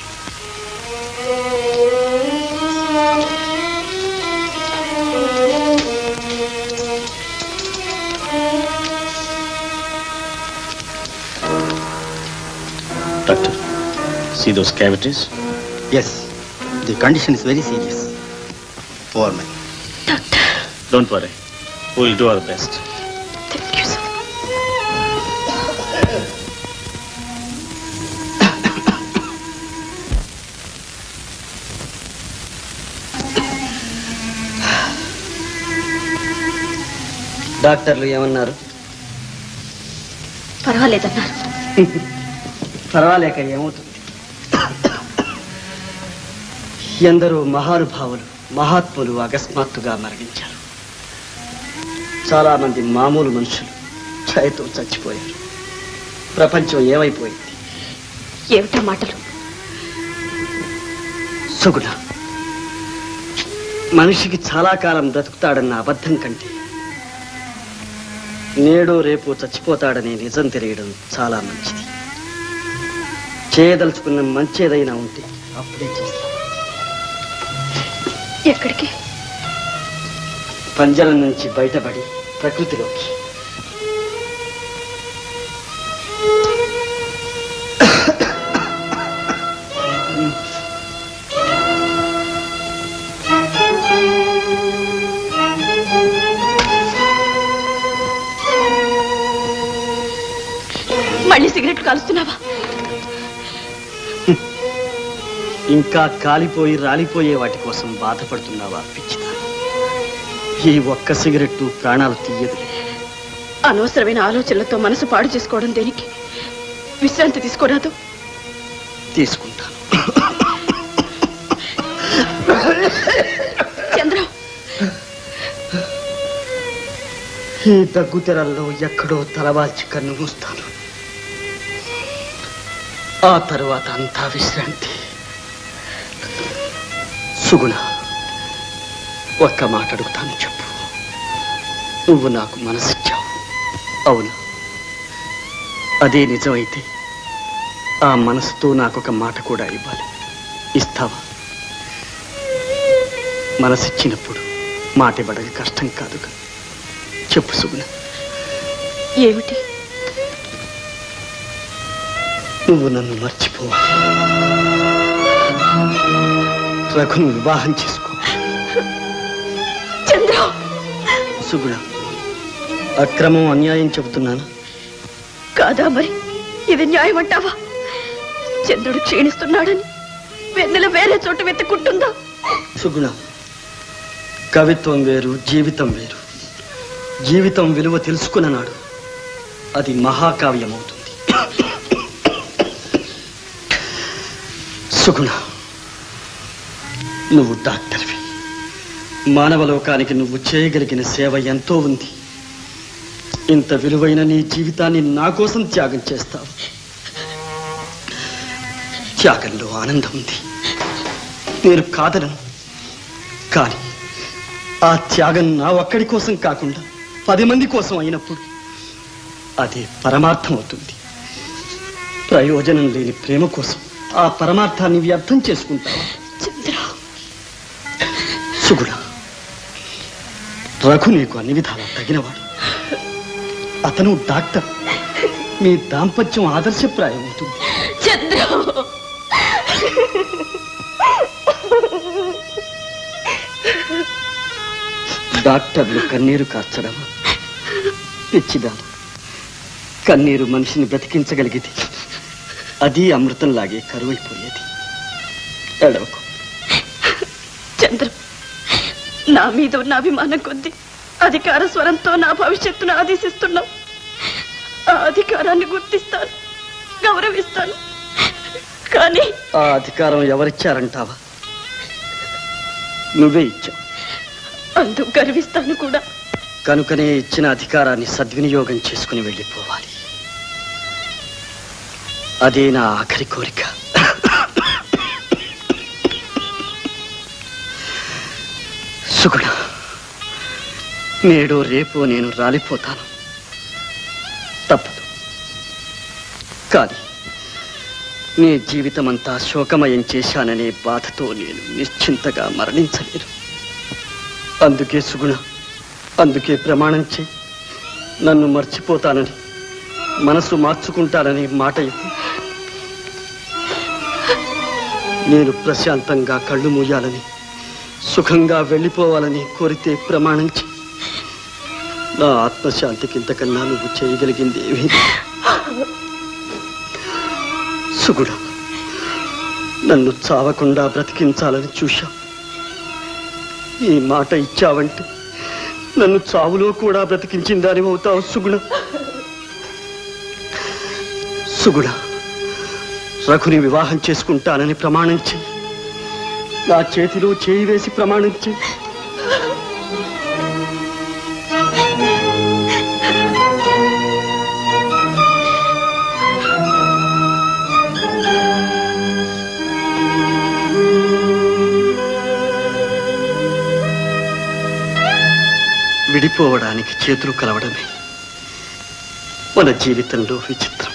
doctor see those cavities Yes, the condition is very serious. Poor man. don't worry we'll do our best డాక్టర్లు ఏమన్నారు పర్వాలేదన్నారు పర్వాలేక ఏమవుతుంది ఎందరో మహానుభావులు మహాత్ములు అకస్మాత్తుగా మరణించారు చాలా మంది మామూలు మనుషులు ఛాయతో చచ్చిపోయారు ప్రపంచం ఏమైపోయింది ఏమిటా మాటలు సుగుణ మనిషికి చాలా కాలం బ్రతుకుతాడన్న అబద్ధం కంటే నేడో రేపు చచ్చిపోతాడనే నిజం తెలియడం చాలా మంచిది చేయదలుచుకున్న మంచి ఏదైనా ఉంటే అప్పుడే చేస్తాం ఎక్కడికి పంజరం నుంచి బయటపడి ప్రకృతిలోకి మళ్ళీ సిగరెట్ కాలుస్తున్నావా ఇంకా కాలిపోయి రాలిపోయే వాటి కోసం బాధపడుతున్నావా పిచ్చిదా ఈ ఒక్క సిగరెట్టు ప్రాణాలు తీయదు అనవసరమైన ఆలోచనలతో మనసు పాడు చేసుకోవడం దేనికి విశ్రాంతి తీసుకోరాదు తీసుకుంటాను చంద్ర ఈ దగ్గు తెరల్లో ఎక్కడో తలవాల్చి కన్ను మూస్తాను ఆ తరువాత అంతా విశ్రాంతి సుగుణ ఒక్క మాట అడుగుతాను చెప్పు నువ్వు నాకు మనసిచ్చావు అవునా అదే నిజమైతే ఆ మనసుతో నాకొక మాట కూడా ఇవ్వాలి ఇస్తావా మనసిచ్చినప్పుడు మాట ఇవ్వడం కష్టం కాదుగా చెప్పు సుగుణ ఏమిటి నువ్వు నన్ను మర్చిపోవాలి రఘును వివాహం చేసుకో చంద్ర సుగుణ అక్రమం అన్యాయం చెబుతున్నాను కాదా మరి ఇది న్యాయం అంటావా చంద్రుడు క్షీణిస్తున్నాడని వెన్నెల వేరే చోట వెతుక్కుంటుందా సుగుణ కవిత్వం వేరు జీవితం వేరు జీవితం విలువ తెలుసుకున్న నాడు అది మహాకావ్యం అవుతుంది సుగుణ నువ్వు డాక్టర్వి మానవలోకానికి నువ్వు చేయగలిగిన సేవ ఎంతో ఉంది ఇంత విలువైన నీ జీవితాన్ని నా కోసం త్యాగం చేస్తావు త్యాగంలో ఆనందం ఉంది నేను కాదలను కానీ ఆ త్యాగం నా ఒక్కడి కోసం కాకుండా పది మంది కోసం అయినప్పుడు అదే పరమార్థం అవుతుంది ప్రయోజనం లేని ప్రేమ కోసం ఆ పరమార్థాన్ని వ్యర్థం చేసుకుంటావు సుగుణ రఘు నీకు అన్ని విధాలా తగినవాడు అతను డాక్టర్ మీ దాంపత్యం ఆదర్శప్రాయం అవుతుంది చంద్ర డాక్టర్లు కన్నీరు కార్చడం పిచ్చిదాను కన్నీరు మనిషిని బ్రతికించగలిగేది అది అమృతంలాగే కరువైపోయేది ఎడవకు చంద్ర నా మీద ఉన్న అభిమానం కొద్దీ అధికార స్వరంతో నా భవిష్యత్తును ఆదేశిస్తున్నావు ఆ అధికారాన్ని గుర్తిస్తాను గౌరవిస్తాను కానీ ఆ అధికారం ఎవరిచ్చారంటావా నువ్వే ఇచ్చావు అందుకు గర్విస్తాను కూడా కనుకనే ఇచ్చిన అధికారాన్ని సద్వినియోగం చేసుకుని వెళ్ళిపోవాలి అదే నా ఆఖరి కోరిక సుగుణ నేడు రేపు నేను రాలిపోతాను తప్పదు కానీ నీ జీవితమంతా శోకమయం చేశాననే బాధతో నేను నిశ్చింతగా మరణించలేను అందుకే సుగుణ అందుకే ప్రమాణం చేయి నన్ను మర్చిపోతానని మనసు మార్చుకుంటానని మాట ఇవ్వు నేను ప్రశాంతంగా కళ్ళు మూయాలని సుఖంగా వెళ్ళిపోవాలని కోరితే ప్రమాణం చేయి నా ఆత్మశాంతికి ఇంతకన్నా నువ్వు చేయగలిగింది ఏమీ లేదు. సుగుణ నన్ను చావకుండా బ్రతికించాలని చూశావు ఈ మాట ఇచ్చావంటే నన్ను చావులో కూడా బ్రతికించిన దాని అవుతావు సుగుణ సుగుణ రఘుని వివాహం చేసుకుంటానని ప్రమాణించి నా చేతిలో చేయి వేసి ప్రమాణించి విడిపోవడానికి చేతులు కలవడమే మన జీవితంలో విచిత్రం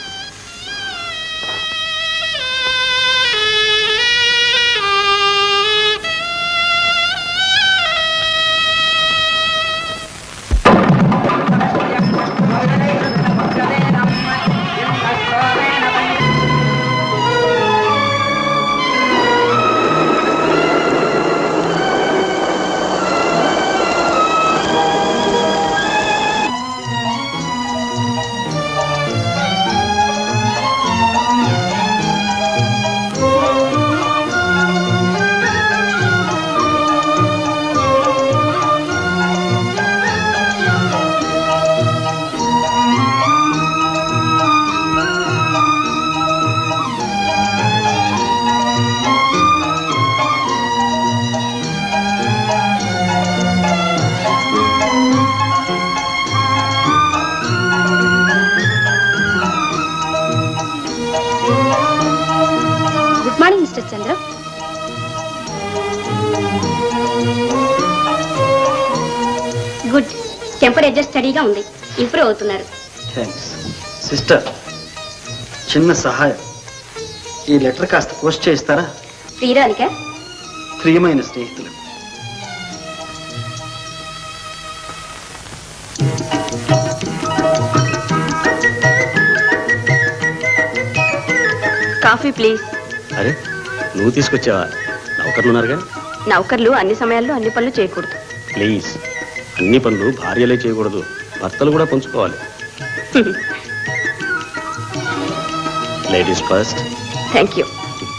good morning mister Chandra good temperature స్టడీగా ఉంది ఇంప్రూవ్ అవుతున్నారు థ్యాంక్స్ సిస్టర్ చిన్న సహాయం ఈ లెటర్ కాస్త పోస్ట్ చేయిస్తారా ప్రియురాలికా ప్రియమైన స్నేహితులు కాఫీ ప్లీజ్ అరే నువ్వు తీసుకొచ్చావా నౌకర్లు ఉన్నారుగా నౌకర్లు అన్ని సమయాల్లో అన్ని పనులు చేయకూడదు ప్లీజ్ అన్ని పనులు భార్యలే చేయకూడదు భర్తలు కూడా పంచుకోవాలి లేడీస్ ఫస్ట్ థ్యాంక్ యూ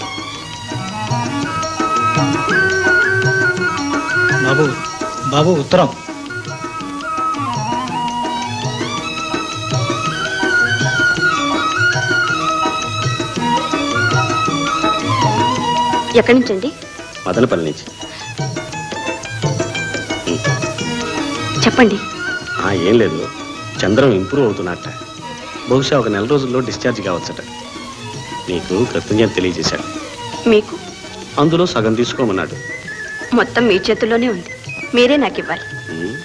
బాబు బాబు ఉత్తరం ఎక్కడి నుంచండి మదనపల్లి నుంచి చెప్పండి ఆ, ఏం లేదు చంద్రం ఇంప్రూవ్ అవుతున్నట్ట బహుశా ఒక నెల రోజుల్లో డిశ్చార్జ్ కావచ్చట నీకు కృతజ్ఞత తెలియజేశాడు మీకు అందులో సగం తీసుకోమన్నాడు మొత్తం మీ చేతుల్లోనే ఉంది మీరే నాకు ఇవ్వాలి ఉమ్.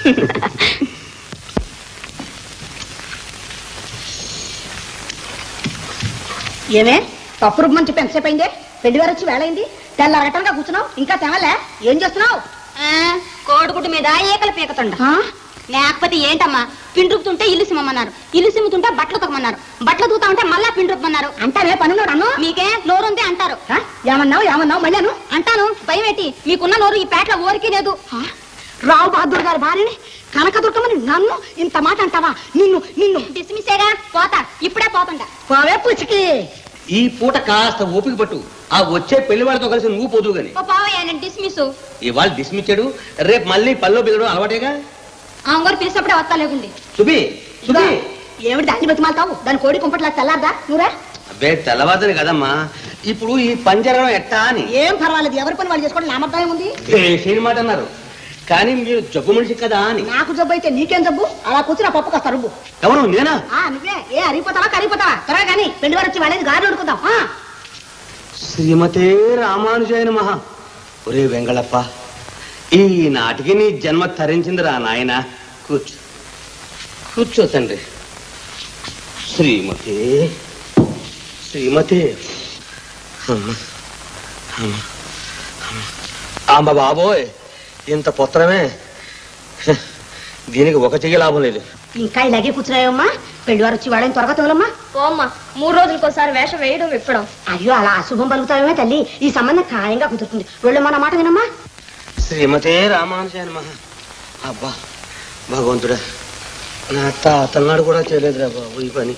ఏమే పప్పు రుబ్బమని చెప్పి ఎంతసేపు అయిందే పెళ్లి వారు వచ్చి వేళైంది తెల్లారగటంగా కూర్చున్నావు ఇంకా తెవలే ఏం చేస్తున్నావు కోడిగుడ్డు మీద ఏకలు పీకతుండ లేకపోతే ఏంటమ్మా పిండి రుబ్బుతుంటే ఇల్లు సిమ్మన్నారు ఇల్లు సిమ్ముతుంటే బట్టలు ఉతకమన్నారు బట్టలు దూతా ఉంటే మళ్ళా పిండి రుబ్బమన్నారు అంటానే పనులు అన్ను మీకే నోరుంది అంటారు ఏమన్నావు ఏమన్నావు మళ్ళీ అను అంటాను భయం ఏంటి మీకున్న నోరు ఈ పేటలో ఊరికే లేదు రావు బహదూర్ గారి భార్యని కనకదుర్గమని నన్ను ఇంత మాట అంటావా నిన్ను నిన్ను డిస్మిసేగా పోతా ఇప్పుడే పోతుండా పోవే పుచ్చికి ఈ పూట కాస్త ఓపిక పట్టు ఆ వచ్చే పెళ్లి వాళ్ళతో కలిసి నువ్వు పోదు గాని ఓ పోవయ్యా నేను డిస్మిస్ ఇవాళ డిస్మిచ్చాడు రేపు మళ్ళీ పల్లో బిగడం అలవాటేగా ఆంగోరు పిలిచినప్పుడే వస్తా లేకుండి సుబి సుబి ఏమిటి దాన్ని బతిమాలతావు దాని కోడి కుంపట్లా తెల్లారదా నువ్వురా అబ్బే తెల్లవాదని కదమ్మా ఇప్పుడు ఈ పని జరగడం ఎట్టా అని ఏం పర్వాలేదు ఎవరి పని వాళ్ళు చేసుకోవడం నామర్థం ఉంది చేసిన మాట అన్నారు కానీ మీరు జబ్బు మనిషి కదా అని నాకు జబ్బు అయితే నీకేం జబ్బు అలా కూర్చుని ఆ పప్పు కాస్త రుబ్బు ఎవరు నేనా ఆ నువ్వే ఏ అరిగిపోతావా కరిగిపోతావా త్వరగా కానీ పెళ్లి వారు వచ్చి వాళ్ళేది గాడి అడుగుతాం శ్రీమతే రామానుజాయన మహా ఒరే వెంగళప్ప ఈ నాటికి నీ జన్మ తరించింది రా నాయన కూర్చో కూర్చో తండ్రి శ్రీమతి శ్రీమతి అమ్మ, అమ్మ, అమ్మ. అమ్మ బాబోయ్ ఇంత పొత్తరమే దీనికి ఒక చెయ్యి లాభం లేదు ఇంకా ఇలాగే కూర్చున్నాయమ్మా పెళ్లి వారు వచ్చి వాళ్ళని త్వరగా తోలమ్మా ఓమ్మా మూడు రోజులకోసారి వేషం వేయడం విప్పడం అయ్యో అలా అశుభం పలుకుతావేమే తల్లి ఈ సంబంధం ఖాయంగా కుదురుతుంది వెళ్ళమ్మా నా మాట వినమ్మా శ్రీమతే రామానుజాయన మహా అబ్బా భగవంతుడా నా తాతన్నాడు కూడా చేయలేదురా బాబు ఈ పని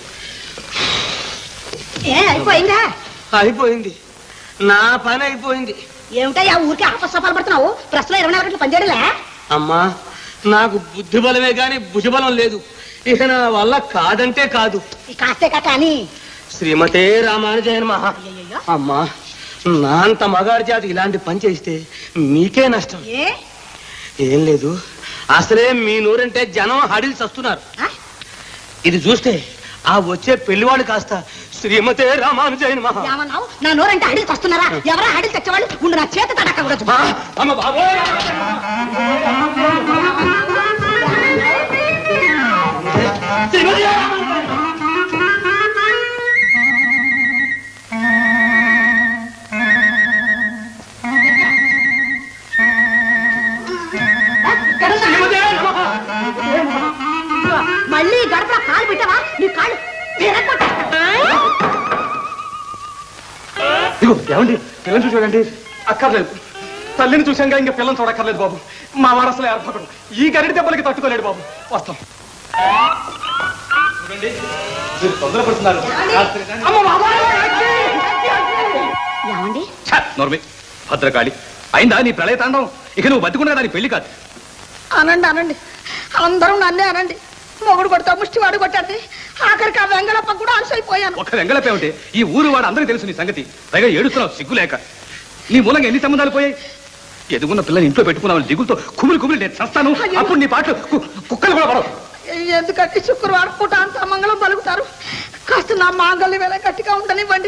ఏ అయిపోయిందా అయిపోయింది నా పని అయిపోయింది ఏమిటా ఊరికి ఆపస్సపాలు పడుతున్నావు ప్రశ్నలో ఇరవై నాలుగు గంటలు పనిచేయడలే అమ్మా నాకు బుద్ధి బలమే గాని భుజబలం లేదు ఇక నా వల్ల కాదంటే కాదు కాస్తే కానీ శ్రీమతే రామానుజయన్ మహా అమ్మా నా అంత మగాడి చేత ఇలాంటి పని చేస్తే మీకే నష్టం ఏ ఏం లేదు అసలే మీ నూరంటే జనం హడిల్ చస్తున్నారు ఇది చూస్తే ఆ వచ్చే పెళ్లివాడు కాస్త శ్రీమతే రామానుజయన్ మహా ఏమన్నావు నా నోరంటే అడిగి వస్తున్నారా ఎవరా అడిగి తెచ్చేవాళ్ళు ఉండు నా చేతి తడక కూడా చూపు. అమ్మ బాబోయ్ మళ్ళీ గడప కాలు పెట్టావా నీ కాళ్ళు విరగ్గొట్టా. ఇదిగో ఏమండి పిల్లని చూసి చూడండి అక్కర్లేదు తల్లిని చూశాక ఇంకా పిల్లని చూడక్కర్లేదు బాబు మా వారు అసలు ఏర్పడడు ఈ గరిడి దెబ్బలకి తట్టుకోలేడు బాబు వస్తాం చూడండి మీరు తొందరపడుతున్నారు అమ్మ బాబాయ్! ఏమండి ఛ, నోర్మి భద్రకాళి అయిందా నీ ప్రళయ తాండవం ఇక నువ్వు బతికుండా దాని పెళ్లి కాదు అనండి అనండి అందరూ నన్నే అనండి మొగుడు కొడతా ముష్టి వాడు కొట్టాడు ఆఖరికి ఆ వెంగళప్ప కూడా అలసైపోయాను ఒక్క వెంగళపేమిటి ఈ ఊరు వాడు అందరికీ తెలుసు నీ సంగతి పైగా ఏడుస్తున్నావు సిగ్గులేక నీ మూలంగా ఎన్ని సంబంధాలు పోయాయి ఎదుగున్న పిల్లని ఇంట్లో పెట్టుకున్నావు దిగులతో కుమిలి కుమిలి నేను చస్తాను అప్పుడు నీ పాటలు కు- కుక్కలు కూడా పడవు ఎందుకంటే శుక్రవారం పూట అంత మంగళం పలుకుతారు కాస్త నా మాంగళ్య వేళ గట్టిగా ఉండనివ్వండి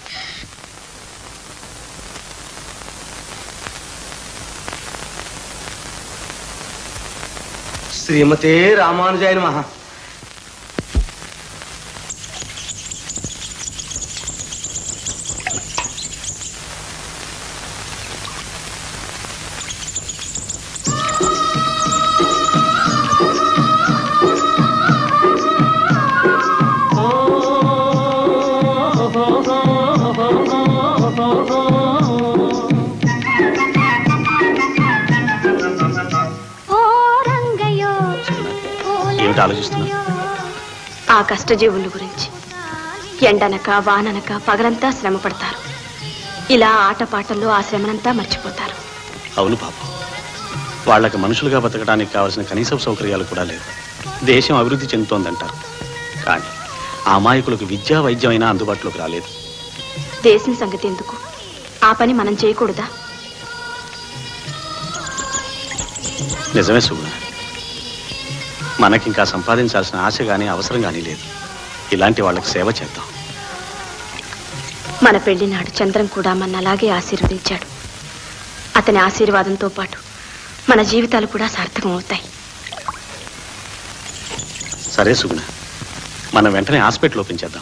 శ్రీమతే రామానుజాయన మహా ఓ రంగయ్యో ఏమిటి ఆలోచిస్తున్నా ఆ కష్టజీవుల గురించి ఎండనక వాననక పగలంతా శ్రమ పడతారు ఇలా ఆటపాటల్లో ఆ శ్రమనంతా మర్చిపోతారు అవును పాపం వాళ్ళకి మనుషులుగా బతకడానికి కావాల్సిన కనీస సౌకర్యాలు కూడా లేవు దేశం అభివృద్ధి చెందుతోందంటారు కానీ ఆ అమాయకులకు విద్యా వైద్యం అయినా అందుబాటులోకి రాలేదు దేశం సంగతి ఎందుకు ఆ పని మనం చేయకూడదా నిజమే సుగుణ మనకింకా సంపాదించాల్సిన ఆశ కానీ అవసరం కానీ లేదు ఇలాంటి వాళ్ళకి సేవ చేద్దాం మన పెళ్లి నాడు చంద్రం కూడా మన అలాగే ఆశీర్వదించాడు అతని ఆశీర్వాదంతో పాటు మన జీవితాలు కూడా సార్థకం అవుతాయి సరే సుగుణ మనం వెంటనే హాస్పిటల్ ఓపెన్ చేద్దాం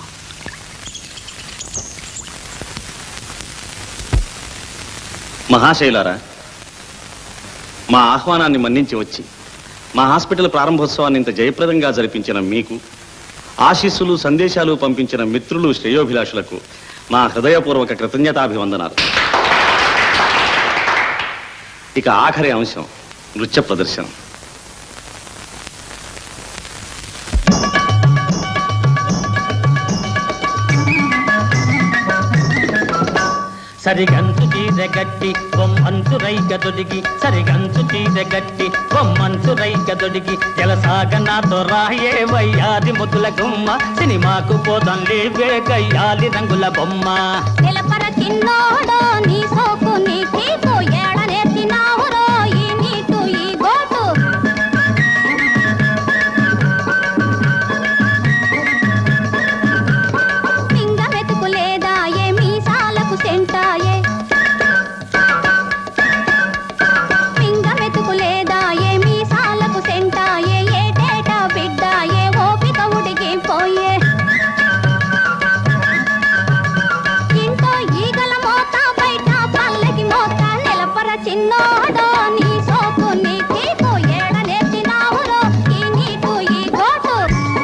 మహాశైలారా మా ఆహ్వానాన్ని మన్నించి వచ్చి మా హాస్పిటల్ ప్రారంభోత్సవాన్ని ఇంత జయప్రదంగా జరిపించిన మీకు ఆశీస్సులు సందేశాలు పంపించిన మిత్రులు శ్రేయోభిలాషులకు మా హృదయపూర్వక కృతజ్ఞతాభివందనాలు ఇక ఆఖరి అంశం నృత్య ప్రదర్శనం సరిగంచు చీర గట్టి బొమ్మంచు రైక దొడిగి సరిగంచు చీర గట్టి బొమ్మంచు రైక దొడిగి జలసాగ నాతో రాయే వయ్యాది ముద్దుల గుమ్మ సినిమాకు పోదాం లేవే గయ్యాలి రంగుల బొమ్మ నిలపర చిన్నోడో నీ సోకు నీ తీపు ఏడ నేర్చినావురో ఈ నీటు ఈ గోటు పింగ మెతుకు లేదా ఏ మీసాలకు సెంటాయే పింగ మెతుకు లేదా ఏ మీసాలకు సెంటాయే ఏటేటా బిడ్డాయే ఓపిక ఉడిగిపోయే ఇంట్లో ఈగల మోత బయట పల్లకి మోత నిలపర చిన్నోడో నీ సోకు నీ తీపు ఏడ నేర్చినావురో ఈ నీటు ఈ గోటు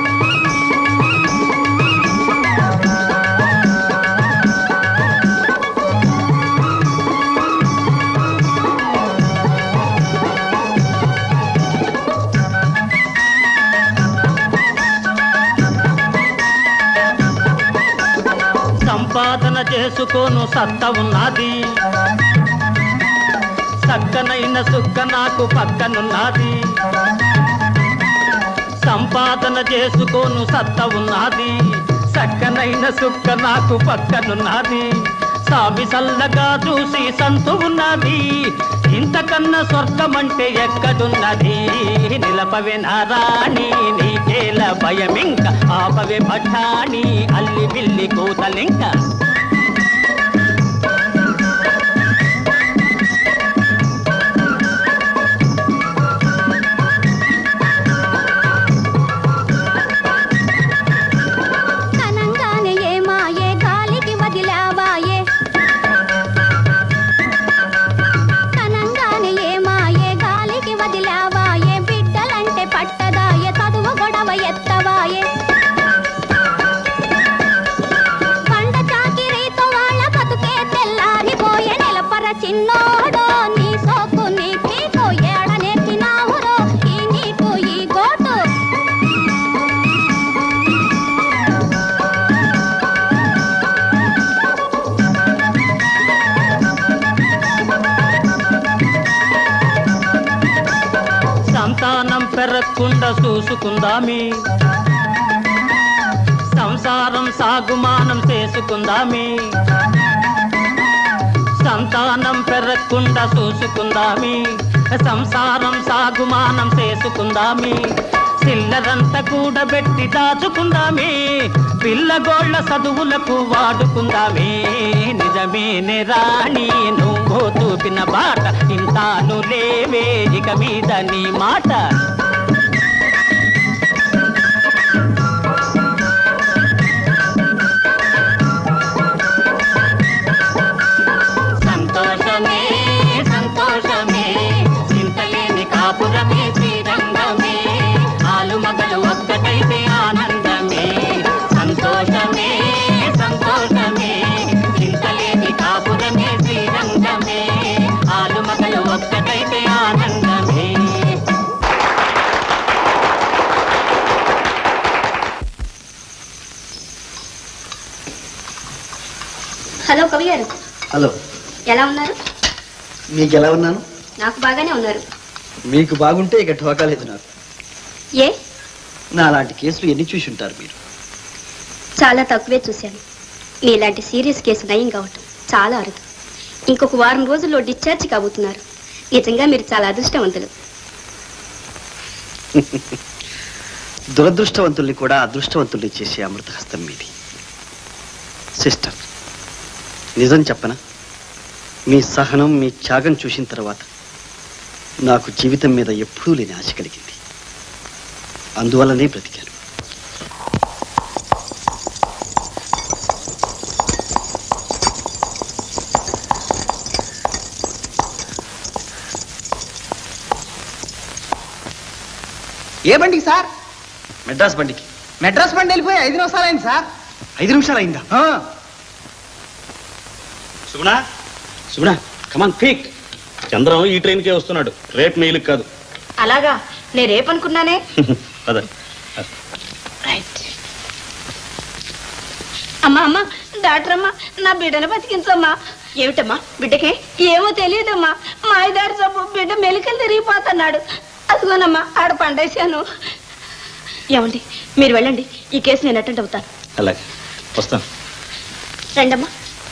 సంపాదన చేసుకోను సత్త ఉన్నది సక్కనైన సుక్క నాకు పక్కనున్నది సంపాదన చేసుకోను సత్త ఉన్నది చక్కనైన సుక్క నాకు పక్కనున్నది సామి సల్లగా చూసి సంతు ఉన్నది ఇంతకన్నా స్వర్గమంటే ఎక్కడున్నది నిలపవే నారాణి నీకేల భయమింక ఆపవే పఠాణి అల్లి బిల్లి కూతలింక కనంగానే ఏమాయే గాలికి వదిలావాయే కనంగానే ఏమాయే గాలికి వదిలావాయే బిడ్డలంటే పట్టదాయే చదువు గొడవ ఎత్తవాయే పండ చాకిరీతో వాళ్ళ బతుకే తెల్లారిపోయే నిలపర చిన్నోడో నీ సోకు నీ పీకు ఏడ నేర్చినావురో ఈ నీకు ఈ గోటు సంతానం పెరగకుండా చూసుకుందామి సంసారం సాగుమానం చేసుకుందామి సంతానం పెరగకుండా చూసుకుందామి సంసారం సాగుమానం చేసుకుందామి చిల్లరంతా కూడబెట్టి దాచుకుందామే పిల్లగోళ్ళ చదువులకు వాడుకుందామే నిజమేనే రాణి నువ్వు చూపిన బాట ఇంతాను లేవే ఇక మీద నీ మాట సంతోషమే సంతోషమే చింతలేని కాపురమే శ్రీరంగమే ఆలు మగలు ఒక్కటైతే ఆనందమే సంతోషమే సంతోషమే చింతలేని కాపురమే శ్రీరంగమే ఆలు మగలు ఒక్కటైతే ఆనందమే హలో కవి గారు హలో ఎలా ఉన్నారు మీకు ఎలా ఉన్నాను నాకు బాగానే ఉన్నారు మీకు బాగుంటే ఇక ఠోకా లేదు నాకు ఏ నా అలాంటి కేసులు ఎన్ని చూసి ఉంటారు మీరు చాలా తక్కువే చూశాను మీలాంటి సీరియస్ కేసు నయం కావటం చాలా అరుదు ఇంకొక వారం రోజుల్లో డిశ్చార్జ్ కాబోతున్నారు నిజంగా మీరు చాలా అదృష్టవంతులు దురదృష్టవంతుల్ని కూడా అదృష్టవంతుల్ని చేసే అమృత హస్తం మీది సిస్టర్ నిజం చెప్పనా మీ సహనం మీ త్యాగం చూసిన తర్వాత నాకు జీవితం మీద ఎప్పుడూ లేని ఆశ కలిగింది అందువల్లనే బ్రతికాను ఏ బండికి సార్ మెడ్రాస్ బండికి మెడ్రాస్ బండి వెళ్ళిపోయి ఐదు నిమిషాలు అయింది సార్ ఐదు నిమిషాలు అయిందా సుగుణ సుగుణ కమాన్ క్విక్ చంద్రం ఈ ట్రైన్కే వస్తున్నాడు రేపు మెయిల్కి కాదు అలాగా నేను రేపనుకున్నానే పద అమ్మా అమ్మా డాక్టర్ అమ్మా నా బిడ్డను బతికించమ్మా ఏమిటమ్మా బిడ్డకే ఏమో తెలియదమ్మా మా ఐదారు సబ్బు బిడ్డ మెలికలు తిరిగిపోతున్నాడు అదిగోనమ్మా ఆడ పండేశాను ఏమండి మీరు వెళ్ళండి ఈ కేసు నేను అటెండ్ అవుతాను అలాగే వస్తాను రండమ్మా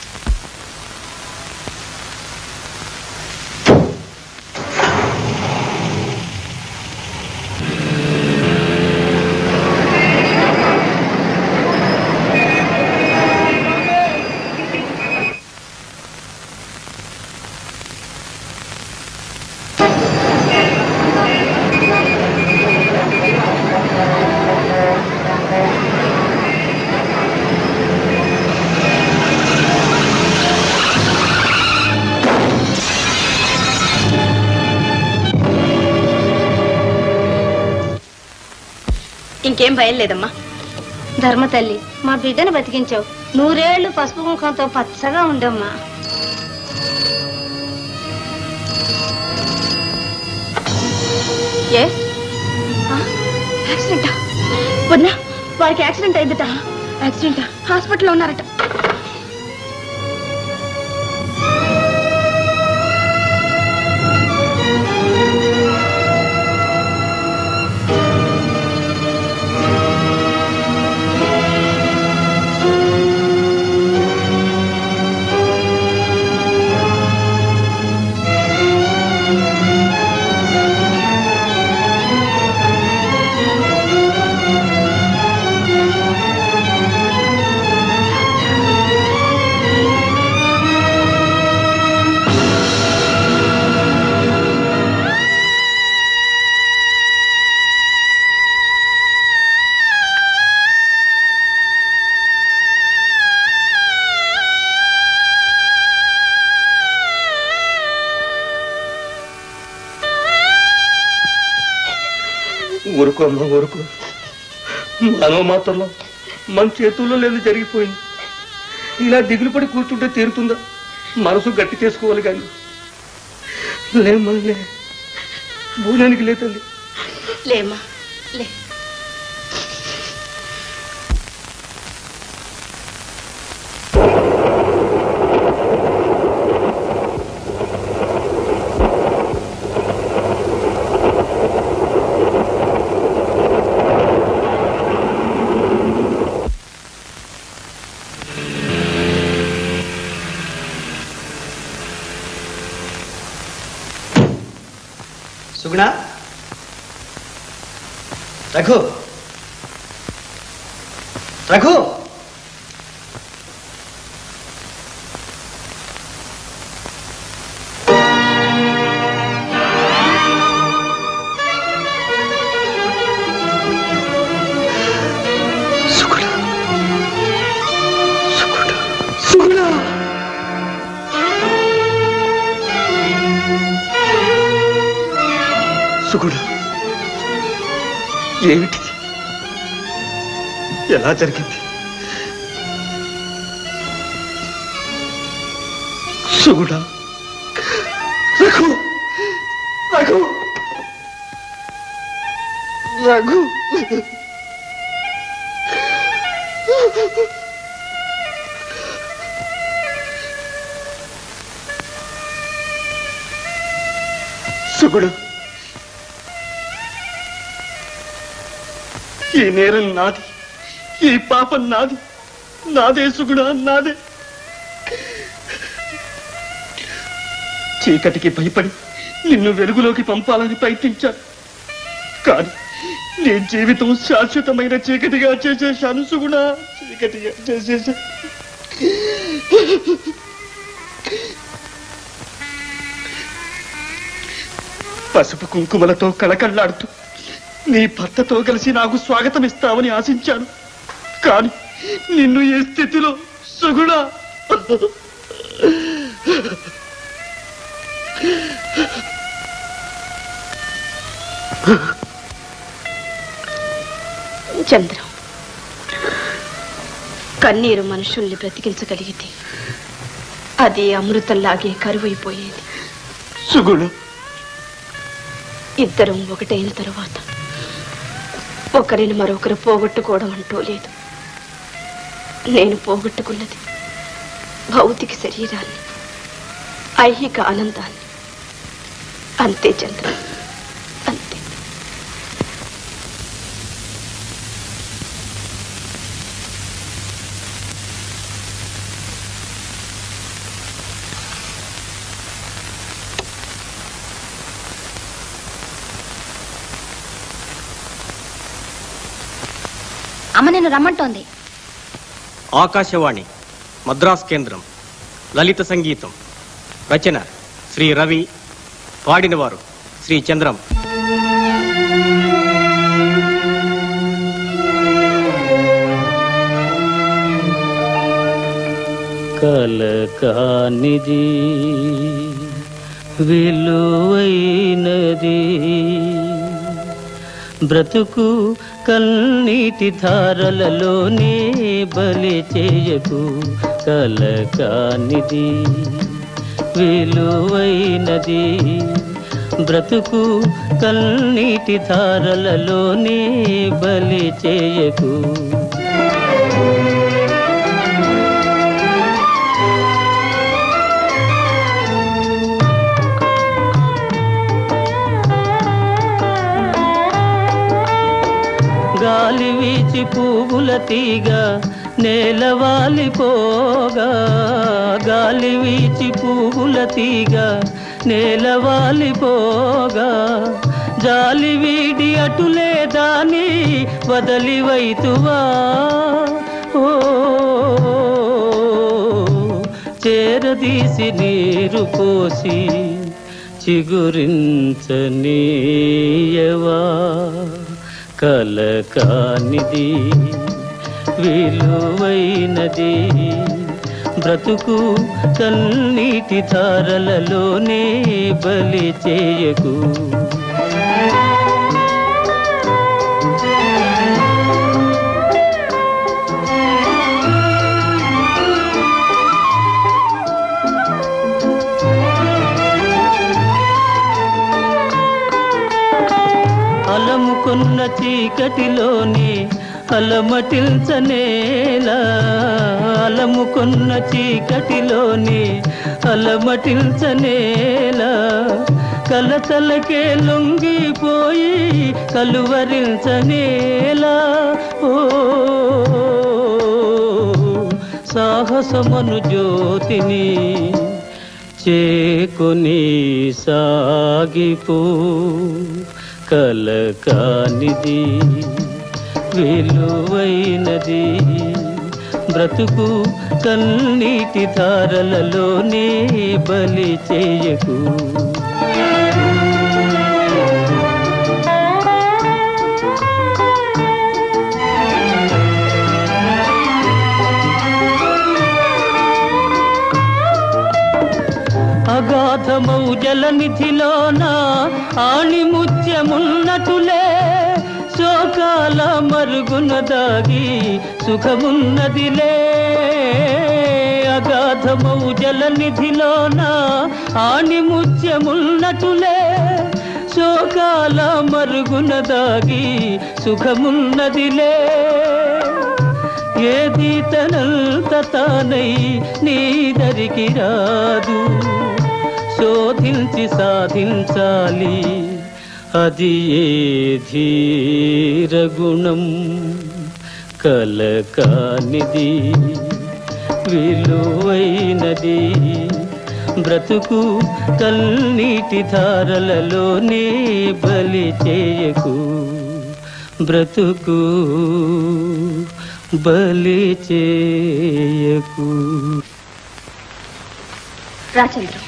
ఇంకేం భయం లేదమ్మా ధర్మ తల్లి మా బిడ్డను బతికించావు నూరేళ్లు పసుపు కుంకంతో పచ్చగా ఉండమ్మా ఏ యాక్సిడెంటా వద్దా వారికి యాక్సిడెంట్ అయిందట యాక్సిడెంటా హాస్పిటల్లో ఉన్నారట ఊరుకోమ్మా ఊరుకో మనో మాత్రంలో మన చేతుల్లో లేదు జరిగిపోయింది ఇలా దిగులు పడి కూర్చుంటే తీరుతుందా మనసు గట్టి చేసుకోవాలి కానీ లేమ్మా లే భోజనానికి లే తల్లి లేమ్మా లే సుగుణ రఘు రఘు సుగుణ సుగుణ ఏమిటి ఎలా జరిగింది సుగుణ రఘు రఘు రఘు సుగుడు ఈ నేరం నాది ఈ పాపం నాది నాదే సుగుణ నాదే చీకటికి భయపడి నిన్ను వెలుగులోకి పంపాలని ప్రయత్నించాను కానీ నీ జీవితం శాశ్వతమైన చీకటిగా చేసేశాను సుగుణ చీకటిగా చేసేసా పసుపు కుంకుమలతో కళకళ్ళాడుతూ నీ భర్తతో కలిసి నాకు స్వాగతం ఇస్తావని ఆశించాను కానీ నిన్ను ఈ స్థితిలో సుగుణ చంద్రం కన్నీరు మనుషుల్ని బ్రతికించగలిగితే అది అమృతంలాగే కరువైపోయేది సుగుణ ఇద్దరం ఒకటైన తరువాత ఒకరిని మరొకరు పోగొట్టుకోవడం అంటూ లేదు నేను పోగొట్టుకున్నది భౌతిక శరీరాన్ని ఐహిక ఆనందాన్ని అంతే చంద్ర అంతే అమ్మ నేను రమ్మంటోంది ఆకాశవాణి మద్రాస్ కేంద్రం లలిత సంగీతం రచన శ్రీ రవి పాడినవారు శ్రీ చంద్రం కలకానిది విలువైనది బ్రతుకు కన్నీటి ధారలలోనే బలి చేయకు కలకానిది విలువైనది బ్రతుకు కన్నీటి ధారలలోనే బలి చేయకు గాలి వీచి పువ్వుల తీగ నేలవాలిపోగా గాలి వీచి పువ్వుల తీగ నేలవాలిపోగా జాలి వీడి అటులే దాని వదలి వైతువా ఓ చేరదీసి నీరు పోసి చిగురించనీయవా కలకానిది విలువైనది బ్రతుకు కన్నీటి ధారలలోనే బలి చేయకు అలముకున్న చీకటిలోనే అలమటిల్చనేలా అలముకున్న చీకటిలోనే అలమటిల్చనేలా కలతలకే లొంగిపోయి కలువరించనేలా ఓ సాహసమను జ్యోతిని చేకొని సాగిపో కలకానిది విలువైనది బ్రతుకు కన్నీటి ధారలలోనే బలి చేయకు అగాధమౌ జలనిధిలోన ఆణిముత్యమున్నటులే శోకాల మరుగున దాగి సుఖమున్నదిలే అగాధమౌ జలనిధిలోన ఆణిముత్యమున్నటులే శోకాల మరుగున దాగి సుఖమున్నదిలే ఏది తనంత తానై నీదరికి రాదు శోధించి సాధించాలి అది ఏ ధీరగుణం కలకానిది విలువైనది బ్రతుకు కన్నీటి ధారలలోనే బలి చేయకు బ్రతుకు బలి చేయకు రాచంద్రం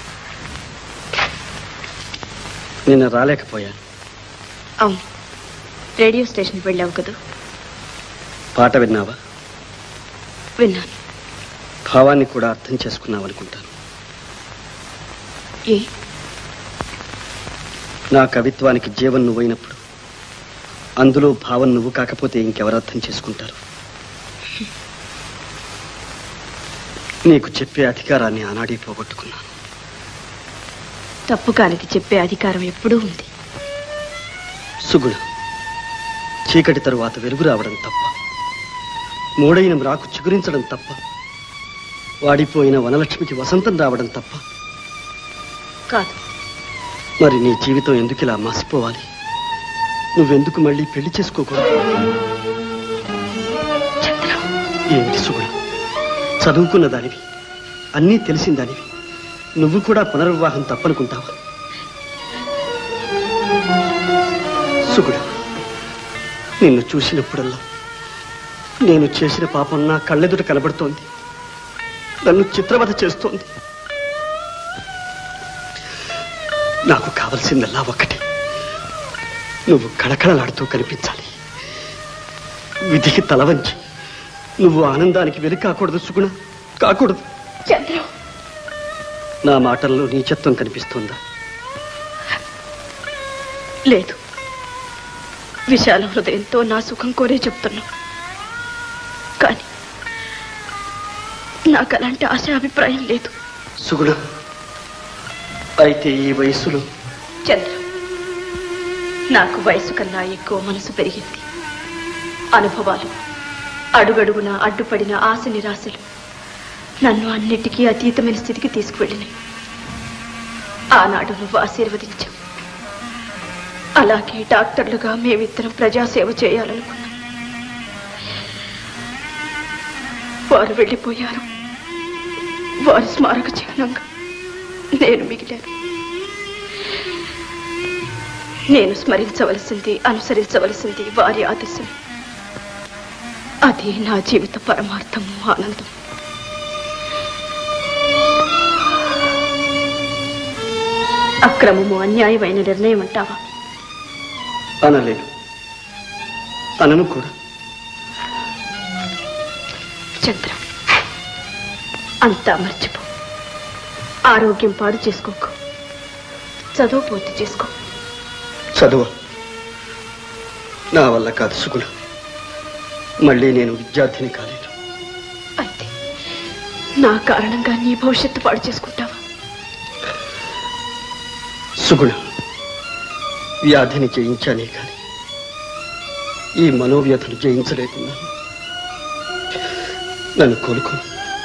నేను రాలేకపోయాను అవును రేడియో స్టేషన్కి వెళ్ళావు కదూ పాట విన్నావా విన్నాను భావాన్ని కూడా అర్థం చేసుకున్నావు అనుకుంటాను ఏ నా కవిత్వానికి జీవం నువ్వైనప్పుడు అందులో భావం నువ్వు కాకపోతే ఇంకెవరు అర్థం చేసుకుంటారు నీకు చెప్పే అధికారాన్ని ఆనాడే పోగొట్టుకున్నాను తప్పు కానిది చెప్పే అధికారం ఎప్పుడూ ఉంది సుగుణ చీకటి తరువాత వెలుగు రావడం తప్ప మూడైన రాకు చిగురించడం తప్ప వాడిపోయిన వనలక్ష్మికి వసంతం రావడం తప్ప కాదు మరి నీ జీవితం ఎందుకు ఇలా మాసిపోవాలి నువ్వెందుకు మళ్ళీ పెళ్లి చేసుకోకూడదు ఏమిటి సుగుణ చదువుకున్న దానివి అన్నీ తెలిసిన దానివి నువ్వు కూడా పునర్వివాహం తప్పనుకుంటావా సుగుణ నిన్ను చూసినప్పుడల్లా నేను చేసిన పాపం నా కళ్ళెదుట కనబడుతోంది నన్ను చిత్రవధ చేస్తోంది నాకు కావలసిందల్లా ఒక్కటే నువ్వు కళకళలాడుతూ కనిపించాలి విధికి తల వంచి నువ్వు ఆనందానికి వెలి కాకూడదు సుగుణ కాకూడదు చంద్రం నా మాటల్లో నీచత్వం కనిపిస్తోందా లేదు విశాల హృదయంతో నా సుఖం కోరే చెప్తున్నా కానీ నాకు అలాంటి ఆశ అభిప్రాయం లేదు సుగుణ అయితే ఈ వయసులో చంద్ర నాకు వయసు కన్నా ఎక్కువ మనసు పెరిగింది అనుభవాలు అడుగడుగున అడ్డుపడిన ఆశ నిరాశలు నన్ను అన్నిటికీ అతీతమైన స్థితికి తీసుకువెళ్ళినాయి ఆనాడు నువ్వు ఆశీర్వదించావు అలాగే డాక్టర్లుగా మేమిద్దరం ప్రజాసేవ చేయాలనుకున్నాం వారు వెళ్ళిపోయారు వారి స్మారక చిహ్నంగా నేను మిగిలాను నేను స్మరించవలసింది అనుసరించవలసింది వారి ఆదేశం అది నా జీవిత పరమార్థము ఆనందం అక్రమము అన్యాయమైన నిర్ణయం అంటావా అనలేను అనను కూడా చంద్ర అంతా మర్చిపో ఆరోగ్యం పాడు చేసుకోకు చదువు పూర్తి చేసుకో చదువు నా వల్ల కాదు సుగుణ మళ్ళీ నేను విద్యార్థిని కాలేను అయితే నా కారణంగా నీ భవిష్యత్తు పాడు చేసుకుంటావా సుగుణ వ్యాధిని జయించానే కాని ఈ మనోవ్యథను జయించలేకున్నాను నన్ను కోలుకో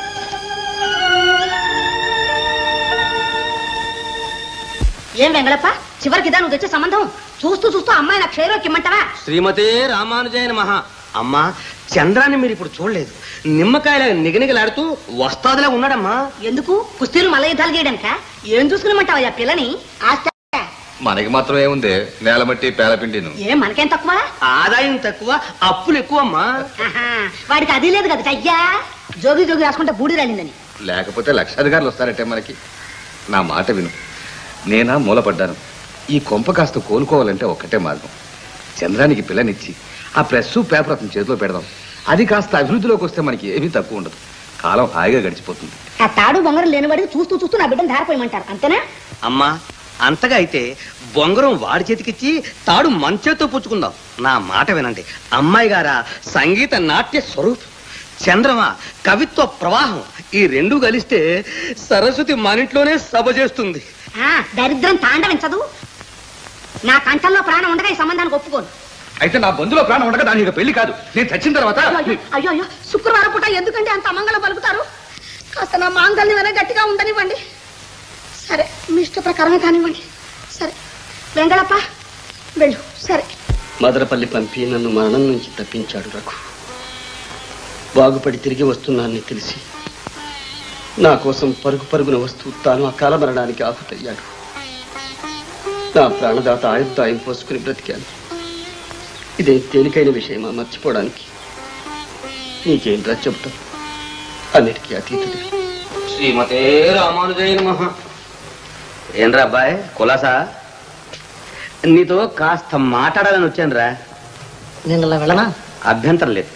ఏం వెంగళప్ప చివరికి ఇదా నువ్వు తెచ్చే సంబంధం చూస్తూ చూస్తూ అమ్మాయి నా క్షేరోకి ఇమ్మంటావా శ్రీమతే రామానుజాయ మహా అమ్మా చంద్రాన్ని మీరు ఇప్పుడు చూడలేదు నిమ్మకాయల నిగనిగలాడుతూ వస్తాదిలా ఉన్నాడమ్మా ఎందుకు కుస్తీలు మల్ల యుద్ధాలు చేయడానిక ఏం చూసుకునిమంటావా పిల్లని ఆస్తి మనకి మాత్రం ఏముంది నేలమట్టి పేలపిండిను ఏం మనకేం తక్కువ ఆదాయం తక్కువ అప్పులు ఎక్కువ అమ్మా ఆహా, వాడికి అది లేదు కదా అయ్యా జోగి జోగి రాసుకుంటే బూడి రాలిందని లేకపోతే లక్షాధికారులు వస్తారటే మనకి నా మాట విను నేనా మూలపడ్డాను ఈ కొంప కాస్త కోలుకోవాలంటే ఒక్కటే మార్గం చంద్రానికి పిల్లనిచ్చి ఆ ప్రెస్ పేపర్ అతని చేతిలో పెడదాం అది కాస్త అభివృద్ధిలోకి వస్తే మనకి ఏమీ తక్కువ ఉండదు కాలం హాయిగా గడిచిపోతుంది ఆ తాడు బొంగరం లేనివాడికి చూస్తూ చూస్తూ నా బిడ్డను ధారపోయమంటారు అంతేనా అమ్మా అంతగా అయితే బొంగరం వాడి చేతికిచ్చి తాడు మన చేత్తో పుచ్చుకుందాం నా మాట వినండి అమ్మాయి గారా సంగీత నాట్య స్వరూపం చంద్రమ కవిత్వ ప్రవాహం ఈ రెండు కలిస్తే సరస్వతి మనింట్లోనే సభ చేస్తుంది ఆ, దరిద్రం తాండవించదు నా కంఠంలో ప్రాణం ఉండగా ఈ సంబంధానికి ఒప్పుకోను అయితే నా బంధులో ప్రాణం ఉండగా దాని ఇక పెళ్లి కాదు నేను చచ్చిన తర్వాత అయ్యో, అయ్యో అయ్యో శుక్రవారం పూట ఎందుకంటే అంత అమంగళం పలుకుతారు కాస్త నా మాంగల్యం వెనక గట్టిగా ఉండనివ్వండి సరే మీ ఇష్ట ప్రకారమే కానివ్వండి సరే వెంగళప్ప వెళ్ళు సరే మదరపల్లి పంపి నన్ను మరణం నుంచి తప్పించాడు రఘు బాగుపడి తిరిగి వస్తున్నానని తెలిసి నా కోసం పరుగు పరుగున వస్తూ తాను అకాల మరణానికి ఆహుతయ్యాడు నా ప్రాణదాత ఆయుర్దాయం పోసుకుని బ్రతికాను ఇదే తేలికైన విషయమా మర్చిపోవడానికి నీకేంట్రా చెబుతా అన్నిటికీ అతీతుడు శ్రీమతే రామానుజయ నమః ఏంట్రా అబ్బాయి కులాసా నీతో కాస్త మాట్లాడాలని వచ్చానురా నేను అలా వెళ్ళనా అభ్యంతరం లేదు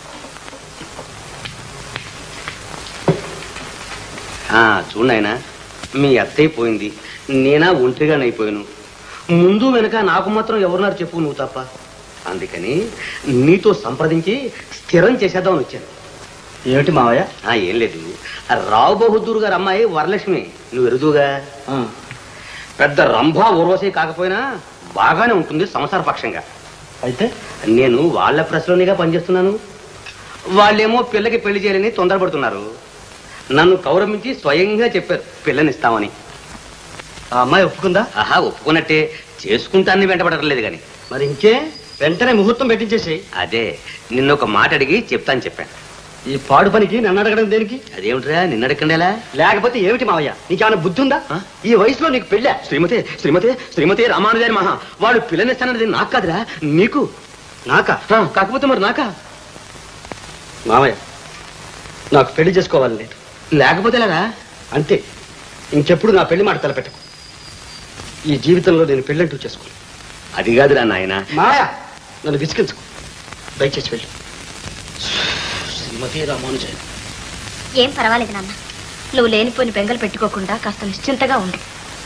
ఆ, చూడు నాయనా మీ అత్తయ్య పోయింది నేనా ఒంటరిగానైపోయాను ముందు వెనక నాకు మాత్రం ఎవరున్నారు చెప్పు నువ్వు తప్ప అందుకని నీతో సంప్రదించి స్థిరం చేసేద్దామని వచ్చాను ఏమిటి మావయ్య ఆ, ఏం లేదు ఆ రావు బహదూర్ గారు అమ్మాయి వరలక్ష్మి నువ్వు ఎరుగుదుగా పెద్ద రంభా ఊర్వశి కాకపోయినా బాగానే ఉంటుంది సంసార పక్షంగా అయితే నేను వాళ్ళ ప్రెస్లోనిగా పనిచేస్తున్నాను వాళ్ళేమో పిల్లకి పెళ్లి చేయాలని తొందరపడుతున్నారు నన్ను గౌరవించి స్వయంగా చెప్పారు పిల్లనిస్తామని ఆ అమ్మాయి ఒప్పుకుందా ఆహా ఒప్పుకున్నట్టే చేసుకుంటాన్ని వెంటబడలేదు కానీ మరి ఇంకే వెంటనే ముహూర్తం పెట్టించేసి అదే నిన్న ఒక మాట అడిగి చెప్తాను చెప్పాను ఈ పాడు పనికి నన్ను అడగడం దేనికి అదేమిట్రా నిన్న అడగండేలా లేకపోతే ఏమిటి మావయ్య నీకేమైనా బుద్ధి ఉందా ఈ వయసులో నీకు పెళ్ళా శ్రీమతి శ్రీమతి శ్రీమతి రామానుజారి మహా వాడు పిల్లనిస్తానన్నది నాకు కాదురా నీకు నాకా ఆ, కాకపోతే మరి నాకా మావయ్య నాకు పెళ్లి చేసుకోవాలని లేదు లేకపోతే ఎలాగా అంతే ఇంకెప్పుడు నా పెళ్లి మాట తలపెట్టకు ఈ జీవితంలో నేను పెళ్ళంటూ చేసుకోను అది కాదురా నాయన మావయ్య నన్ను విసిగించుకో దయచేసి వెళ్ళి శ్రీమతి రామానుజారి ఏం పర్వాలేదు నాన్న నువ్వు లేనిపోని బెంగలు పెట్టుకోకుండా కాస్త నిశ్చింతగా ఉండు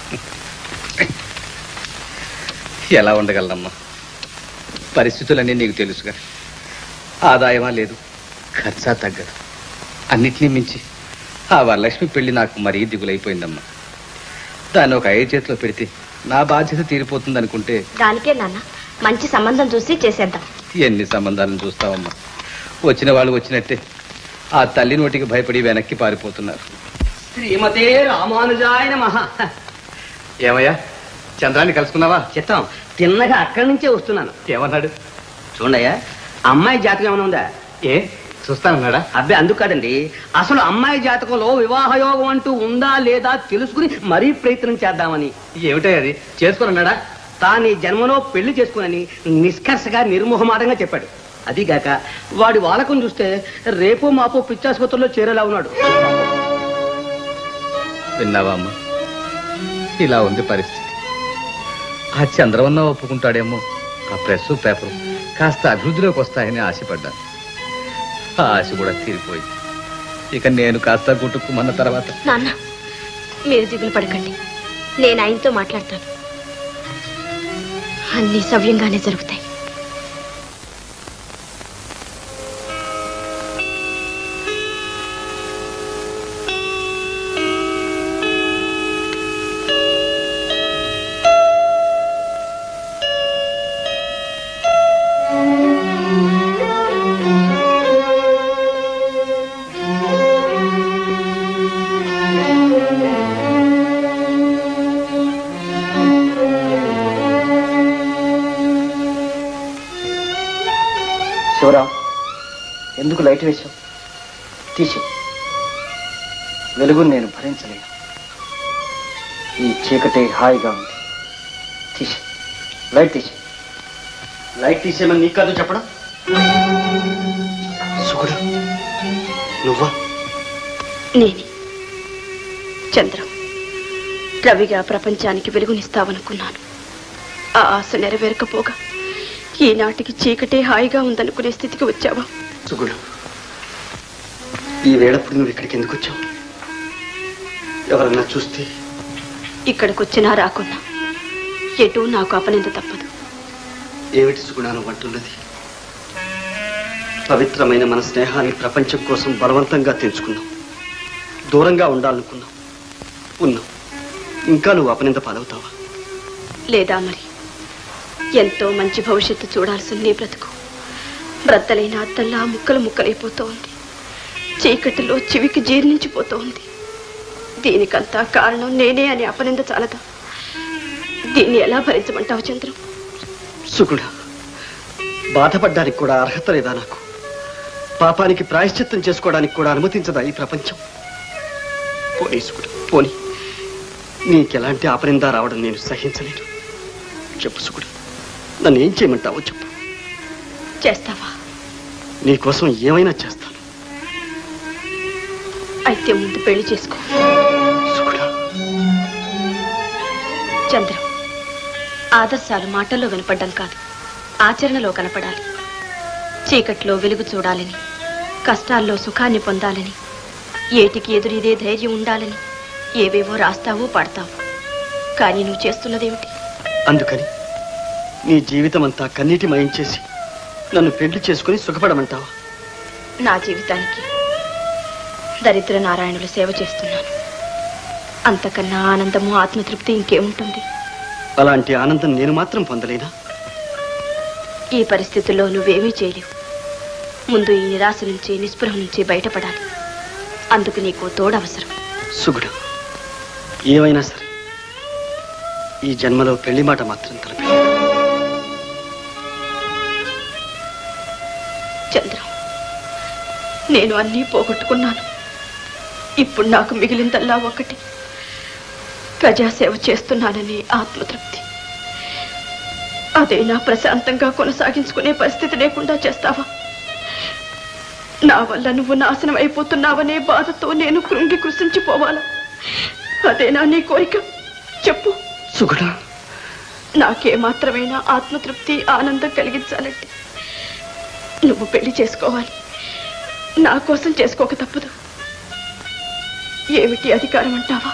ఎలా ఉండగలనమ్మా పరిస్థితులన్నీ నీకు తెలుసుగా ఆదాయమా లేదు ఖర్చా తగ్గదు అన్నిటినీ మించి ఆ వరలక్ష్మి పెళ్లి నాకు మరీ దిగులైపోయిందమ్మా దాన్ని ఒక ఐదు చేతిలో పెడితే నా బాధ్యత తీరిపోతుంది అనుకుంటే దానికే నాన్న మంచి సంబంధం చూసి చేసేద్దాం ఎన్ని సంబంధాలను చూస్తావమ్మా వచ్చిన వాళ్ళు వచ్చినట్టే ఆ తల్లి నోటికి భయపడి వెనక్కి పారిపోతున్నారు శ్రీమతే రామానుజాయ మహా ఏమయ్యా చంద్రాన్ని కలుసుకున్నావా చిత్తం తిన్నగా అక్కడి నుంచే వస్తున్నాను ఏమన్నాడు చూడయ్యా అమ్మాయి జాతకం ఏమైనా ఉందా ఏ చూస్తానన్నాడా అబ్బాయి అందుకు కాదండి అసలు అమ్మాయి జాతకంలో వివాహ యోగం అంటూ ఉందా లేదా తెలుసుకుని మరీ ప్రయత్నం చేద్దామని ఏమిటో అది చేసుకోనన్నాడా తాను ఈ జన్మలో పెళ్లి చేసుకునని నిష్కర్షగా నిర్మోహమాటంగా చెప్పాడు అదిగాక వాడి వాలకం చూస్తే రేపో మాపో పిచ్చాసుపత్రిలో చేరేలా ఉన్నాడు విన్నావా అమ్మా ఇలా ఉంది పరిస్థితి ఆ చంద్రవన్న ఒప్పుకుంటాడేమో ఆ ప్రెస్ పేపరు కాస్త అభివృద్ధిలోకి వస్తాయని ఆశపడ్డాను ఆ ఆశ కూడా తీరిపోయింది ఇక నేను కాస్త గుట్టుకుమన్న తర్వాత నాన్న మీరు దిగులు పడకండి నేను ఆయనతో మాట్లాడతాను అన్నీ సవ్యంగానే జరుగుతాయి ఎందుకు లైట్ వేశావు తీసే వెలుగును నేను భరించలేను ఈ చీకటే హాయిగా ఉంది తీసే లైట్ తీసే లైట్ తీసేయమని నీకు కాదు చెప్పడం సుగుణ నువ్వా నేనే చంద్రం రవిగా ప్రపంచానికి వెలుగునిస్తావనుకున్నాను ఆ ఆశ నెరవేరకపోగా ఈనాటికి చీకటే హాయిగా ఉందనుకునే స్థితికి వచ్చావా సుగుణ ఈ వేళప్పుడు నువ్వు ఇక్కడికి ఎందుకు వచ్చావు ఎవరన్నా చూస్తే ఇక్కడికి వచ్చినా రాకున్నా ఎటు నాకు అపనింద తప్పదు ఏమిటి సుగుణ నువ్వు అంటున్నది పవిత్రమైన మన స్నేహాన్ని ప్రపంచం కోసం బలవంతంగా తెంచుకున్నాం దూరంగా ఉండాలనుకున్నాం ఉన్నాం ఇంకా నువ్వు అపనింద పాలవుతావా లేదా మరి ఎంతో మంచి భవిష్యత్తు చూడాల్సిన నీ బ్రతుకు బ్రద్దలైన అద్దల్లా ముక్కలు ముక్కలైపోతూ ఉంది చీకటిలో చివికి జీర్ణించిపోతూ ఉంది దీనికంతా కారణం నేనే అని అపనింద చాలదా దీన్ని ఎలా భరించమంటావు చంద్రం సుగుణ బాధపడ్డానికి కూడా అర్హత లేదా నాకు పాపానికి ప్రాయశ్చిత్తం చేసుకోవడానికి కూడా అనుమతించదా ఈ ప్రపంచం పోనీ సుగుణ పోనీ నీకెలాంటి ఆపరిందా రావడం నేను సహించలేను చెప్పు సుగుణ నన్ను ఏం చేయమంటావో చెప్పు చేస్తావా నీకోసం ఏమైనా చేస్తాను అయితే ముందు పెళ్లి చేసుకో చంద్రం ఆదర్శాలు మాటల్లో వినపడ్డం కాదు ఆచరణలో కనపడాలి చీకట్లో వెలుగు చూడాలని కష్టాల్లో సుఖాన్ని పొందాలని ఏటికి ఎదురిదే ధైర్యం ఉండాలని ఏవేవో రాస్తావో పాడతావు కానీ నువ్వు చేస్తున్నదేమిటి అందుకని నీ జీవితం అంతా కన్నీటి మయం చేసి నన్ను పెళ్లి చేసుకుని సుఖపడమంటావా నా జీవితానికి దరిద్ర నారాయణుల సేవ చేస్తున్నాను అంతకన్నా ఆనందము ఆత్మతృప్తి ఇంకేముంటుంది అలాంటి ఆనందం నేను మాత్రం పొందలేనా ఈ పరిస్థితుల్లో నువ్వేమీ చేయలేవు ముందు ఈ నిరాశ నుంచి నిస్పృహ నుంచి బయటపడాలి అందుకు నీకు తోడవసరం సుగుణ ఏమైనా సరే ఈ జన్మలో పెళ్లి మాట మాత్రం తలపి చంద్రం నేను అన్నీ పోగొట్టుకున్నాను ఇప్పుడు నాకు మిగిలిందల్లా ఒకటి ప్రజాసేవ చేస్తున్నానని ఆత్మతృప్తి అదైనా ప్రశాంతంగా కొనసాగించుకునే పరిస్థితి లేకుండా చేస్తావా నా వల్ల నువ్వు నాశనం అయిపోతున్నావనే బాధతో నేను కృంగి కృషించిపోవాలా అదేనా నీ కోరిక చెప్పు సుగుణ నాకే మాత్రమేనా ఆత్మతృప్తి ఆనందం కలిగించాలంటే నువ్వు పెళ్లి చేసుకోవాలి నా కోసం చేసుకోక తప్పదు ఏమిటి అధికారం అంటావా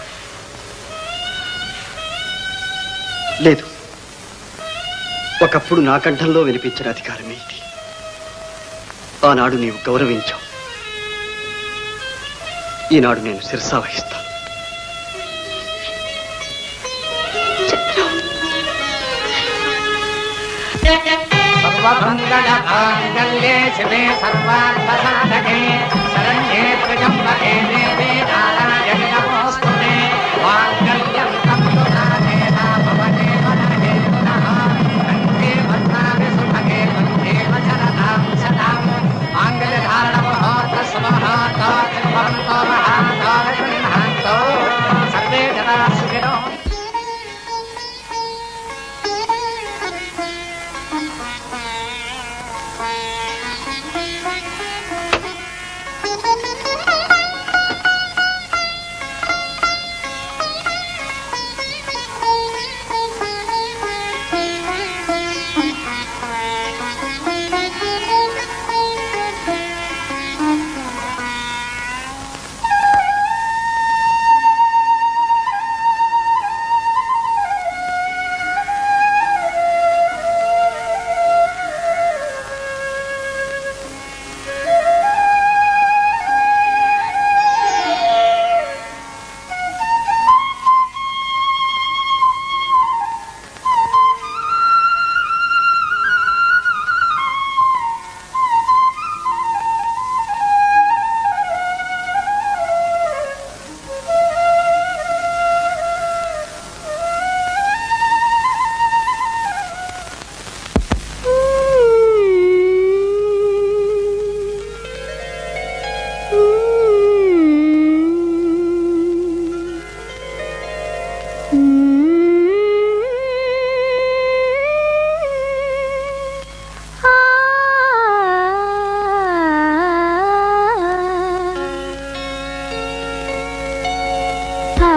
లేదు ఒకప్పుడు నా కంఠంలో వినిపించిన అధికారమే ఇది ఆనాడు నీవు గౌరవించావు ఈనాడు నేను శిరసా వహిస్తాను सर्वमङ्गलमाङ्गल्ये शिवे सर्वार्थसाधके शरण्ये त्र्यम्बके देवे नारायणि नमोऽस्तुते माङ्गल्यं तन्तुनाथेन भवते मनहे पुनः कण्ठे भद्राभि सुभगे कण्ठे वचरतां सदां माङ्गल्यधारणमहोत्तस्महातो भवन्तो महान्तो गृह्णान्तो सर्वे जना सुखिनो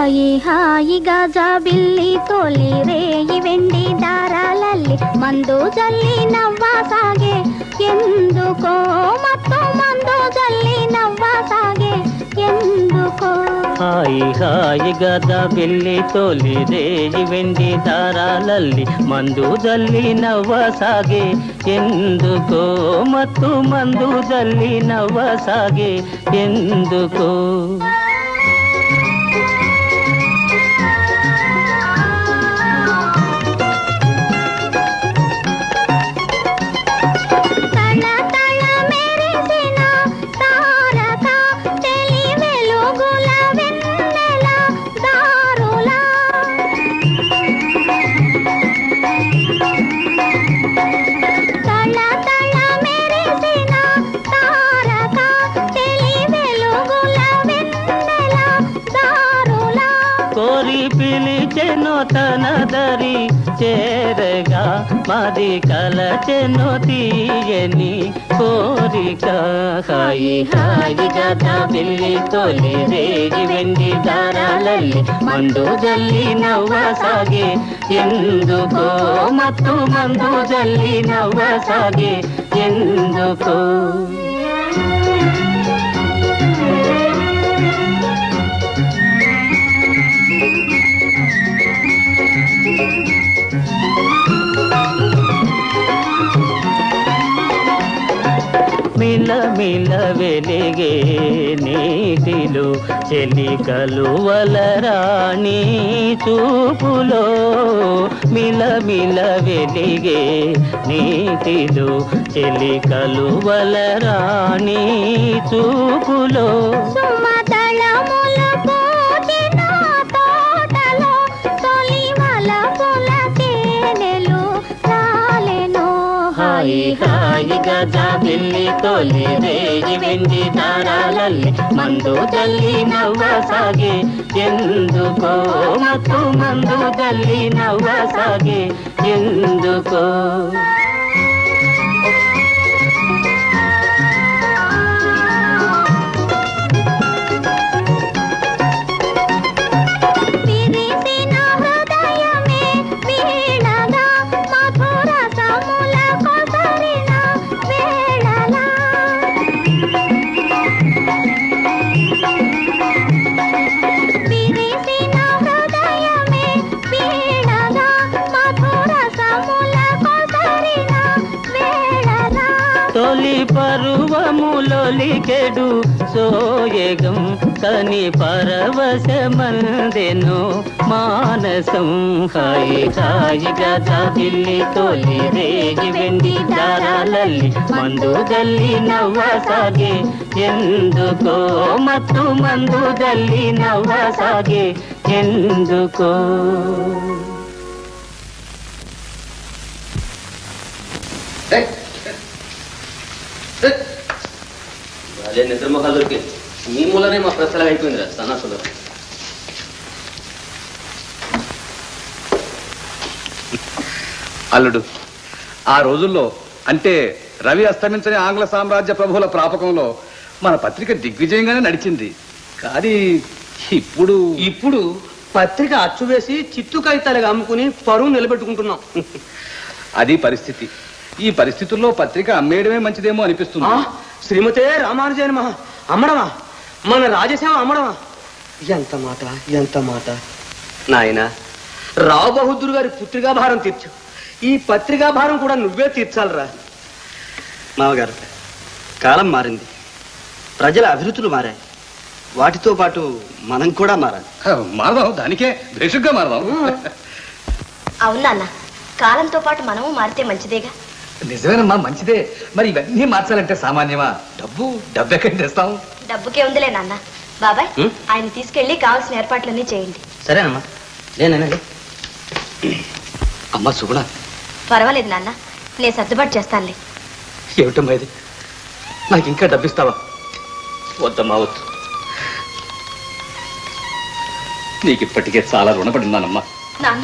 హాయి హాయిగా జాబిల్లి తోలి రేయి వెండి దారాలల్లి మందు జల్లి నవ్వా సాగే ఎందుకో మొత్తం మందు జల్లి నవ్వా సాగే ఎందుకో హాయి హాయి గద బిల్లి తోలి రేయి వెండి దారాలల్లి మందు జల్లి నవ్వ సాగే ఎందుకో మత్తు మందు జల్లి నవ్వ సాగే ఎందుకో తళ తళ మెరిసిన తారక తెలి వెలుగుల వెన్నెల దారులా తళ తళ మెరిసిన తారక తెలి వెలుగుల వెన్నెల దారులా కోరి పిలిచెను తన దరి చేరగా మరి కలచెను తీయని కోరిక హాయి హాయి గద బిల్లి తోలి రేగి వెండి దారాలల్లి మందు జల్లి నవ్వ సాగే ఎందుకో మత్తు మందు జల్లి నవ్వ సాగే ఎందుకో మిల మిల వెలిగే నీటిలో చెలి కలువల రాణి చూపులో మిల మిల వెలిగే నీటిలో చెలి కలువల రాణి చూపులో సుమదళముల పూచిన తోటలో తొలి వలపుల తేనెలు రాలెను హాయి హాయి గజా బిల్లి తోలి రేగి వెండి దారాలల్లి మందు జల్లి నవ్వ సాగే ఎందుకో మత్తు మందు జల్లి నవ్వ సాగే ఎందుకో విరిసిన హృదయమే వీణగా మధుర సముల కొసరిన వేళలా విరిసిన హృదయమే వీణగా మధుర సముల కొసరిన వేళలా తొలి పరువములొలికెడు సోయగం కని పరవశమందెను మానసం హాయి హాయి గజా పిల్లి తొలి రేగి వెండి దారాలల్లి మందు జల్లి నవ్వ సాగే ఎందుకో మత్తు మందు జల్లి నవ్వ సాగే ఎందుకో అదే నిద్ర మొహాలు దొరికింది మీ మూలనే మా ప్రశ్నలు అయిపోయిందిరా సన్నాసులు అల్లుడు ఆ రోజుల్లో అంటే రవి అస్తమించని ఆంగ్ల సామ్రాజ్య ప్రభువుల ప్రాపకంలో మన పత్రిక దిగ్విజయంగానే నడిచింది కానీ ఇప్పుడు ఇప్పుడు పత్రిక అచ్చు వేసి చిత్తు కాగితాలుగా అమ్ముకుని పరువు నిలబెట్టుకుంటున్నాం అది పరిస్థితి ఈ పరిస్థితుల్లో పత్రిక అమ్మేయడమే మంచిదేమో అనిపిస్తుంది ఆ, శ్రీమతే రామానుజయ నమః అమ్మడమా మన రాజసేవ అమ్మడమా ఎంత మాట ఎంత మాట నాయన రావు బహదూర్ గారి పుత్రికా భారం తీర్చు ఈ పత్రికా భారం కూడా నువ్వే తీర్చాలిరా మామగారు కాలం మారింది ప్రజల అభిరుచులు మారాయి వాటితో పాటు మనం కూడా మారాలి మారదాం దానికే బేషుగ్గా మారదాం అవును నాన్న కాలంతో పాటు మనము మారితే మంచిదేగా నిజమేనమ్మా మంచిదే మరి ఇవన్నీ మార్చాలంటే సామాన్యమా డబ్బు డబ్బు ఎక్కడి తెస్తాం డబ్బుకే ఉందిలే నాన్న బాబాయ్ ఉం? ఆయన తీసుకెళ్లి కావాల్సిన ఏర్పాట్లన్నీ చేయండి సరేనమ్మా లేనండి అమ్మా సుగుణ పర్వాలేదు నాన్న నేను సర్దుబాటు చేస్తానులే ఏమిటమ్మా ఇది నాకు ఇంకా డబ్బిస్తావా వద్దమ్మా వద్దు నీకు ఇప్పటికే చాలా రుణపడి ఉన్నానమ్మా నాన్న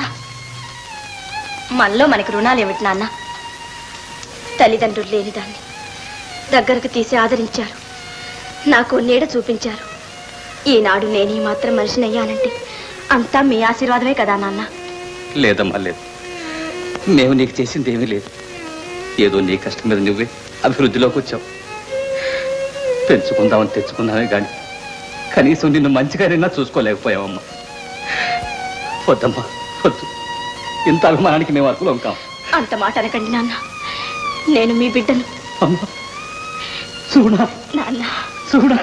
మనలో మనకి రుణాలు ఏమిటి నాన్న తల్లిదండ్రులు లేని దాన్ని దగ్గరకు తీసి ఆదరించారు నాకు నీడ చూపించారు ఈనాడు నేను ఈ మాత్రం మనిషినయ్యానంటే అంతా మీ ఆశీర్వాదమే కదా నాన్న లేదమ్మా లేదు మేము నీకు చేసింది ఏమీ లేదు ఏదో నీ కష్టం మీద నువ్వే అభివృద్ధిలోకి వచ్చావు పెంచుకుందామని తెచ్చుకున్నామే కానీ కనీసం నిన్ను మంచిగానైనా చూసుకోలేకపోయావమ్మా వద్దమ్మా వద్దు ఇంత అభిమానానికి మేము అర్హులం కాం అంత మాట అనకండి నాన్న నేను మీ బిడ్డను అమ్మా చూడా నాన్న చూడా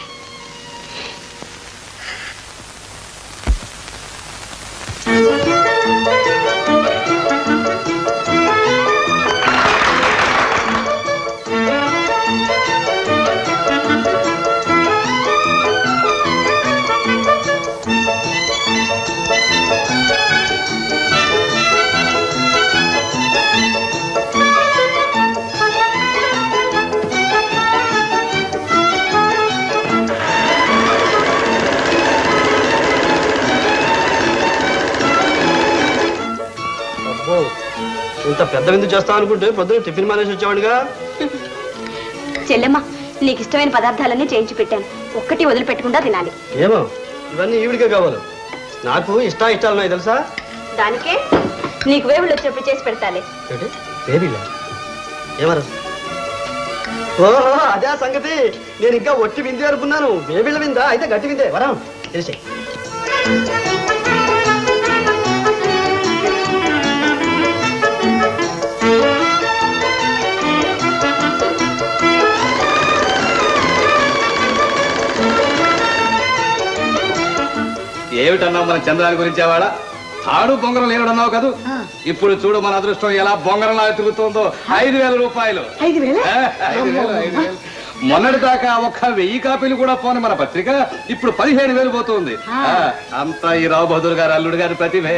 అబ్బో ఇంత పెద్ద విందు చేస్తాం అనుకుంటే పొద్దున టిఫిన్ మానేసి వచ్చేవాడిగా చెల్లెమ్మ నీకు ఇష్టమైన పదార్థాలన్నీ చేయించి పెట్టాను ఒక్కటి వదిలిపెట్టకుండా తినాలి ఏమో ఇవన్నీ ఈవిడికే కావాలి నాకు ఇష్టా ఇష్టాలు ఉన్నాయి తెలుసా దానికే నీకు వేవుళ్ళు వచ్చినప్పుడు చేసి పెడతాలే ఏంటి బేబీలా ఏమరా ఓహో అదే ఆ సంగతి నేను ఇంకా ఒట్టి విందే అనుకున్నాను బేబీల విందా అయితే గట్టి విందే వరం తెలిసే ఏమిటన్నావు మన చంద్రాని గురించి వాడ తాడు బొంగరం లేనుడన్నావు కదూ ఇప్పుడు చూడు మన అదృష్టం ఎలా బొంగరంలా తిరుగుతుందో ఐదు వేల రూపాయలు ఐదు వేల ఏ, ఐదు వేలు, ఐదు వేలు. మొన్నటి దాకా ఒక్క వెయ్యి కాపీలు కూడా పోని మన పత్రిక ఇప్పుడు పదిహేను వేలు పోతుంది ఆ, అంతా ఈ రావు బహదూర్ గారు అల్లుడు గారి ప్రతిభే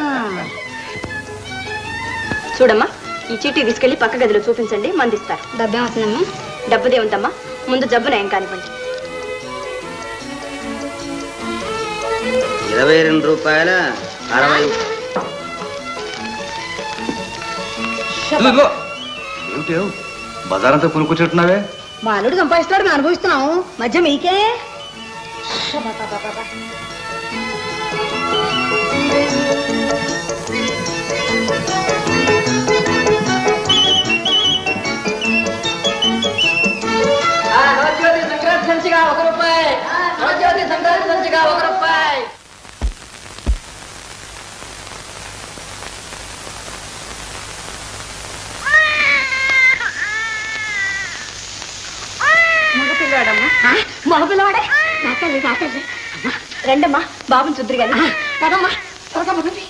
చూడమ్మా ఈ చీటీ తీసుకెళ్లి పక్క గదిలో చూపించండి మందిస్తారు డబ్బే వస్తుందమ్మా డబ్బుదే ఉందమ్మా ముందు జబ్బు నయం కానివ్వండి ఇరవై రెండు రూపాయల అరవై ఇదిగో, ఏమిటి బజారంతా కొనుక్కొచ్చేట్టున్నావే మా అల్లుడు సంపాదిస్తాడు మేము అనుభవిస్తున్నాం మధ్య మీకే నవజ్యోతి సంక్రాంతి సంచిగా ఒక రూపాయి నవజ్యోతి సంక్రాంతి సంచిగా ఒక రూపాయి మగ పిల్లవాడమ్మా మగ పిల్లవాడే నాకల్లి నాకల్లి అమ్మా రండమ్మా బాబుని చుద్దరు కానీ పదమ్మా త్వరగా పదండి.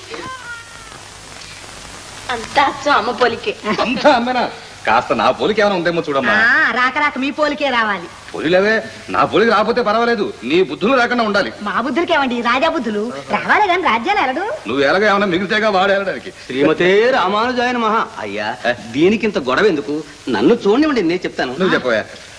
అంతా అచ్చం అమ్మ పోలికే అంతా అమ్మేనా కాస్త నా పోలికి ఏమైనా ఉందేమో చూడమ్మా ఆ, రాక రాక మీ పోలికే రావాలి పోలిలేవే నా పోలికి రాకపోతే పర్వాలేదు నీ బుద్ధులు రాకుండా ఉండాలి మా బుద్ధులకి ఏమండి రాజా బుద్ధులు రావాలి కానీ రాజ్యాలు ఎలడు నువ్వు ఎలాగ ఏమైనా మిగిలితేగా వాడేయడానికి శ్రీమతే రామానుజాయన మహా అయ్యా దీనికి ఇంత గొడవ ఎందుకు నన్ను చూడండి నేను చెప్తాను నువ్వు చెప్పవా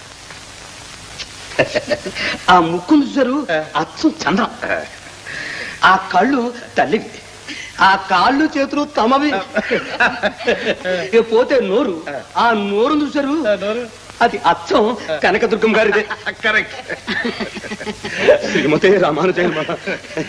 ఆ ముక్కును చూసారు అచ్చం చంద్రం ఆ కళ్ళు తల్లివి ఆ కాళ్ళు చేతులు తమవి ఇక పోతే నోరు ఆ నోరు చూసారు అది అచ్చం కనకదుర్గం గారిదే కరెక్ట్ శ్రీమతే రామానుజాయన మహా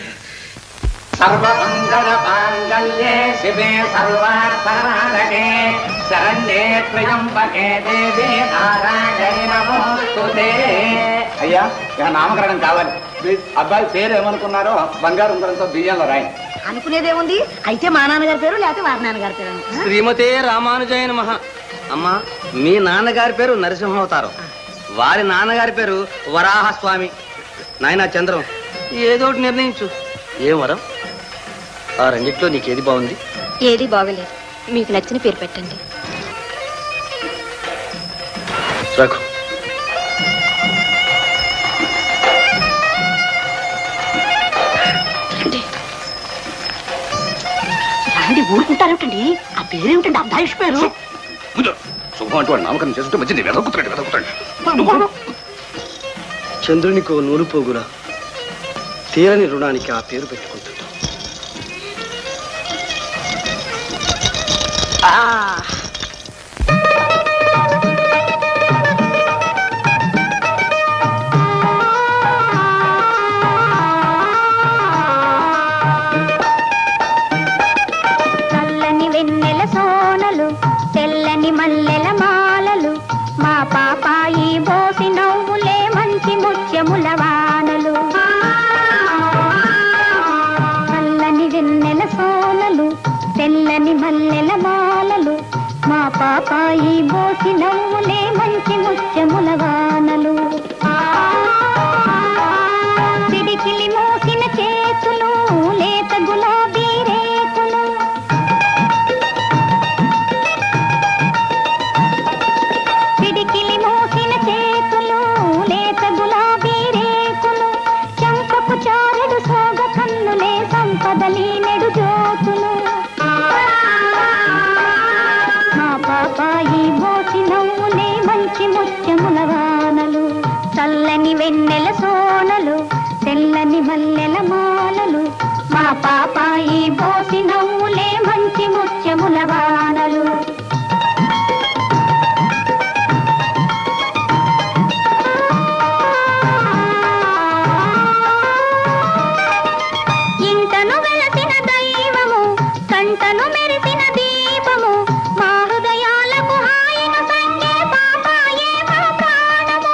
సర్వమంగళ మాంగళ్యే శివే సర్వార్థనాదకే శరణ్యే త్రయంబకే దేవే నారాయణి నమోస్తుతే అయ్యా ఇక నామకరణం కావాలి ప్లీజ్ అబ్బాయి పేరు ఏమనుకున్నారో బంగారు ఉంగరంతో బియ్యంలో రాయి అనుకునేదేముంది అయితే మా నాన్నగారి పేరు లేకపోతే వారి నాన్నగారి పేరు ఆ? శ్రీమతే రామానుజాయన మహా అమ్మా మీ నాన్నగారి పేరు నరసింహావతారం వారి నాన్నగారి పేరు వరాహస్వామి నాయనా చంద్రం ఏదో ఒకటి నిర్ణయించు ఏం వరం ఆ రెండిట్లో నీకేది బాగుంది ఏది బాగలేదు మీకు నచ్చిన పేరు పెట్టండి రఘు ఏమండి ఊరుకుంటారేమిటండి ఆ పేరేమిటండి అబ్దాయిష్ పేరు శుభం అంటూ వాడు నామకరణం చేస్తుంటే మంచి వెదకుతాడు వెదకుతాడు చంద్రునికి ఓ నూలు పోగురా తీరని రుణానికి ఆ పేరు పెట్టుకుంటాడు ముత్యముల వానలు చల్లని వెన్నెల సోనలు తెల్లని మల్లెల మాలలు మా పాపాయి మోసి నవ్వులే మంచి ముత్యముల వానలు పిడికిలి మోసిన చేతులు లేత గులాబీ రేకులు పిడికిలి మోసిన చేతులు లేత గులాబీ రేకులు చంపపు చారెడు సోగ కన్నులే సంపదలి నెడు జ్యోతులు మా పాపాయి మోసి నవ్వులే మంచి ముత్యముల వానలు చల్లని వెన్నెల సోనలు తెల్లని మల్లెల మాలలు మా పాపాయి పోసి నవ్వులే మంచి ముత్యముల వానలు ఇంటను వెలసిన దైవము కంటను మెరిసిన దీపము మా హృదయాలకు హాయిను సంగే పాపాయే మా ప్రాణము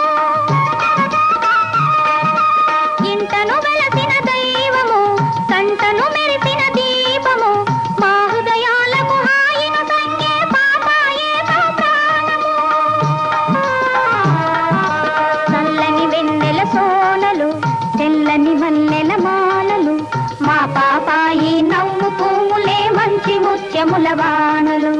ఇంటను వెలసిన దైవము కంటను మెరిసిన దీపము మా హృదయాలకు హాయిను సంగే పాపాయే మా ప్రాణము చల్లని వెన్నెల సోనలు తెల్లని మల్లెల మాలలు మా పాపాయి నవ్వు పువ్వులే మంచి ముత్యముల వానలు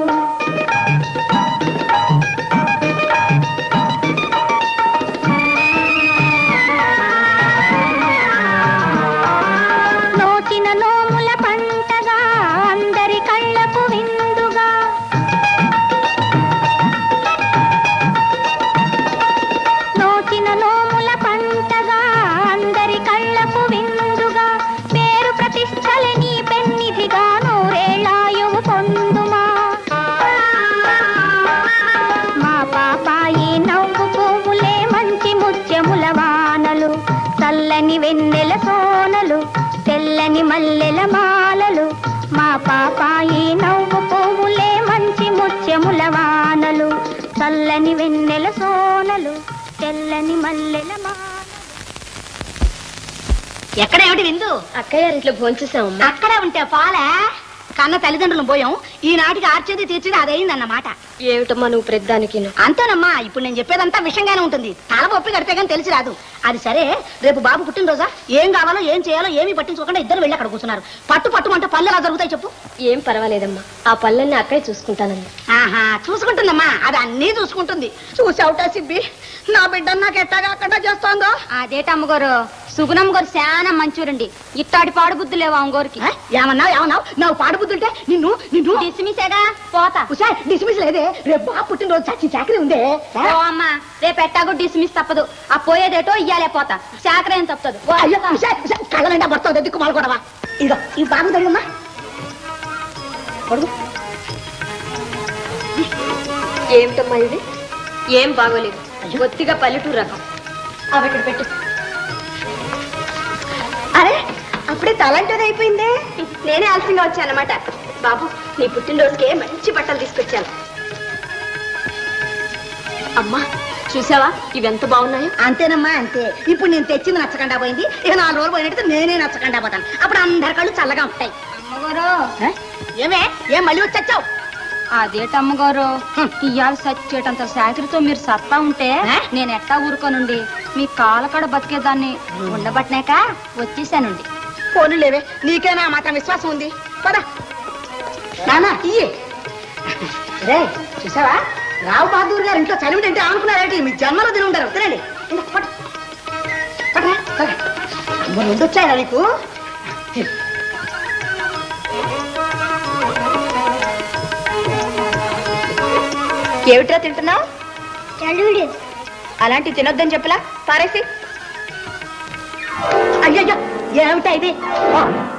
నోచిన నోముల పంటగా అందరి కళ్ళకు విందుగా నోచిన నోముల పంటగా అందరి కళ్ళకు విందుగా పేరు ప్రతిష్టల నీ పెన్నిధిగా నూరేళ్ళాయువు పొందుమా మా పాపాయి నవ్వు పువ్వులే మంచి ముత్యముల వానలు చల్లని వెన్నెల సోనలు తెల్లని మల్లెల మాలలు మా పాపాయి నవ్వు పువ్వులే మంచి ముత్యముల వానలు చల్లని వెన్నెల సోనలు తెల్లని మల్లెల మాలలు ఎక్కడ ఏమిటి విందు అక్కయ్య ఇంట్లో భోంచేసామమ్మా అక్కడే ఉంటే పాలే కన్న తల్లిదండ్రులను పోయాం ఈనాటికి ఆర్చేది తీర్చేది అదైందన్నమాట ఏమిటమ్మా నువ్వు ప్రతిదానికి అంతేనమ్మా ఇప్పుడు నేను చెప్పేదంతా విషయంగానే ఉంటుంది తల పప్పి కడితే కానీ తెలిసి రాదు అది సరే రేపు బాబు పుట్టినరోజా ఏం కావాలో ఏం చేయాలో ఏమీ పట్టించుకోకుండా ఇద్దరు వెళ్ళి అక్కడ కూర్చున్నారు పట్టు పట్టు అంటే పళ్ళు ఎలా జరుగుతాయి చెప్పు ఏం పర్వాలేదమ్మా ఆ పళ్ళన్నీ అక్కడే చూసుకుంటానండి ఆహా చూసుకుంటుందమ్మా అది అన్నీ చూసుకుంటుంది చూసావుటా సిబ్బి నా బిడ్డ నాకు ఎట్టాగా అక్కడ చేస్తోందో అదేటమ్మగారు సుగుణమ్మ గారు చాలా మంచూరండి ఇట్టాడి పాడు బుద్ధి లేవు అమ్మగారికి ఏమన్నావు ఏమన్నావు నాకు పాడు బుద్ధుంటే నిన్ను నిన్ను డిస్మిసేగా పోతా ఉషా డిస్మిస్ లేదే రేపు బాబు పుట్టినరోజు చచ్చి చాకరీ ఉందే ఓ అమ్మా రేపు ఎట్టాగో డిస్మిస్ తప్పదు ఆ పోయేదేటో ఇయ్యాలే పోతా చాకరేం తప్పదు ఓ అయ్యో అమ్మగా. ఉషా ఉషా కళ్ళ నిండా పడుతుంది దిక్కు మాలకూడవా ఇదిగో ఈ బాబు తగ్గమ్మా పడుగు ఏమిటమ్మా ఇది ఏం బాగోలేదు బొత్తిగా పల్లెటూరు రకం అవి ఇక్కడ పెట్టు అరే అప్పుడే తలంటది అయిపోయిందే నేనే ఆలస్యంగా వచ్చానమాట బాబు నీ పుట్టినరోజుకే మంచి బట్టలు తీసుకొచ్చాను అమ్మా చూసావా ఇవి ఎంత బాగున్నాయో అంతేనమ్మా అంతే ఇప్పుడు నేను తెచ్చింది నచ్చకుండా పోయింది ఇక నాలుగు రోజులు పోయినట్టు నేనే నచ్చకుండా పోతాను అప్పుడు అందరి కళ్ళు చల్లగా ఉంటాయి అమ్మగారు ఏ? ఏమే ఏం మళ్ళీ వచ్చావు అదేటమ్మగారు ఇయ్యాల సచ్చేటంత శాఖరితో మీరు సత్తా ఉంటే నేను ఎట్టా ఊరుకోనుండి మీ కాలకడ బతికేదాన్ని ఉండబట్టినాక వచ్చేసానండి ఫోన్లు లేవే నీకేనా మాత్రం విశ్వాసం ఉంది పద నానా ఇయ్యి రే చూసావా రావు బహదూర్ గారు ఇంట్లో చలివిడి అంటే అనుకున్నారేంటి మీ జన్మలో తిని ఉంటారు తినండి ఇందా, పట్టు. పట్టురా, పట్టురా. మరి రెండు వచ్చాయా నీకు ఏమిట్రా తింటున్నావు అలాంటివి తినొద్దని చెప్పలా పారేసి అయ్యయ్యో ఏమిటా ఇది ఓ,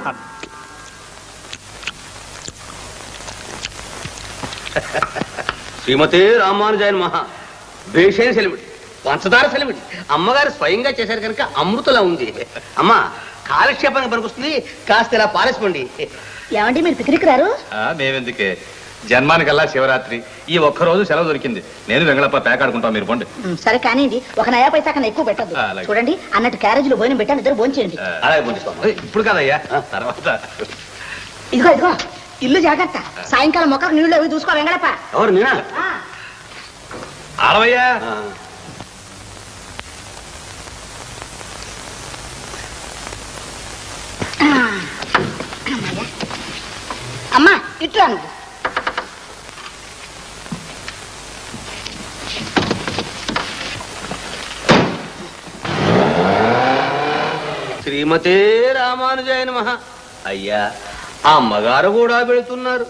శ్రీమతి రామానుజాయన్ మహా భేషైన సెలవిడి పంచదార సెలవిడి అమ్మగారు స్వయంగా చేశారు కనుక అమృతలా ఉంది అమ్మా కాలక్షేపానికి పనికొస్తుంది కాస్త ఇలా పారేసుకోండి ఏమండి మీరు పిక్నిక్ రారు మేమెందుకే జన్మానికల్లా శివరాత్రి ఈ ఒక్క రోజు సెలవు దొరికింది నేను వెంగళప్ప పేకాడుకుంటాం మీరు పోండి ఉమ్, సరే కానీ ఇది ఒక నయా పైసా కన్నా ఎక్కువ పెట్టద్దు ఆ, అలాగే. చూడండి అన్నట్టు క్యారేజీలో భోజనం పెట్టాను ఇద్దరు భోంచేయండి అలాగే పోండి ఇప్పుడు కాదయ్యా తర్వాత ఇదిగో ఇదిగో ఇల్లు జాగ్రత్త సాయంకాలం మొక్కకు నీళ్ళు అవి చూసుకో వెంగళప్ప ఎవరు నేనా ఆడవయ్యా ఆ, అమ్మయ్య. అమ్మా ఇట్లా నువ్వు శ్రీమతే రామానుజాయ నమః అయ్యా ఆ అమ్మగారు కూడా పెడుతున్నారు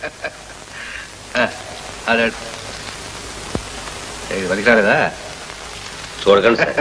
అదే పలికాలేదా చూడకండి సార్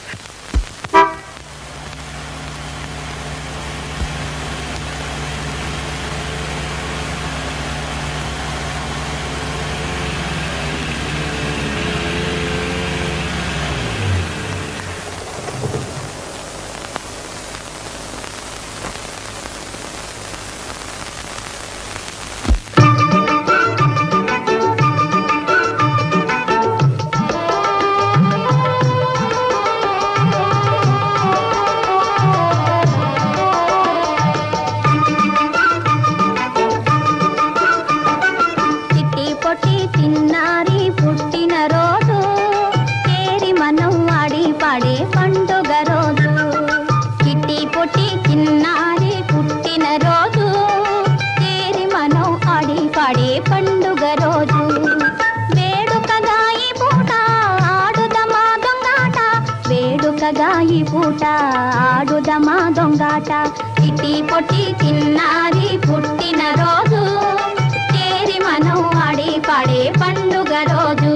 చిట్టి పొట్టి తిన్నారి పుట్టిన రోజు చేరి మనం ఆడి పాడే పండుగ రోజు చిట్టి పొట్టి తిన్నారి పుట్టిన రోజు చేరి మనం ఆడి పాడే పండుగ రోజు వేడుకగా ఈ పూట ఆడుదమా దొంగాట వేడుకగా ఈ పూట ఆడుదమా దొంగాట చిట్టి పొట్టి తిన్నారి పుట్టిన రోజు చేరి మనం ఆడి పాడే పండుగ రోజు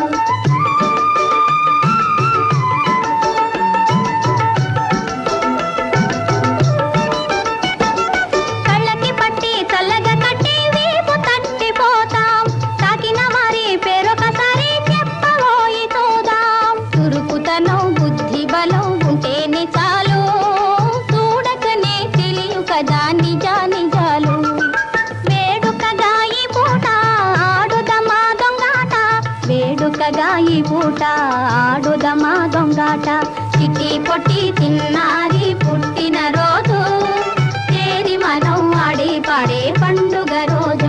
కళ్ళకి పట్టి చల్లగా కట్టి వీపు తట్టిపోతాం తాకిన మరి పేరొకసారి చెప్పబోయి చూదాం చురుకుతనం బుద్ధి బలం ఉంటేనే చాలు చూడకనే తెలియు కదా నిజా నిజాలు వేడుకగా ఈ పూట ఆడుదమా దొంగాట వేడుకగా ఈ పూట ఆడుదమా దొంగాట చిట్టి పొట్టి తిన్నారి పుట్టిన రోజు చేరి మనం ఆడి పాడే పండుగ రోజు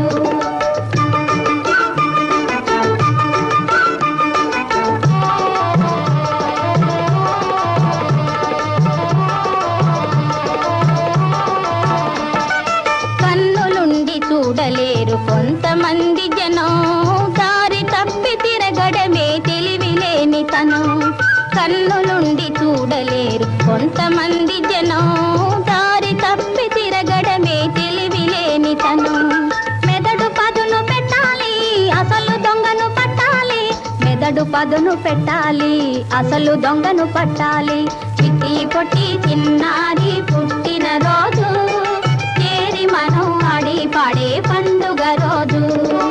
కన్నులుండి చూడలేరు కొంతమంది జనం దారి తప్పి తిరగడమే తెలివిలేని తనం కన్నులుండి చూడలేరు కొంతమంది జనం దారి తప్పి తిరగడమే తెలివిలేని తనం మెదడు పదును పెట్టాలి అసలు దొంగను పట్టాలి మెదడు పదును పెట్టాలి అసలు దొంగను పట్టాలి చిట్టి పొట్టి చిన్నారి పుట్టిన రోజు చేరి మనం ఆడి పాడే పండుగ రోజు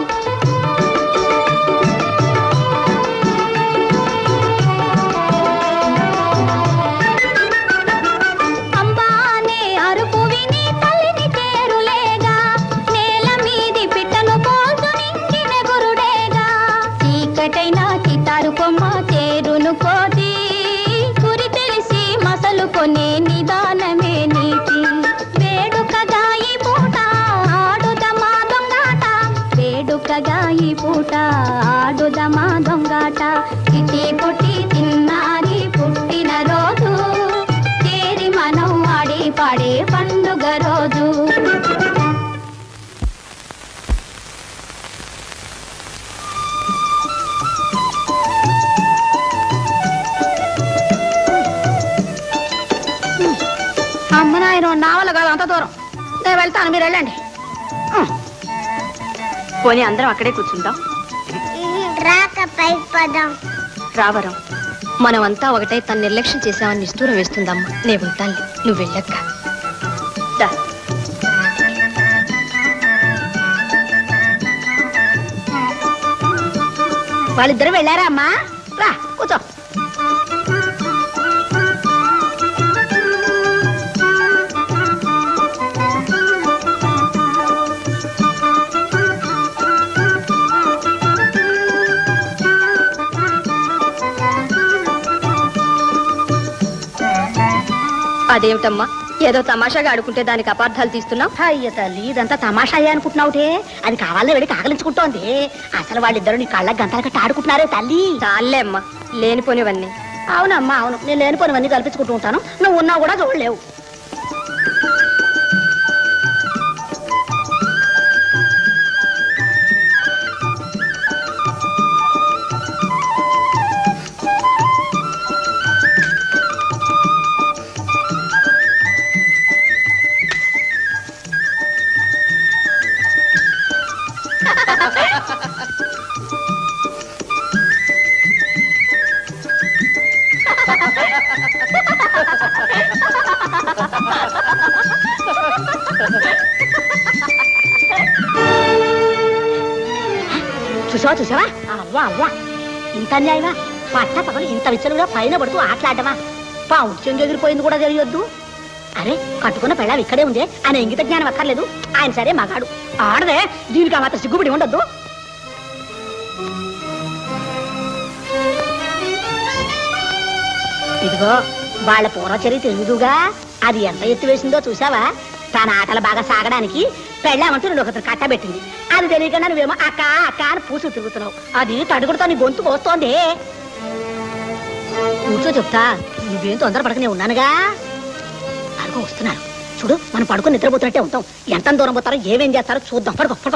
అంబా అనే అరుపు విని తల్లిని చేరులేగా నేల మీది పిట్టను పోల్చు నింగిన గురుడేగా చీకటైన చితారు కొమ్మ చేరును కోతి గురి తెలిసి మసలు కొనే నిదానమే నీతి వేడుకగా ఈ పూట ఆడుదమా దొంగాట వేడుకగా ఈ పూట ఆడుదమా దొంగాట చిట్టి పొట్టి తిన్నారి పుట్టిన రోజు చేరి మనం ఆడి పాడే పండుగ రోజు అమ్మ నాయన నా వల్ల కాదు అంత దూరం నేను వెళ్తాను మీరు వెళ్ళండి పోనీ అందరం అక్కడే కూర్చుంటాం రాక పై పదం రావరం మనమంతా ఒకటై తన నిర్లక్ష్యం చేశామని నిష్ఠూరం వేస్తుందమ్మా నేను ఉంటాను నువ్వు వెళ్ళక్క దా. వాళ్ళిద్దరు వెళ్ళారా అమ్మా రా కూర్చో అదేమిటమ్మా ఏదో తమాషాగా ఆడుకుంటే దానికి అపార్థాలు తీస్తున్నావు అయ్య తల్లి ఇదంతా తమాషాయే అనుకుంటున్నావుటే అది కావాలనే వెళ్ళి కాగలించుకుంటోంది అసలు వాళ్ళిద్దరు నీ కళ్ళ గంటలు కట్టి ఆడుకుంటున్నారే తల్లి చాలే అమ్మా లేనిపోనివన్నీ అవునమ్మా అవును నేను లేనిపోనివన్నీ కల్పించుకుంటూ ఉంటాను నువ్వు ఉన్నా కూడా చూడలేవు చూసావా చూసావా అవ్వా అవ్వా ఇంత అన్యాయమా పట్ట పగలు ఇంత విచ్చలుగా పైన పడుతూ ఆటలాడమా పావుడు చెంగు ఎగిరిపోయింది కూడా తెలియొద్దు అరే కట్టుకున్న పెళ్ళాం ఇక్కడే ఉందే ఆయన ఇంగిత జ్ఞానం అక్కర్లేదు ఆయన సరే మగాడు ఆడదే దీనికి ఆ మాత్రం సిగ్గుబడి ఉండొద్దు ఇదిగో వాళ్ళ పూర్వచరి తెలియదుగా అది ఎంత ఎత్తు వేసిందో చూసావా తన ఆటలు బాగా సాగడానికి పెళ్ళామంటూ రెండు ఒకటి కట్టబెట్టింది అది తెలియకుండా నువ్వేమో అక్క అక్క అని పూసు తిరుగుతున్నావు అది తడుగుడుతో నీ గొంతు కోస్తోంది కూర్చో చెప్తా నువ్వేం తొందరపడక నేను ఉన్నానుగా అడుగు వస్తున్నారు చూడు మనం పడుకొని నిద్రపోతున్నట్టే ఉంటాం ఎంత దూరం పోతారో ఏమేం చేస్తారో చూద్దాం పడుకో పడుకో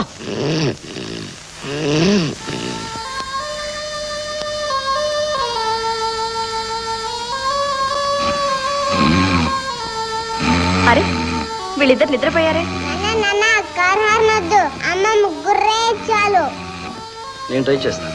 అరే వీళ్ళిద్దరు నిద్రపోయారే నాన్న కార్ హార్న్ వద్దు అమ్మ ముగ్గురే చాలు నేను ట్రై చేస్తాను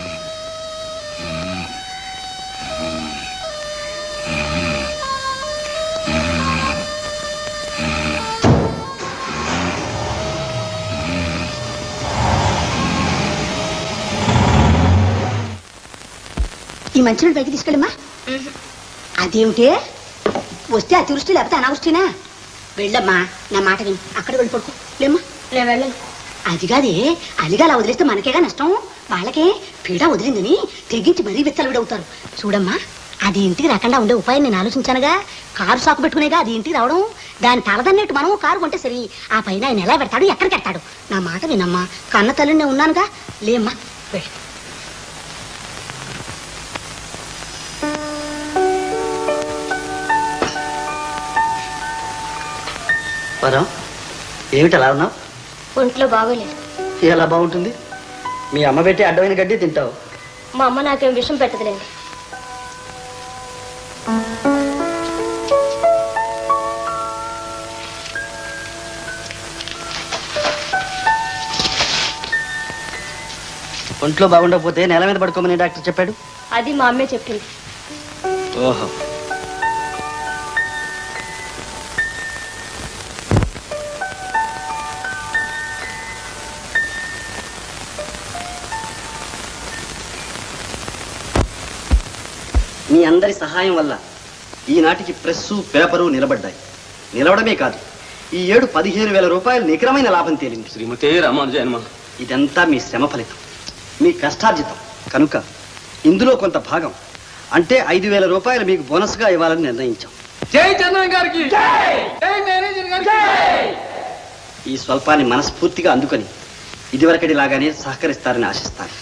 ఈ మంచినీళ్ళు పైకి తీసుకెళ్ళమ్మా అదేమిటి వస్తే అతివృష్టి లేకపోతే అనావృష్టినా వెళ్ళమ్మా నా మాట విని అక్కడ వెళ్ళి పడుకో లేమ్మా నేను వెళ్ళను అది కాదే అలిగా అలా వదిలేస్తే మనకేగా నష్టం వాళ్ళకే పీడ వదిలిందని తెగించి మరీ విత్తలవిడవుతారు చూడమ్మా అది ఇంటికి రాకుండా ఉండే ఉపాయం నేను ఆలోచించానుగా కారు సాకు పెట్టుకునేగా అది ఇంటికి రావడం దాని తలదన్నట్టు మనం కారు కొంటే సరి ఆ పైన ఆయన ఎలా పెడతాడు ఎక్కడికి పెడతాడు నా మాట వినమ్మా కన్న తల్లి నేను ఉన్నానుగా లేమ్మా వెళ్ళు వరం ఏమిటి అలా ఉన్నావు ఒంట్లో బాగోలేదు ఎలా బాగుంటుంది మీ అమ్మ పెట్టి అడ్డమైన గడ్డి తింటావు మా అమ్మ నాకేం విషయం పెట్టదులేండి ఒంట్లో బాగుండకపోతే నేల మీద పడుకోమని డాక్టర్ చెప్పాడు అది మా అమ్మే చెప్పింది ఓహో మీ అందరి సహాయం వల్ల ఈనాటికి ప్రెస్సు పేపరు నిలబడ్డాయి నిలవడమే కాదు ఈ ఏడు పదిహేను వేల రూపాయలు నికరమైన లాభం తేలింది శ్రీమతే రామానుజయన్మ ఇదంతా మీ శ్రమ ఫలితం మీ కష్టార్జితం కనుక ఇందులో కొంత భాగం అంటే ఐదు వేల రూపాయలు మీకు బోనస్గా ఇవ్వాలని నిర్ణయించాం జై చంద్రన్ గారికి జై మేనేజర్ గారికి ఈ స్వల్పాన్ని మనస్ఫూర్తిగా అందుకొని ఇదివరకటి లాగానే సహకరిస్తారని ఆశిస్తాను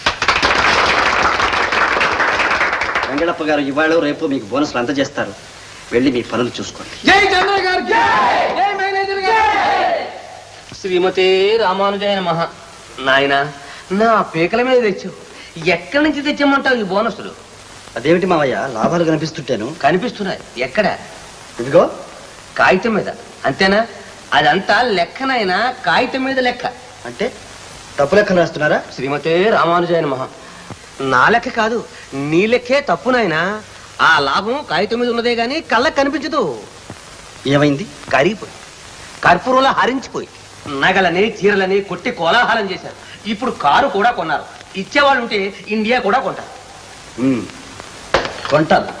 వెంగళప్ప గారు ఇవాళ రేపు మీకు బోనస్లు అందజేస్తారు వెళ్ళి మీ పనులు చూసుకోండి జై చంద్రన్ గారికి జై మేనేజర్ గారికి శ్రీమతే రామానుజాయ నమః నాయన నా పీకల మీద తెచ్చావు ఎక్కడి నుంచి తెచ్చామంటావు ఈ బోనసులు అదేమిటి మావయ్య లాభాలు కనిపిస్తుంటాను కనిపిస్తున్నాయి ఎక్కడ ఇదిగో కాగితం మీద అంతేనా అదంతా లెక్కనైనా కాగితం మీద లెక్క అంటే తప్పు లెక్కలు రాస్తున్నారా శ్రీమతే రామానుజాయ నమః నా లెక్క కాదు నీ లెక్కే తప్పునైనా ఆ లాభం కాగితం మీద ఉన్నదే గాని కళ్ళకు కనిపించదు ఏమైంది కరిగిపోయి కర్పూరంలో హరించిపోయి నగలని చీరలని కొట్టి కోలాహలం చేశారు ఇప్పుడు కారు కూడా కొన్నారు ఇచ్చేవాళ్ళు ఉంటే ఇండియా కూడా కొంటారు ఉమ్, కొంటాను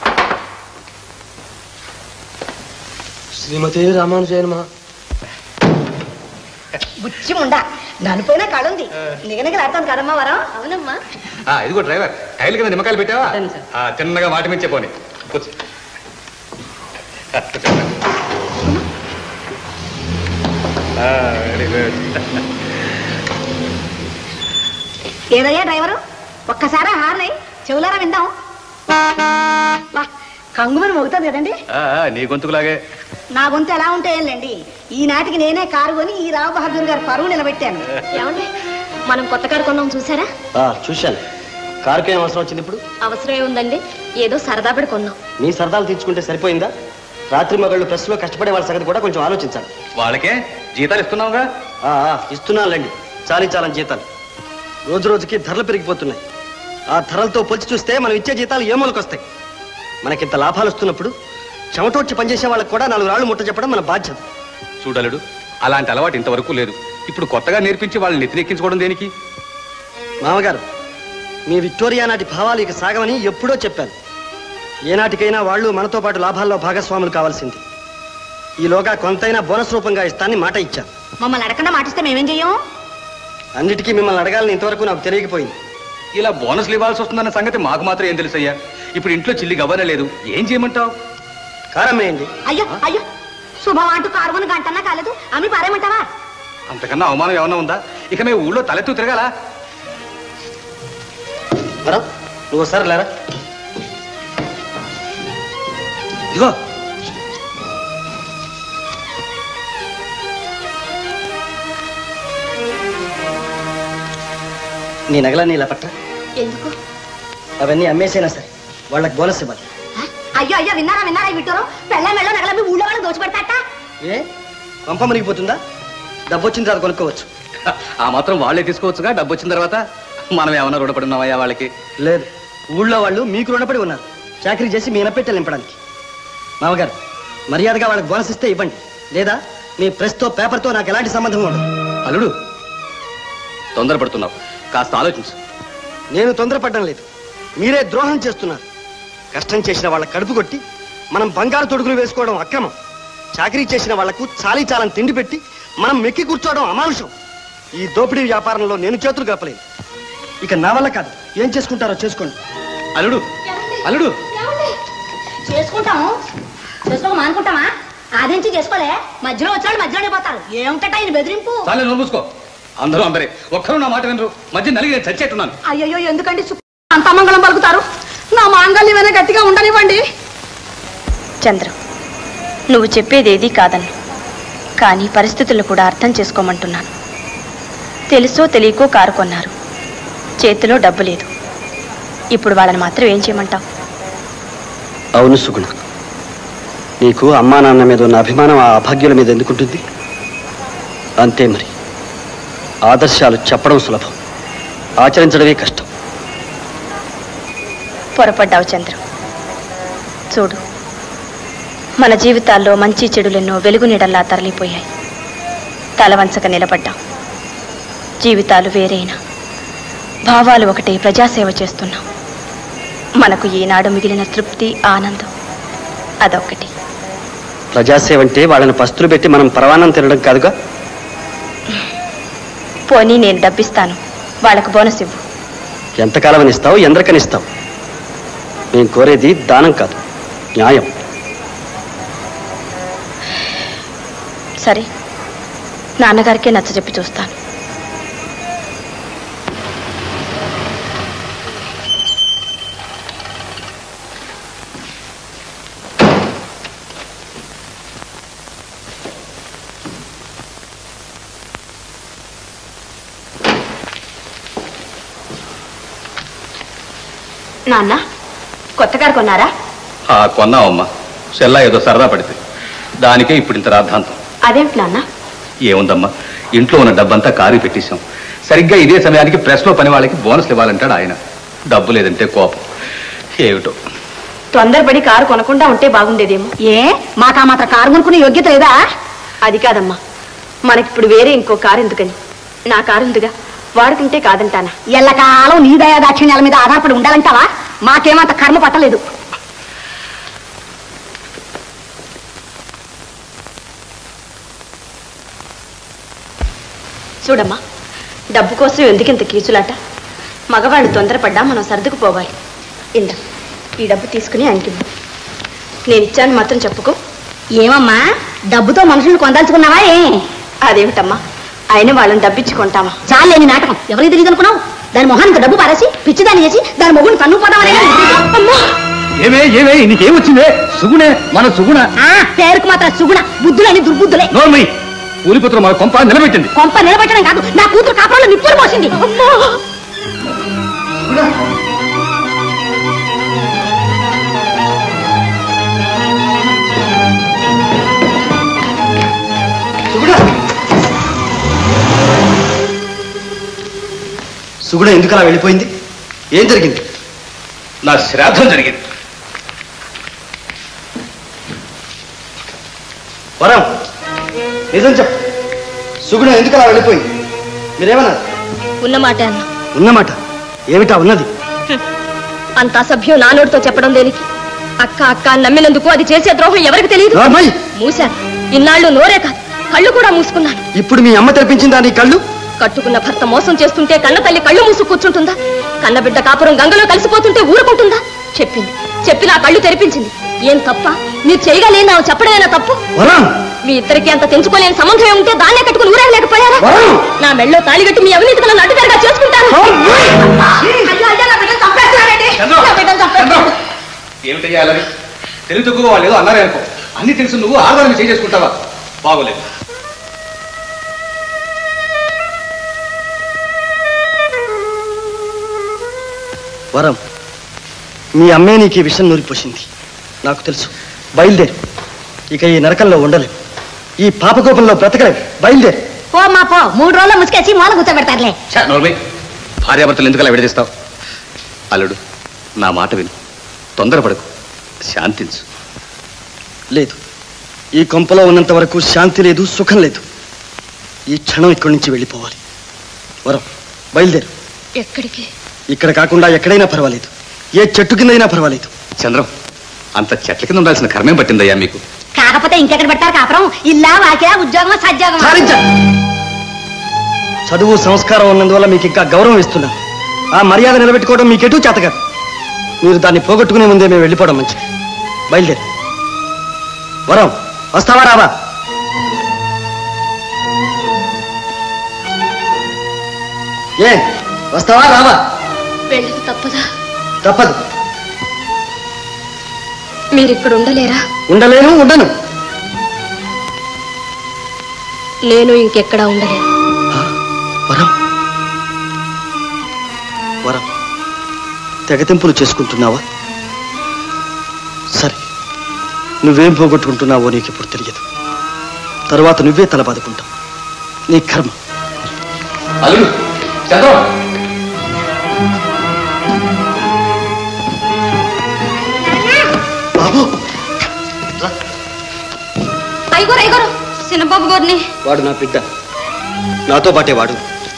శ్రీమతి రామానుజయనమా బుచ్చి ఉండా నలుపోయినా కడుంది నిగనిగలాడుతుంది కదమ్మా వరం అవునమ్మా ఆ, ఇదిగో డ్రైవర్ టైల్ కింద నిమ్మకాయలు పెట్టావా ఆ, తిన్నగా వాటి మీద పోని కూర్చో వెరీ గుడ్ ఏదయ్యా డ్రైవరు ఒక్కసారి హార్నై చెవులారా విందాం వా, కంగుమని మోగుతుంది కదండి నీ గొంతుకులాగే నా గొంతు ఎలా ఉంటే ఏంలేండి ఈనాటికి నేనే కారు కొని ఈ రావు బహదూర్ గారి పరువు నిలబెట్టాను ఏమండి మనం కొత్త కారు కొన్నాం చూసారా ఆ, చూశాను కారుకి ఏం అవసరం వచ్చింది ఇప్పుడు అవసరం ఏముందండి ఏదో సరదా పడి కొన్నాం మీ సరదాలు తీర్చుకుంటే సరిపోయిందా రాత్రి మగళ్ళు ప్రెస్లో కష్టపడే వాళ్ళ సంగతి కూడా కొంచెం ఆలోచించాలి వాళ్ళకే జీతాలు ఇస్తున్నావుగా ఇస్తున్నానులేండి చాలీ చాలని జీతాలు రోజు రోజుకి ధరలు పెరిగిపోతున్నాయి ఆ ధరలతో పోల్చి చూస్తే మనం ఇచ్చే జీతాలు ఏ మూలకొస్తాయి మనకింత లాభాలు వస్తున్నప్పుడు చెమటోడ్చి పనిచేసే వాళ్ళకి కూడా నాలుగు రాళ్ళు ముట్ట చెప్పడం మన బాధ్యత చూడలుడు అలాంటి అలవాటు ఇంతవరకు లేదు ఇప్పుడు కొత్తగా నేర్పించి వాళ్ళని నెత్తినెక్కించుకోవడం దేనికి మామగారు మీ విక్టోరియా నాటి భావాలు ఇక సాగమని ఎప్పుడో చెప్పాను ఏనాటికైనా వాళ్ళు మనతో పాటు లాభాల్లో భాగస్వాములు కావాల్సింది ఈలోగా కొంతైనా బోనస్ రూపంగా ఇస్తానని మాట ఇచ్చాను మమ్మల్ని అడగకుండా మాటిస్తే మేమేం చెయ్యం అన్నిటికీ మిమ్మల్ని అడగాలని ఇంతవరకు నాకు తెలియకపోయింది ఇలా బోనస్లు ఇవ్వాల్సి వస్తుందన్న సంగతి మాకు మాత్రం ఏం తెలుసయ్యా ఇప్పుడు ఇంట్లో చిల్లి గవ్వనే లేదు ఏం చేయమంటావు కారమేయండి అయ్యో అయ్యో శుభం అంటూ కారు కొని గంటన్నా కాలేదు అమ్మి పారేమంటావా అంతకన్నా అవమానం ఏమన్నా ఉందా ఇక మేము ఊళ్ళో తలెత్తు తిరగాల మరో నువ్వు ఒకసారి లేరా ఇదిగో నీ నగలన్నీ ఇలా పట్ట ఎందుకు అవన్నీ అమ్మేసైనా సరే వాళ్ళకి బోనస్ ఇవ్వాలి అయ్యో అయ్యో విన్నారా విన్నారా ఈ విట్టూరు పెళ్ళ మెళ్ళ నగలమ్మి ఊళ్ళో వాళ్ళని దోచిపెడతాట ఏ పంప మునిగిపోతుందా డబ్బు వచ్చిన తర్వాత కొనుక్కోవచ్చు ఆ మాత్రం వాళ్ళే తీసుకోవచ్చుగా డబ్బు వచ్చిన తర్వాత మనం ఏమన్నా రుణపడి ఉన్నామయ్యా వాళ్ళకి లేదు ఊళ్ళో వాళ్ళు మీకు రుణపడి ఉన్నారు చాకరీ చేసి మీ ఇనపెట్టెలు నింపడానికి మామగారు మర్యాదగా వాళ్ళకి బోనస్ ఇస్తే ఇవ్వండి లేదా మీ ప్రెస్తో పేపర్తో నాకు ఎలాంటి సంబంధం ఉండదు అల్లుడు తొందరపడుతున్నావు కాస్త ఆలోచించు నేను తొందరపడడం లేదు మీరే ద్రోహం చేస్తున్నారు కష్టం చేసిన వాళ్ళ కడుపు కొట్టి మనం బంగారు తొడుగులు వేసుకోవడం అక్రమం చాకరీ చేసిన వాళ్లకు చాలీ చాలని తిండి పెట్టి మనం మెక్కి కూర్చోవడం అమానుషం ఈ దోపిడీ వ్యాపారంలో నేను చేతులు కలపలేను ఇక నా వల్ల కాదు ఏం చేసుకుంటారో చేసుకోండి అల్లుడు అల్లుడు చేసుకుంటాము చేసుకోక మానుకుంటామా ఆదించి చేసుకోలే మధ్యలో వచ్చాడు మధ్యలోనే పోతారు ఏమిటట ఆయన బెదిరింపు చాలే నువ్వు మూసుకో అందరూ అందరే ఒక్కరు నా మాట వినరు మధ్య నలిగి నేను చచ్చేట్టున్నాను అయ్యయ్యో ఎందుకండి సు- అంత మంగళం పలుకుతారు నా మాంగళ్యమైనా గట్టిగా ఉండనివ్వండి చంద్రం నువ్వు చెప్పేదేదీ కాదన్ను కానీ పరిస్థితులను కూడా అర్థం చేసుకోమంటున్నాను తెలుసో తెలియకో కారు కొన్నారు చేతిలో డబ్బు లేదు ఇప్పుడు వాళ్ళని మాత్రం ఏం చేయమంటావు అవును సుగుణ నీకు అమ్మా నాన్న మీద ఉన్న అభిమానం ఆ అభాగ్యుల మీద ఎందుకుంటుంది అంతే మరి ఆదర్శాలు చెప్పడం సులభం ఆచరించడమే కష్టం పొరపడ్డావు చంద్రం చూడు మన జీవితాల్లో మంచి చెడులెన్నో వెలుగు నీడల్లా తరలిపోయాయి తలవంచక నిలబడ్డాం జీవితాలు వేరైనా భావాలు ఒకటే ప్రజాసేవ చేస్తున్నాం మనకు ఈనాడు మిగిలిన తృప్తి ఆనందం అదొక్కటి ప్రజాసేవ అంటే వాళ్ళని పస్తులు పెట్టి మనం పరవాన్నం తినడం కాదుగా పోనీ నేను డబ్బిస్తాను వాళ్ళకు బోనస్ ఇవ్వు ఎంతకాలం ఇస్తావు ఎందరికనిస్తావు నేను కోరేది దానం కాదు న్యాయం సరే నాన్నగారికే నచ్చ చెప్పి చూస్తాను నాన్న కొత్త కారు కొన్నారా ఆ కొన్నావమ్మా సెల్లా ఏదో సరదా పడితే దానికే ఇప్పుడు ఇంత రాద్ధాంతం అదేమిటి నాన్న ఏముందమ్మా ఇంట్లో ఉన్న డబ్బంతా కారు పెట్టేశాం సరిగ్గా ఇదే సమయానికి ప్రెస్లో పని వాళ్ళకి బోనస్లు ఇవ్వాలంటాడు ఆయన డబ్బు లేదంటే కోపం ఏమిటో తొందరపడి కారు కొనకుండా ఉంటే బాగుండేదేమో ఏ మాకా మాత్రం కారు కొనుక్కునే యోగ్యత లేదా అది కాదమ్మా మనకిప్పుడు వేరే ఇంకో కారు ఎందుకని నా కారు ఉందిగా వాడుకుంటే కాదంటానా ఎల్లకాలం నీ దయా దాక్షిణ్యాల మీద ఆధారపడి ఉండాలంటావా మాకేమంత కర్మ పట్టలేదు చూడమ్మా డబ్బు కోసం ఎందుకింత కీచులాట మగవాళ్ళు తొందరపడ్డా మనం సర్దుకుపోవాలి ఇందా ఈ డబ్బు తీసుకుని ఆయనకివ్వు నేను ఇచ్చాను మాత్రం చెప్పుకో ఏమమ్మా డబ్బుతో మనుషుల్ని కొందలుచుకున్నావా ఏ అదేమిటమ్మా ఆయన వాళ్ళని డబ్బించుకుంటామా చాలేని నాటకం ఎవరికి తెలియదు అనుకున్నావు దాని మొహానికి డబ్బు పారేసి పిచ్చిదాన్ని చేసి దాని మొగుని కన్ను పోదామనే ఏమే ఏమే నీకేం వచ్చిందే సుగుణే మన సుగుణ పేరుకు మాత్రం సుగుణ బుద్ధులని దుర్బుద్ధులే నోర్మై ఊలిపుత్రం మన కొంప నిలబెట్టింది కొంప నిలబెట్టడం కాదు నా కూతురు కాపురంలో నిప్పులు మోసింది అమ్మో! సుగుణ ఎందుకు అలా వెళ్ళిపోయింది ఏం జరిగింది నా శ్రాద్ధం జరిగింది వరం నిజం చెప్పు సుగుణ ఎందుకు అలా వెళ్ళిపోయింది మీరేమన్నారు ఉన్నమాట అన్న ఉన్నమాట ఏమిటా ఉన్నది అంత అసభ్యం నా నోటితో చెప్పడం దేనికి అక్క అక్క అని నమ్మినందుకు అది చేసే ద్రోహం ఎవరికి తెలియదు నోర్మై! మూశాను ఇన్నాళ్ళు నోరే కాదు కళ్ళు కూడా మూసుకున్నాను ఇప్పుడు మీ అమ్మ తెరిపించిందా నీ కళ్ళు కట్టుకున్న భర్త మోసం చేస్తుంటే కన్న తల్లి కళ్ళు మూసు కూర్చుంటుందా కన్న బిడ్డ కాపురం గంగలో కలిసిపోతుంటే ఊరుకుంటుందా చెప్పింది చెప్పి నా కళ్ళు తెరిపించింది ఏం తప్ప మీరు చేయగలేని నాకు చెప్పడమేనా తప్పు వరం మీ ఇద్దరికి అంత తెంచుకోలేని సంబంధం ఉంటే దాన్నే కట్టుకుని ఊరేగలేకపోయారా వరం! నా మెళ్ళో తాళి కట్టి మీ అవినీతికి నన్ను అడ్డుదారిగా చేసుకుంటాను అయ్యో, అయ్యో, నా బిడ్డను చంపేస్తున్నారండి. నా బిడ్డను చంపేస్తున్నారు. ఏమిటయ్యా అలాగే తెలివి తక్కువ వాళ్ళు ఏదో అన్నారే అనుకో అన్ని తెలుసు నువ్వు ఆధారం చేయి చేసుకుంటావా బాగోలేదు వరం మీ అమ్మే నీకు ఈ విషయం నూరిపోసింది నాకు తెలుసు బయలుదేరు ఇక ఈ నరకంలో ఉండలేవు ఈ పాపకోపంలో బ్రతకలేవు బయలుదేరు పో మా పో మూడు రోజులు ముసుకేసి మూల కూర్చోబెడతారులే నోర్మై భార్యాభర్తలు ఎందుకు అలా విడదీస్తావు అల్లుడు నా మాట విను తొందరపడకు శాంతించు లేదు ఈ కొంపలో ఉన్నంత వరకు శాంతి లేదు సుఖం లేదు ఈ క్షణం ఇక్కడి నుంచి వెళ్ళిపోవాలి వరం బయలుదేరు ఎక్కడికి ఇక్కడ కాకుండా ఎక్కడైనా పర్వాలేదు ఏ చెట్టు కిందైనా పర్వాలేదు చంద్రం అంత చెట్ల కింద ఉండాల్సిన కర్మేం పట్టిందయ్యా మీకు కాకపోతే ఇంకెక్కడ పెడతారు కాపురం ఇల్లా వాకిలా ఉద్యోగం సద్యోగం సాధించండి. చదువు సంస్కారం ఉన్నందువల్ల మీకు ఇంకా గౌరవం ఇస్తున్నాను ఆ మర్యాద నిలబెట్టుకోవడం మీకెటూ చేతగాదు మీరు దాన్ని పోగొట్టుకునే ముందే మేము వెళ్ళిపోవడం మంచిది బయలుదేరు వరం వస్తావా రావా ఏ వస్తావా రావా వెళ్ళక తప్పదా తప్పదు మీరు ఇక్కడ ఉండలేరా ఉండలేను ఉండను నేను ఇంకెక్కడా ఉండలేను వరం వరం తెగతింపులు చేసుకుంటున్నావా సరే నువ్వేం పోగొట్టుకుంటున్నావో నీకు ఇప్పుడు తెలియదు తరువాత నువ్వే తల బాదుకుంటావు నీ కర్మ అల్లుడు చంద్రం బాబు అయ్యగారు అయ్యగారు చిన్నబాబు గారిని వాడు నా బిడ్డ నాతో పాటే వాడు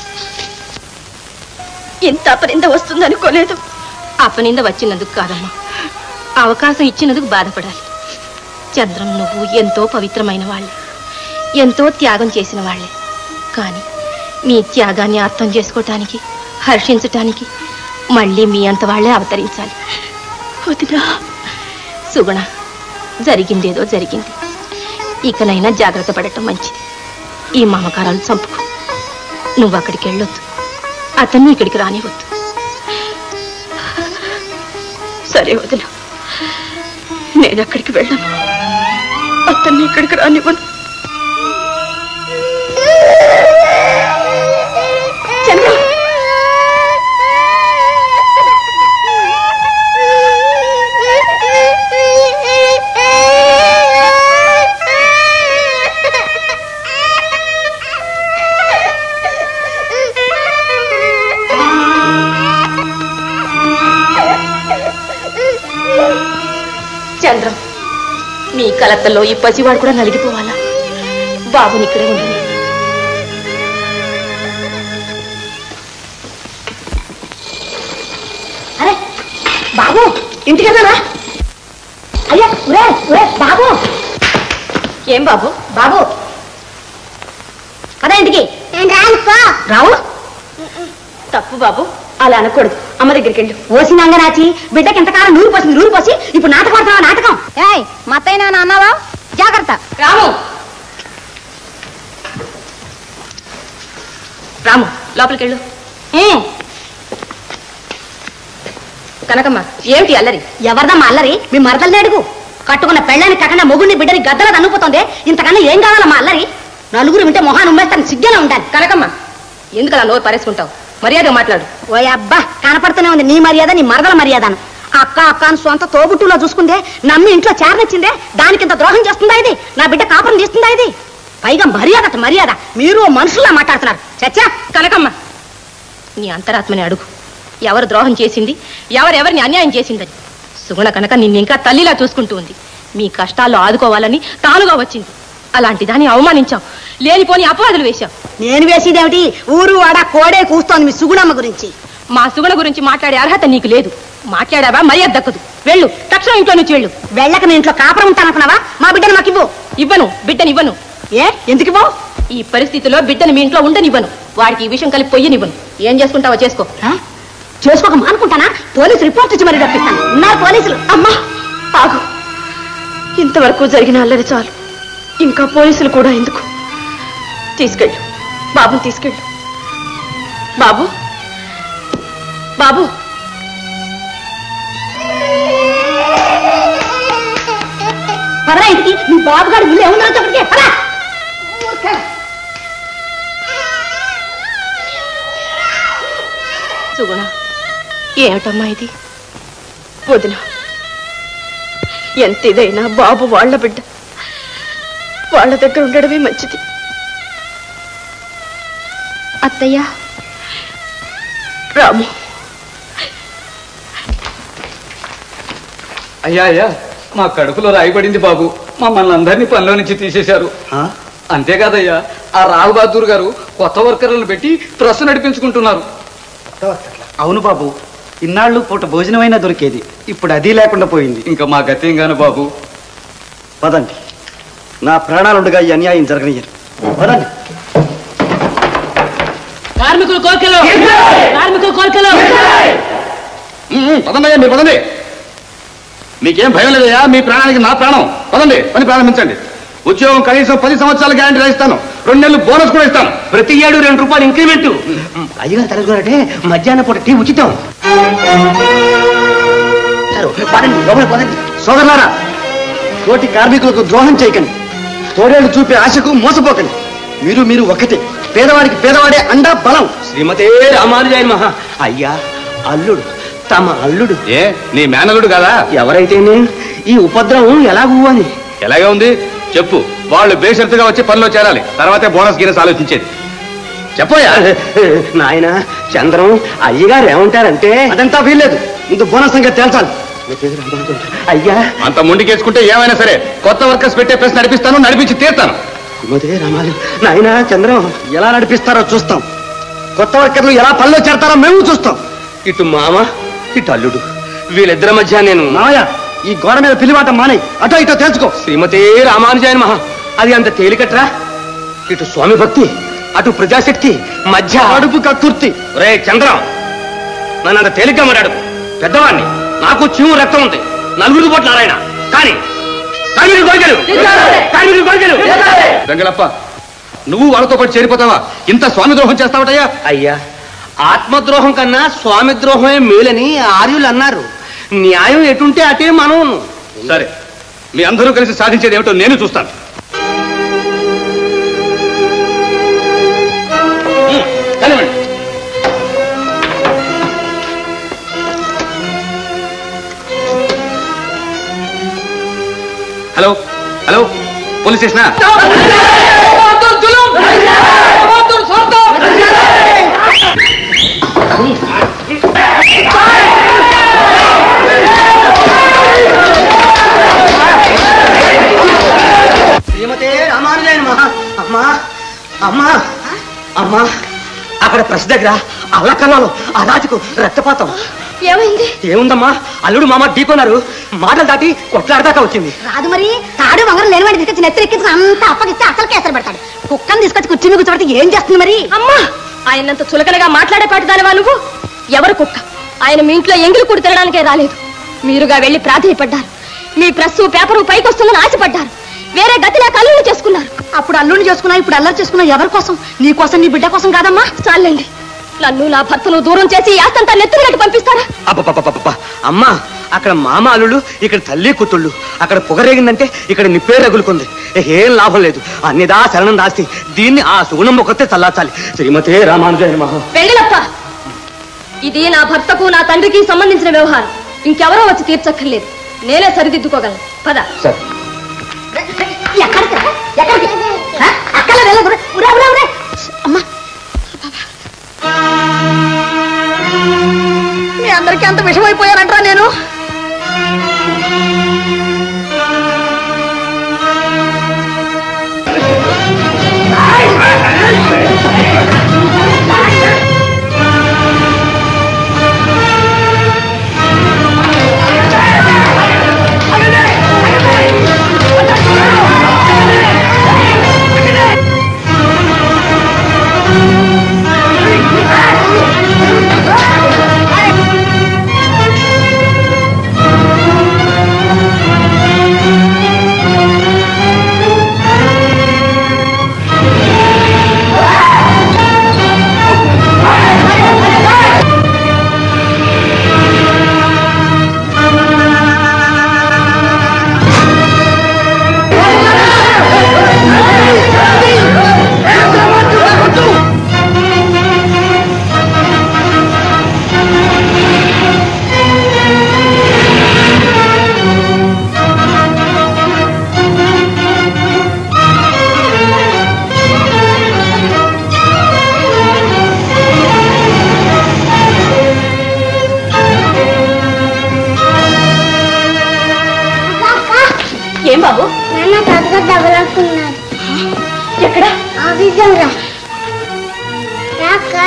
ఇంత అపరింద వస్తుందనుకోలేదు అపనింద వచ్చినందుకు కాదమ్మా అవకాశం ఇచ్చినందుకు బాధపడాలి చంద్రం నువ్వు ఎంతో పవిత్రమైన వాళ్ళే ఎంతో త్యాగం చేసిన వాళ్ళే కానీ మీ త్యాగాన్ని అర్థం చేసుకోవటానికి హర్షించటానికి మళ్ళీ మీ అంత వాళ్ళే అవతరించాలి వదినా సుగుణ జరిగిందేదో జరిగింది ఇకనైనా జాగ్రత్త పడటం మంచిది ఈ మమకారాలు చంపుకో నువ్వు అక్కడికి వెళ్ళొద్దు అతన్ని ఇక్కడికి రానివద్దు సరే వదిన నేను అక్కడికి వెళ్ళను అతన్ని ఇక్కడికి రానివ్వను చంద్ర చంద్రం మీ కలతల్లో ఈ పసివాడు కూడా నలిగిపోవాలా బాబుని ఇక్కడే ఉండని అరే బాబు ఇంటికి వెళ్ళారా అయ్యా ఉరే ఉరే బాబు ఏం బాబు బాబు పద ఇంటికి రావు తప్పు బాబు అలా అనకూడదు అమ్మ దగ్గరికి వెళ్ళు ఓసినాంగ నాచి బిడ్డకి ఎంతకాలం నూరు పోసింది నూరు పోసి ఇప్పుడు నాటకం ఆడుతున్నావా నాటకం ఏయ్ మత్తైనా అన్నావా జాగ్రత్త రాము రాము లోపలికి వెళ్ళు ఉమ్. కనకమ్మ ఏమిటి అల్లరి ఎవరిదమ్మా అల్లరి మీ మరదల్ని అడుగు కట్టుకున్న పెళ్ళాన్ని కట్టన మొగుడిని బిడ్డని గద్దల తన్నుకుపోతుంది ఇంతకన్నా ఏం కావాలమ్మా అల్లరి నలుగురు వింటే మొహాన్ని ఉమ్మేస్తాను సిగ్గేలా ఉండాలి కనకమ్మ ఎందుకు అలా నోరు పరేసుకుంటావు మర్యాదగా మాట్లాడు ఓ అబ్బా కనపడుతూనే ఉంది నీ మర్యాద నీ మరదల మర్యాదను అక్క అక్క అని సొంత తోబుట్టులో చూసుకుందే నమ్మి ఇంట్లో చేరనిచ్చిందే దానికింత ద్రోహం చేస్తుందా ఇది నా బిడ్డ కాపురం తీస్తుందా ఇది పైగా మర్యాద అట మర్యాద మీరు మనుషుల్లా మాట్లాడుతున్నారు చచ్చా కనకమ్మ నీ అంతరాత్మని అడుగు ఎవరు ద్రోహం చేసింది ఎవరెవరిని అన్యాయం చేసిందని సుగుణ కనుక నిన్ను ఇంకా తల్లిలా చూసుకుంటూ ఉంది మీ కష్టాల్లో ఆదుకోవాలని తానుగా వచ్చింది అలాంటి దాన్ని అవమానించాం లేనిపోని అపవాదులు వేశాం నేను వేసేదేమిటి ఊరు వాడ కోడే కూస్తోంది మీ సుగుణమ్మ గురించి మా సుగుణ గురించి మాట్లాడే అర్హత నీకు లేదు మాట్లాడావా మర్యాద దక్కదు వెళ్ళు తక్షణం ఇంట్లో నుంచి వెళ్ళు వెళ్ళక నేను ఇంట్లో కాపురం ఉంటాననుకున్నావా మా బిడ్డను మాకు ఇవ్వు ఇవ్వను బిడ్డని ఇవ్వను ఏ ఎందుకు ఇవ్వవు ఈ పరిస్థితిలో బిడ్డని మీ ఇంట్లో ఉండనివ్వను వాడికి ఈ విషయం కలిపి పొయ్యనివ్వను ఏం చేసుకుంటావో చేసుకో చేసుకోక మానుకుంటానా పోలీసు రిపోర్ట్ ఇచ్చి మరీ రప్పిస్తాను ఉన్నారు పోలీసులు అమ్మా ఆగు ఇంతవరకు జరిగిన అల్లరి చాలు ఇంకా పోలీసులు కూడా ఎందుకు తీసుకెళ్ళు బాబుని తీసుకెళ్ళు బాబు బాబు పదరా ఇంటికి నీ బాబుగాడు ఇల్లు ఏముందో చెప్పడికే పదా సుగుణ ఏమిటమ్మా ఇది వదిన ఎంత ఇదైనా బాబు వాళ్ళ బిడ్డ వాళ్ళ దగ్గర ఉండడమే మంచిది అత్తయ్య రాము అయ్యా అయ్యా మా కడుపులో రాయబడింది బాబు మమ్మల్ని అందరినీ పనిలో నుంచి తీసేశారు అంతేకాదయ్యా ఆ రావు బహదూర్ గారు కొత్త వర్కర్లను పెట్టి ప్రెస్ నడిపించుకుంటున్నారు అవును బాబు ఇన్నాళ్ళు పూట భోజనమైనా దొరికేది ఇప్పుడు అది లేకుండా పోయింది ఇంకా మా గతేం గాను బాబు పదండి నా ప్రాణాలుండగా ఈ అన్యాయం జరగనియరు పదండి కార్మికులు కోరికలు కార్మికులు కోరికలు పదండి మీరు పదండి మీకేం భయం లేదయ్యా మీ ప్రాణానికి నా ప్రాణం పదండి పని ప్రారంభించండి ఉద్యోగం కనీసం పది సంవత్సరాల గ్యారంటీ ఇస్తాను రెండు నెలలు బోనస్ కూడా ఇస్తాను ప్రతి ఏడు రెండు రూపాయలు ఇంక్రిమెంట్ అయ్యగారు తలుచుకోరంటే మధ్యాహ్నం పూట టీ ఉచితం పదండి లోపల పదండి సోదరులారా తోటి కార్మికులకు ద్రోహం చేయకండి తోడేళ్లు చూపే ఆశకు మోసపోకండి మీరు మీరు ఒకటే పేదవాడికి పేదవాడే అండా బలం శ్రీమతే రామానుజాయ మహా అయ్యా అల్లుడు తమ అల్లుడు ఏ నీ మేనలుడు కదా ఎవరైతేనే ఈ ఉపద్రవం ఎలాగూ అని ఎలాగే ఉంది చెప్పు వాళ్ళు బేషరతుగా వచ్చి పనిలో చేరాలి తర్వాతే బోనస్ గినస్ ఆలోచించేది చెప్పోయా నాయన చంద్రం అయ్యగారు ఏమంటారంటే అదంతా వీల్లేదు ముందు బోనస్ సంగతి తేల్చాలి అయ్యా అంత ముండికేసుకుంటే ఏమైనా సరే కొత్త వర్కర్స్ పెట్టే ప్రెస్ నడిపిస్తాను నడిపించి తీర్తాను శ్రీమతే రామాలు నాయన చంద్రం ఎలా నడిపిస్తారో చూస్తాం కొత్త వర్కర్లు ఎలా పనిలో చేరతారో మేము చూస్తాం ఇటు మామ ఇటు అల్లుడు వీళ్ళిద్దరి మధ్య నేను మామయ్య ఈ గోడ మీద పిలివాట మానే అటో ఇటో తేల్చుకో శ్రీమతే రామానుజాయన మహా అది అంత తేలికట్రా ఇటు స్వామి భక్తి అటు ప్రజాశక్తి మధ్య అడుపు కక్కుర్తి రే చంద్రం నన్ను అంత తేలిగ్గా మాట్లాడు పెద్దవాడిని నాకు చీము రక్తం ఉంది నలుగురు పోట్లు నారాయణ కానీ కార్మికులు కోరికలు కార్మికులు కోరికలు వెంగళప్ప నువ్వు వాళ్ళతో పాటు చేరిపోతావా ఇంత స్వామి ద్రోహం చేస్తావటయ్యా అయ్యా ఆత్మద్రోహం కన్నా స్వామి ద్రోహమే మేలని ఆర్యులు అన్నారు న్యాయం ఎటుంటే అటే మనం సరే మీ అందరూ కలిసి సాధించేది ఏమిటో నేను చూస్తాను ఉమ్, కానివ్వండి హలో హలో పోలీస్ స్టేషనా శ్రీమతే రామానుజాయన మహా అమ్మా అమ్మా అమ్మా అక్కడ ప్రెస్ దగ్గర అల్లకల్లాలు అరాజుకు రక్తపాతం ఏమైంది ఏముందమ్మా అల్లుడు మామ ఢీకొన్నారు మాటలు దాటి కొట్లాడదాకా వచ్చింది రాదు మరి తాడు వంగరం లేనివాడిని తీసుకొచ్చి నెత్తి ఎక్కించుకుని అంతా అప్పగిస్తే అసలు కేసరి పెడతాడు కుక్కని తీసుకొచ్చి కుర్చీ మీద కూర్చోబెడితే ఏం చేస్తుంది మరి అమ్మా ఆయనంత చులకనగా మాట్లాడే పాటుదానివా నువ్వు ఎవరు కుక్క ఆయన మీ ఇంట్లో ఎంగిలి కూడి తినడానికే రాలేదు మీరుగా వెళ్లి ప్రాధేయపడ్డారు మీ ప్రెస్సు పేపరు పైకొస్తుందని ఆశపడ్డారు వేరే గతి లేక అల్లుళ్ళు చేసుకున్నారు అప్పుడు అల్లుని చేసుకున్నా ఇప్పుడు అల్లరి చేసుకున్నా ఎవరి కోసం నీ కోసం నీ బిడ్డ కోసం కాదమ్మా చాలండి నన్ను నా భర్తను దూరం చేసి ఈ ఆస్తంతా నెత్తురుగట్టు పంపిస్తారా అబ్బబ్బబ్బబ్బబ్బ. అమ్మా అక్కడ మామ అల్లుళ్ళు ఇక్కడ తల్లి కూతుళ్ళు అక్కడ పొగరేగిందంటే ఇక్కడ నిప్పే రగులుకుంది ఏం లాభం లేదు అన్నిదా శరణం దాస్తి దీన్ని ఆ సుగుణం ఒకతే చల్లార్చాలి శ్రీమతే రామానుజయ మహా వెంగళప్ప ఇది నా భర్తకు నా తండ్రికి సంబంధించిన వ్యవహారం ఇంకెవరో వచ్చి తీర్చక్కర్లేదు నేనే సరిదిద్దుకోగలను పద సరే ఎక్కడికి రా? ఎక్కడికి ఆ? అక్కల వెళ్ళదు ఉరా ఉరా ఉరా అమ్మా మీ అందరికీ అంత విషమైపోయానంటరా నేను ఏం బాబు నాన్న తాతగా తగలకున్నారు ఎక్కడ ఆఫీసం రా రాక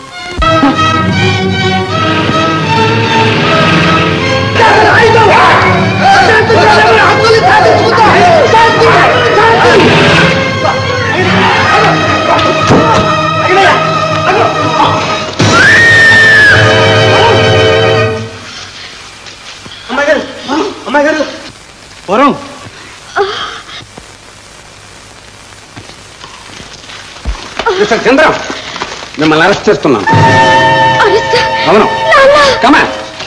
అమ్మాయి గారు అమ్మాయి గారు వరం మిస్టర్ చంద్రం మిమ్మల్ని అరెస్ట్ చేస్తున్నాను అవును కమా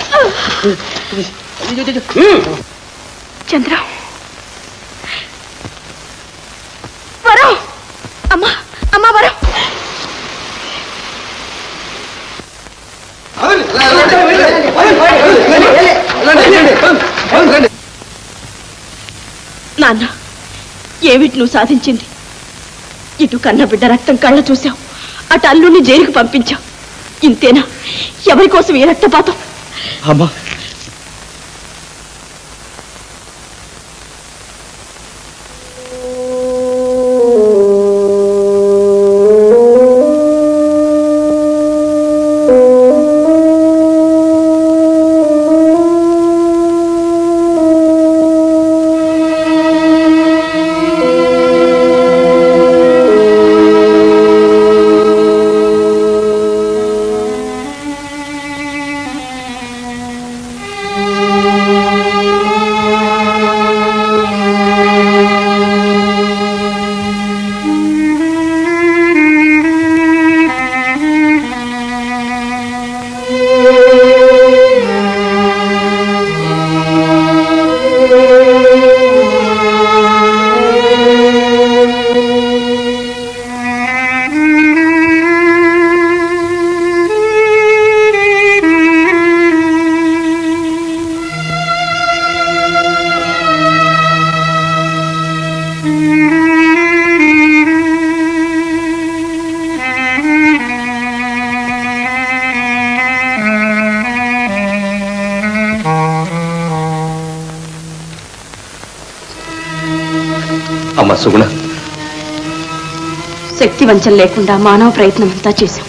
చంద్ర వరం అమ్మా అమ్మా వరం నాన్న ఏమిటి నువ్వు సాధించింది ఇటు కన్న బిడ్డ రక్తం కళ్ళ చూశావు అటు అల్లుని జైలుకు పంపించావు ఇంతేనా ఎవరి కోసం ఏ రక్తపాతం అమ్మా అమ్మ సుగుణ శక్తి వంచన లేకుండా మానవ ప్రయత్నం అంతా చేశాం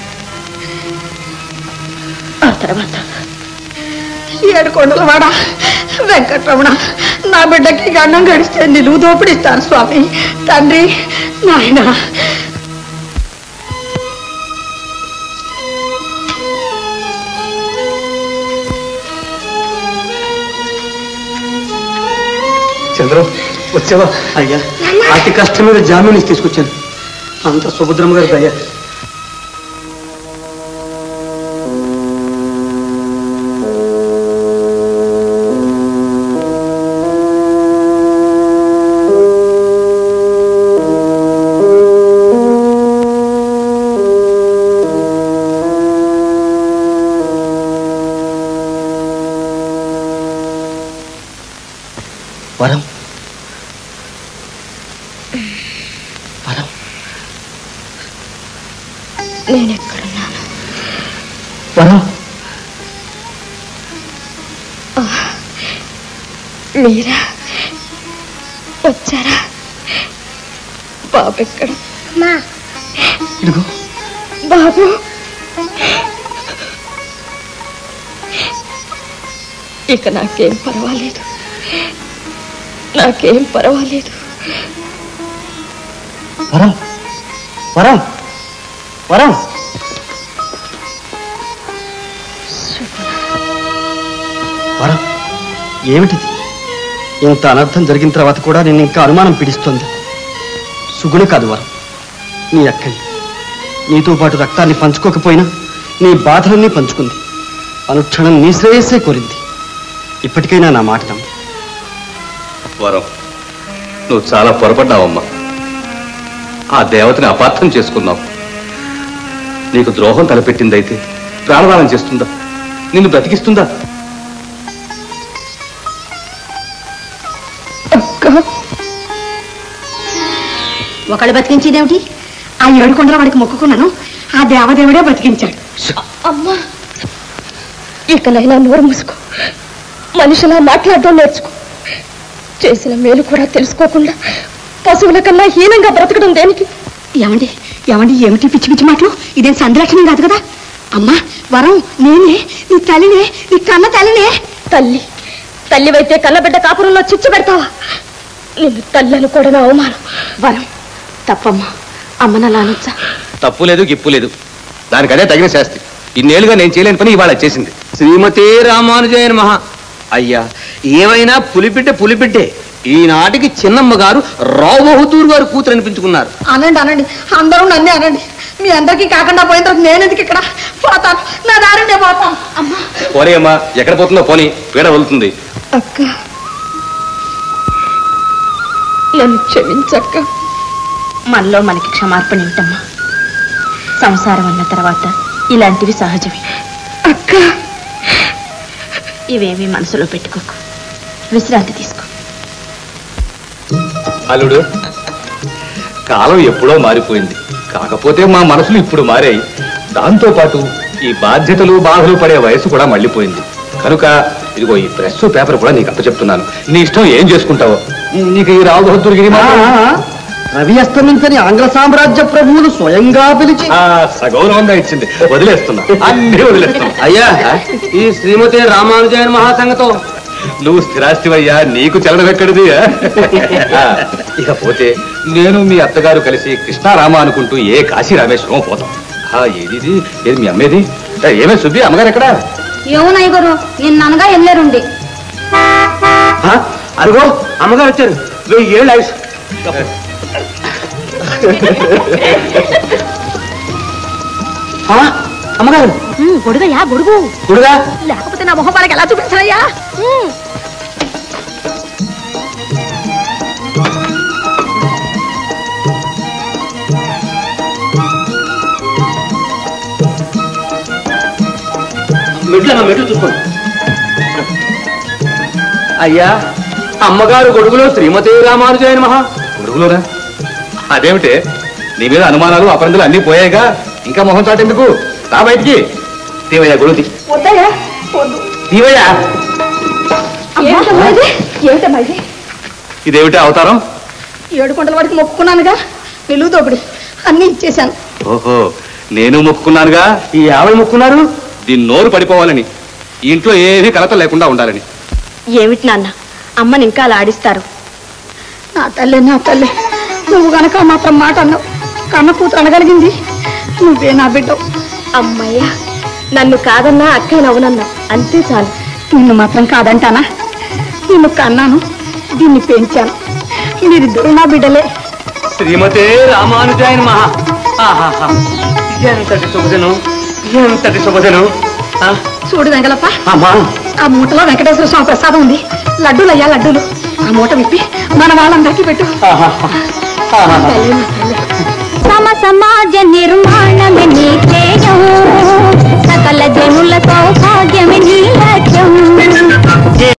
ఆ తర్వాత ఏడు కొండల వాడ వెంకటరమణ నా బిడ్డకి గండం గడిస్తే నిలువు దోపిడిస్తాను స్వామి తండ్రి నాయన చంద్రం వచ్చావా అయ్యా అతి కష్టం మీద జామీన్ ఇచ్చి తీసుకొచ్చాను అంత సుభద్రమ్మ గారి దయ వరం వరం నేనెక్కడున్నాను వరం ఆ, మీరా వచ్చారా బాబు ఎక్కడ మా ఇదిగో బాబు ఇక నాకేం పర్వాలేదు నాకేం పర్వాలేదు వరం వరం వరం వరం ఏమిటిది ఇంత అనర్థం జరిగిన తర్వాత కూడా నేను ఇంకా అనుమానం పీడిస్తోంది సుగుణ కాదు వరం నీ అక్కని నీతో పాటు రక్తాన్ని పంచుకోకపోయినా నీ బాధలన్నీ పంచుకుంది అనుక్షణం నీ శ్రేయస్సే కోరింది ఇప్పటికైనా నా మాట నమ్ము వరం నువ్వు చాలా పొరపడ్డావమ్మా ఆ దేవతని అపార్థం చేసుకున్నావు నీకు ద్రోహం తలపెట్టిందైతే ప్రాణదానం చేస్తుందా నిన్ను బ్రతికిస్తుందా ఒకళ్ళు బతికించేదేమిటి ఆ ఏడు కొండల వాడికి మొక్కుకున్నాను ఆ దేవదేవుడే బతికించాడు అమ్మా ఇకనైనా నోరు మూసుకో మనిషిలా మాట్లాడడం నేర్చుకో చేసిన మేలు కూడా తెలుసుకోకుండా పశువుల కన్నా హీనంగా బ్రతకడం దేనికి ఏమండి ఏమండి ఏమిటి పిచ్చి పిచ్చి మాటలు ఇదేం సంధిలక్షణం కాదు కదా అమ్మా వరం నేనే నీ తల్లినే నీ కన్న తల్లినే తల్లి తల్లివైతే కన్నబిడ్డ కాపురంలో చిచ్చు పెడతావా నిన్ను తల్లి అనుకోవడం అవమానం వరం తప్పమ్మా అమ్మనలా అనొచ్చా తప్పు లేదు గిప్పు లేదు దానికి అదే తగిన శాస్తి ఇన్నేళ్లుగా నేను చేయలేని పని ఇవాళ చేసింది శ్రీమతే రామానుజయ మహా అయ్యా ఏమైనా పులిపిడ్డ పులిపిడ్డే ఈనాటికి చిన్నమ్మ గారు రావు బహదూర్ గారు కూతురు అనిపించుకున్నారు అనండి అనండి అందరూ నన్నే అనండి మీ అందరికీ కాకుండా పోయిన తర్వాత నేను ఎందుకు ఇక్కడ పోతాను నా దారి నేను పోతాను అమ్మా పోనీ అమ్మా ఎక్కడ పోతుందో పోనీ పీడ వదులుతుంది అక్క నన్ను క్షమించక్క మనలో మనకి క్షమార్పణ ఏమిటమ్మా సంసారం అన్న తర్వాత ఇలాంటివి సహజమే అక్క ఇవేమీ మనసులో పెట్టుకోకు విశ్రాంతి తీసుకో అల్లుడు కాలం ఎప్పుడో మారిపోయింది కాకపోతే మా మనసులు ఇప్పుడు మారాయి దాంతో పాటు ఈ బాధ్యతలు బాధలు పడే వయసు కూడా మళ్ళీపోయింది కనుక ఇదిగో ఈ ప్రెస్ పేపర్ కూడా నీకు అప్పచెప్తున్నాను నీ ఇష్టం ఏం చేసుకుంటావో నీకు ఈ రావు బహదూర్గిరి రవి అస్తమించని ఆంగ్ల సామ్రాజ్య ప్రభువులు స్వయంగా పిలిచి సగౌరవంగా ఇచ్చింది వదిలేస్తున్నా అన్ని వదిలేస్తున్నా అయ్యా ఈ శ్రీమతి రామానుజయన్ మహాసంగతో నువ్వు స్థిరాస్తివయ్యా నీకు చలనం ఎక్కడిది ఆ, ఇకపోతే నేను మీ అత్తగారు కలిసి కృష్ణారామ అనుకుంటూ ఏ కాశీ రామేశ్వరం పోతాం ఆ, ఏది ఇది? ఏది మీ అమ్మేది ఏ, ఏమే సుబ్బి అమ్మగారు ఎక్కడా ఏమోనయ్య గారు నిన్న అనగా వెళ్ళారుండి అదిగో అమ్మగారు వచ్చారు వెయ్యి ఏళ్ళు ఆయుష్ ఆ, అమ్మగారు గొడుగయ్యా గొడుగు గుడుగా లేకపోతే నా మొహం వాళ్ళకి ఎలా చూపించాలయ్యా ఉమ్. మెట్లు అమ్మ మెట్లు చూసుకోండి అయ్యా అమ్మగారు గొడుగులో శ్రీమతి రామానుజయన్ మహా గొడుగులోనా అదేమిటే నీ మీద అనుమానాలు అపరందులు అన్నీ పోయాయిగా ఇంకా మొహం చాటెందుకు రా బయటికి తీవయ్యా గొడుగు తీ. వద్దయ్యా వద్దు తీవయ్యా ఏమిటమ్మా ఇది ఏమిటమ్మా ఇది ఇదేమిటి అవతారం ఏడు కొండల వాడికి మొక్కుకున్నానుగా నిలువు దోపిడి అన్ని ఇచ్చేశాను ఓహో నేను మొక్కుకున్నానుగా ఈ ఆవిడ మొక్కున్నారు దీని నోరు పడిపోవాలని ఈ ఇంట్లో ఏమీ కలత లేకుండా ఉండాలని ఏమిటి నాన్న అమ్మని ఇంకా అలా ఆడిస్తారు నా తల్లి నా తల్లి నువ్వు గనక మాత్రం మాట అన్నావు కన్న కూతురు అనగలిగింది నువ్వే నా బిడ్డవు అమ్మయ్యా నన్ను కాదన్నా అక్కయ్య నవ్వునన్నా అంతే చాలు నిన్ను మాత్రం కాదంటానా నిన్ను కన్నాను దీన్ని పెంచాను మీరిద్దరు నా బిడ్డలే శ్రీమతే రామానుజాయన మహా ఆహాహా ఎంతటి శుభదనం ఎంతటి శుభదనం ఆ, చూడు వెంగలప్ప అమ్మా ఆ మూటలో వెంకటేశ్వర స్వామి ప్రసాదం ఉంది లడ్డూలయ్యా లడ్డూలు ఆ మూట విప్పి మన వాళ్ళందరికీ పెట్టు తల్లి నా తల్లి. సమ సమాజ నిర్మాణమే నీ ధ్యేయం సకల జనుల సౌభాగ్యమే నీ లక్ష్యం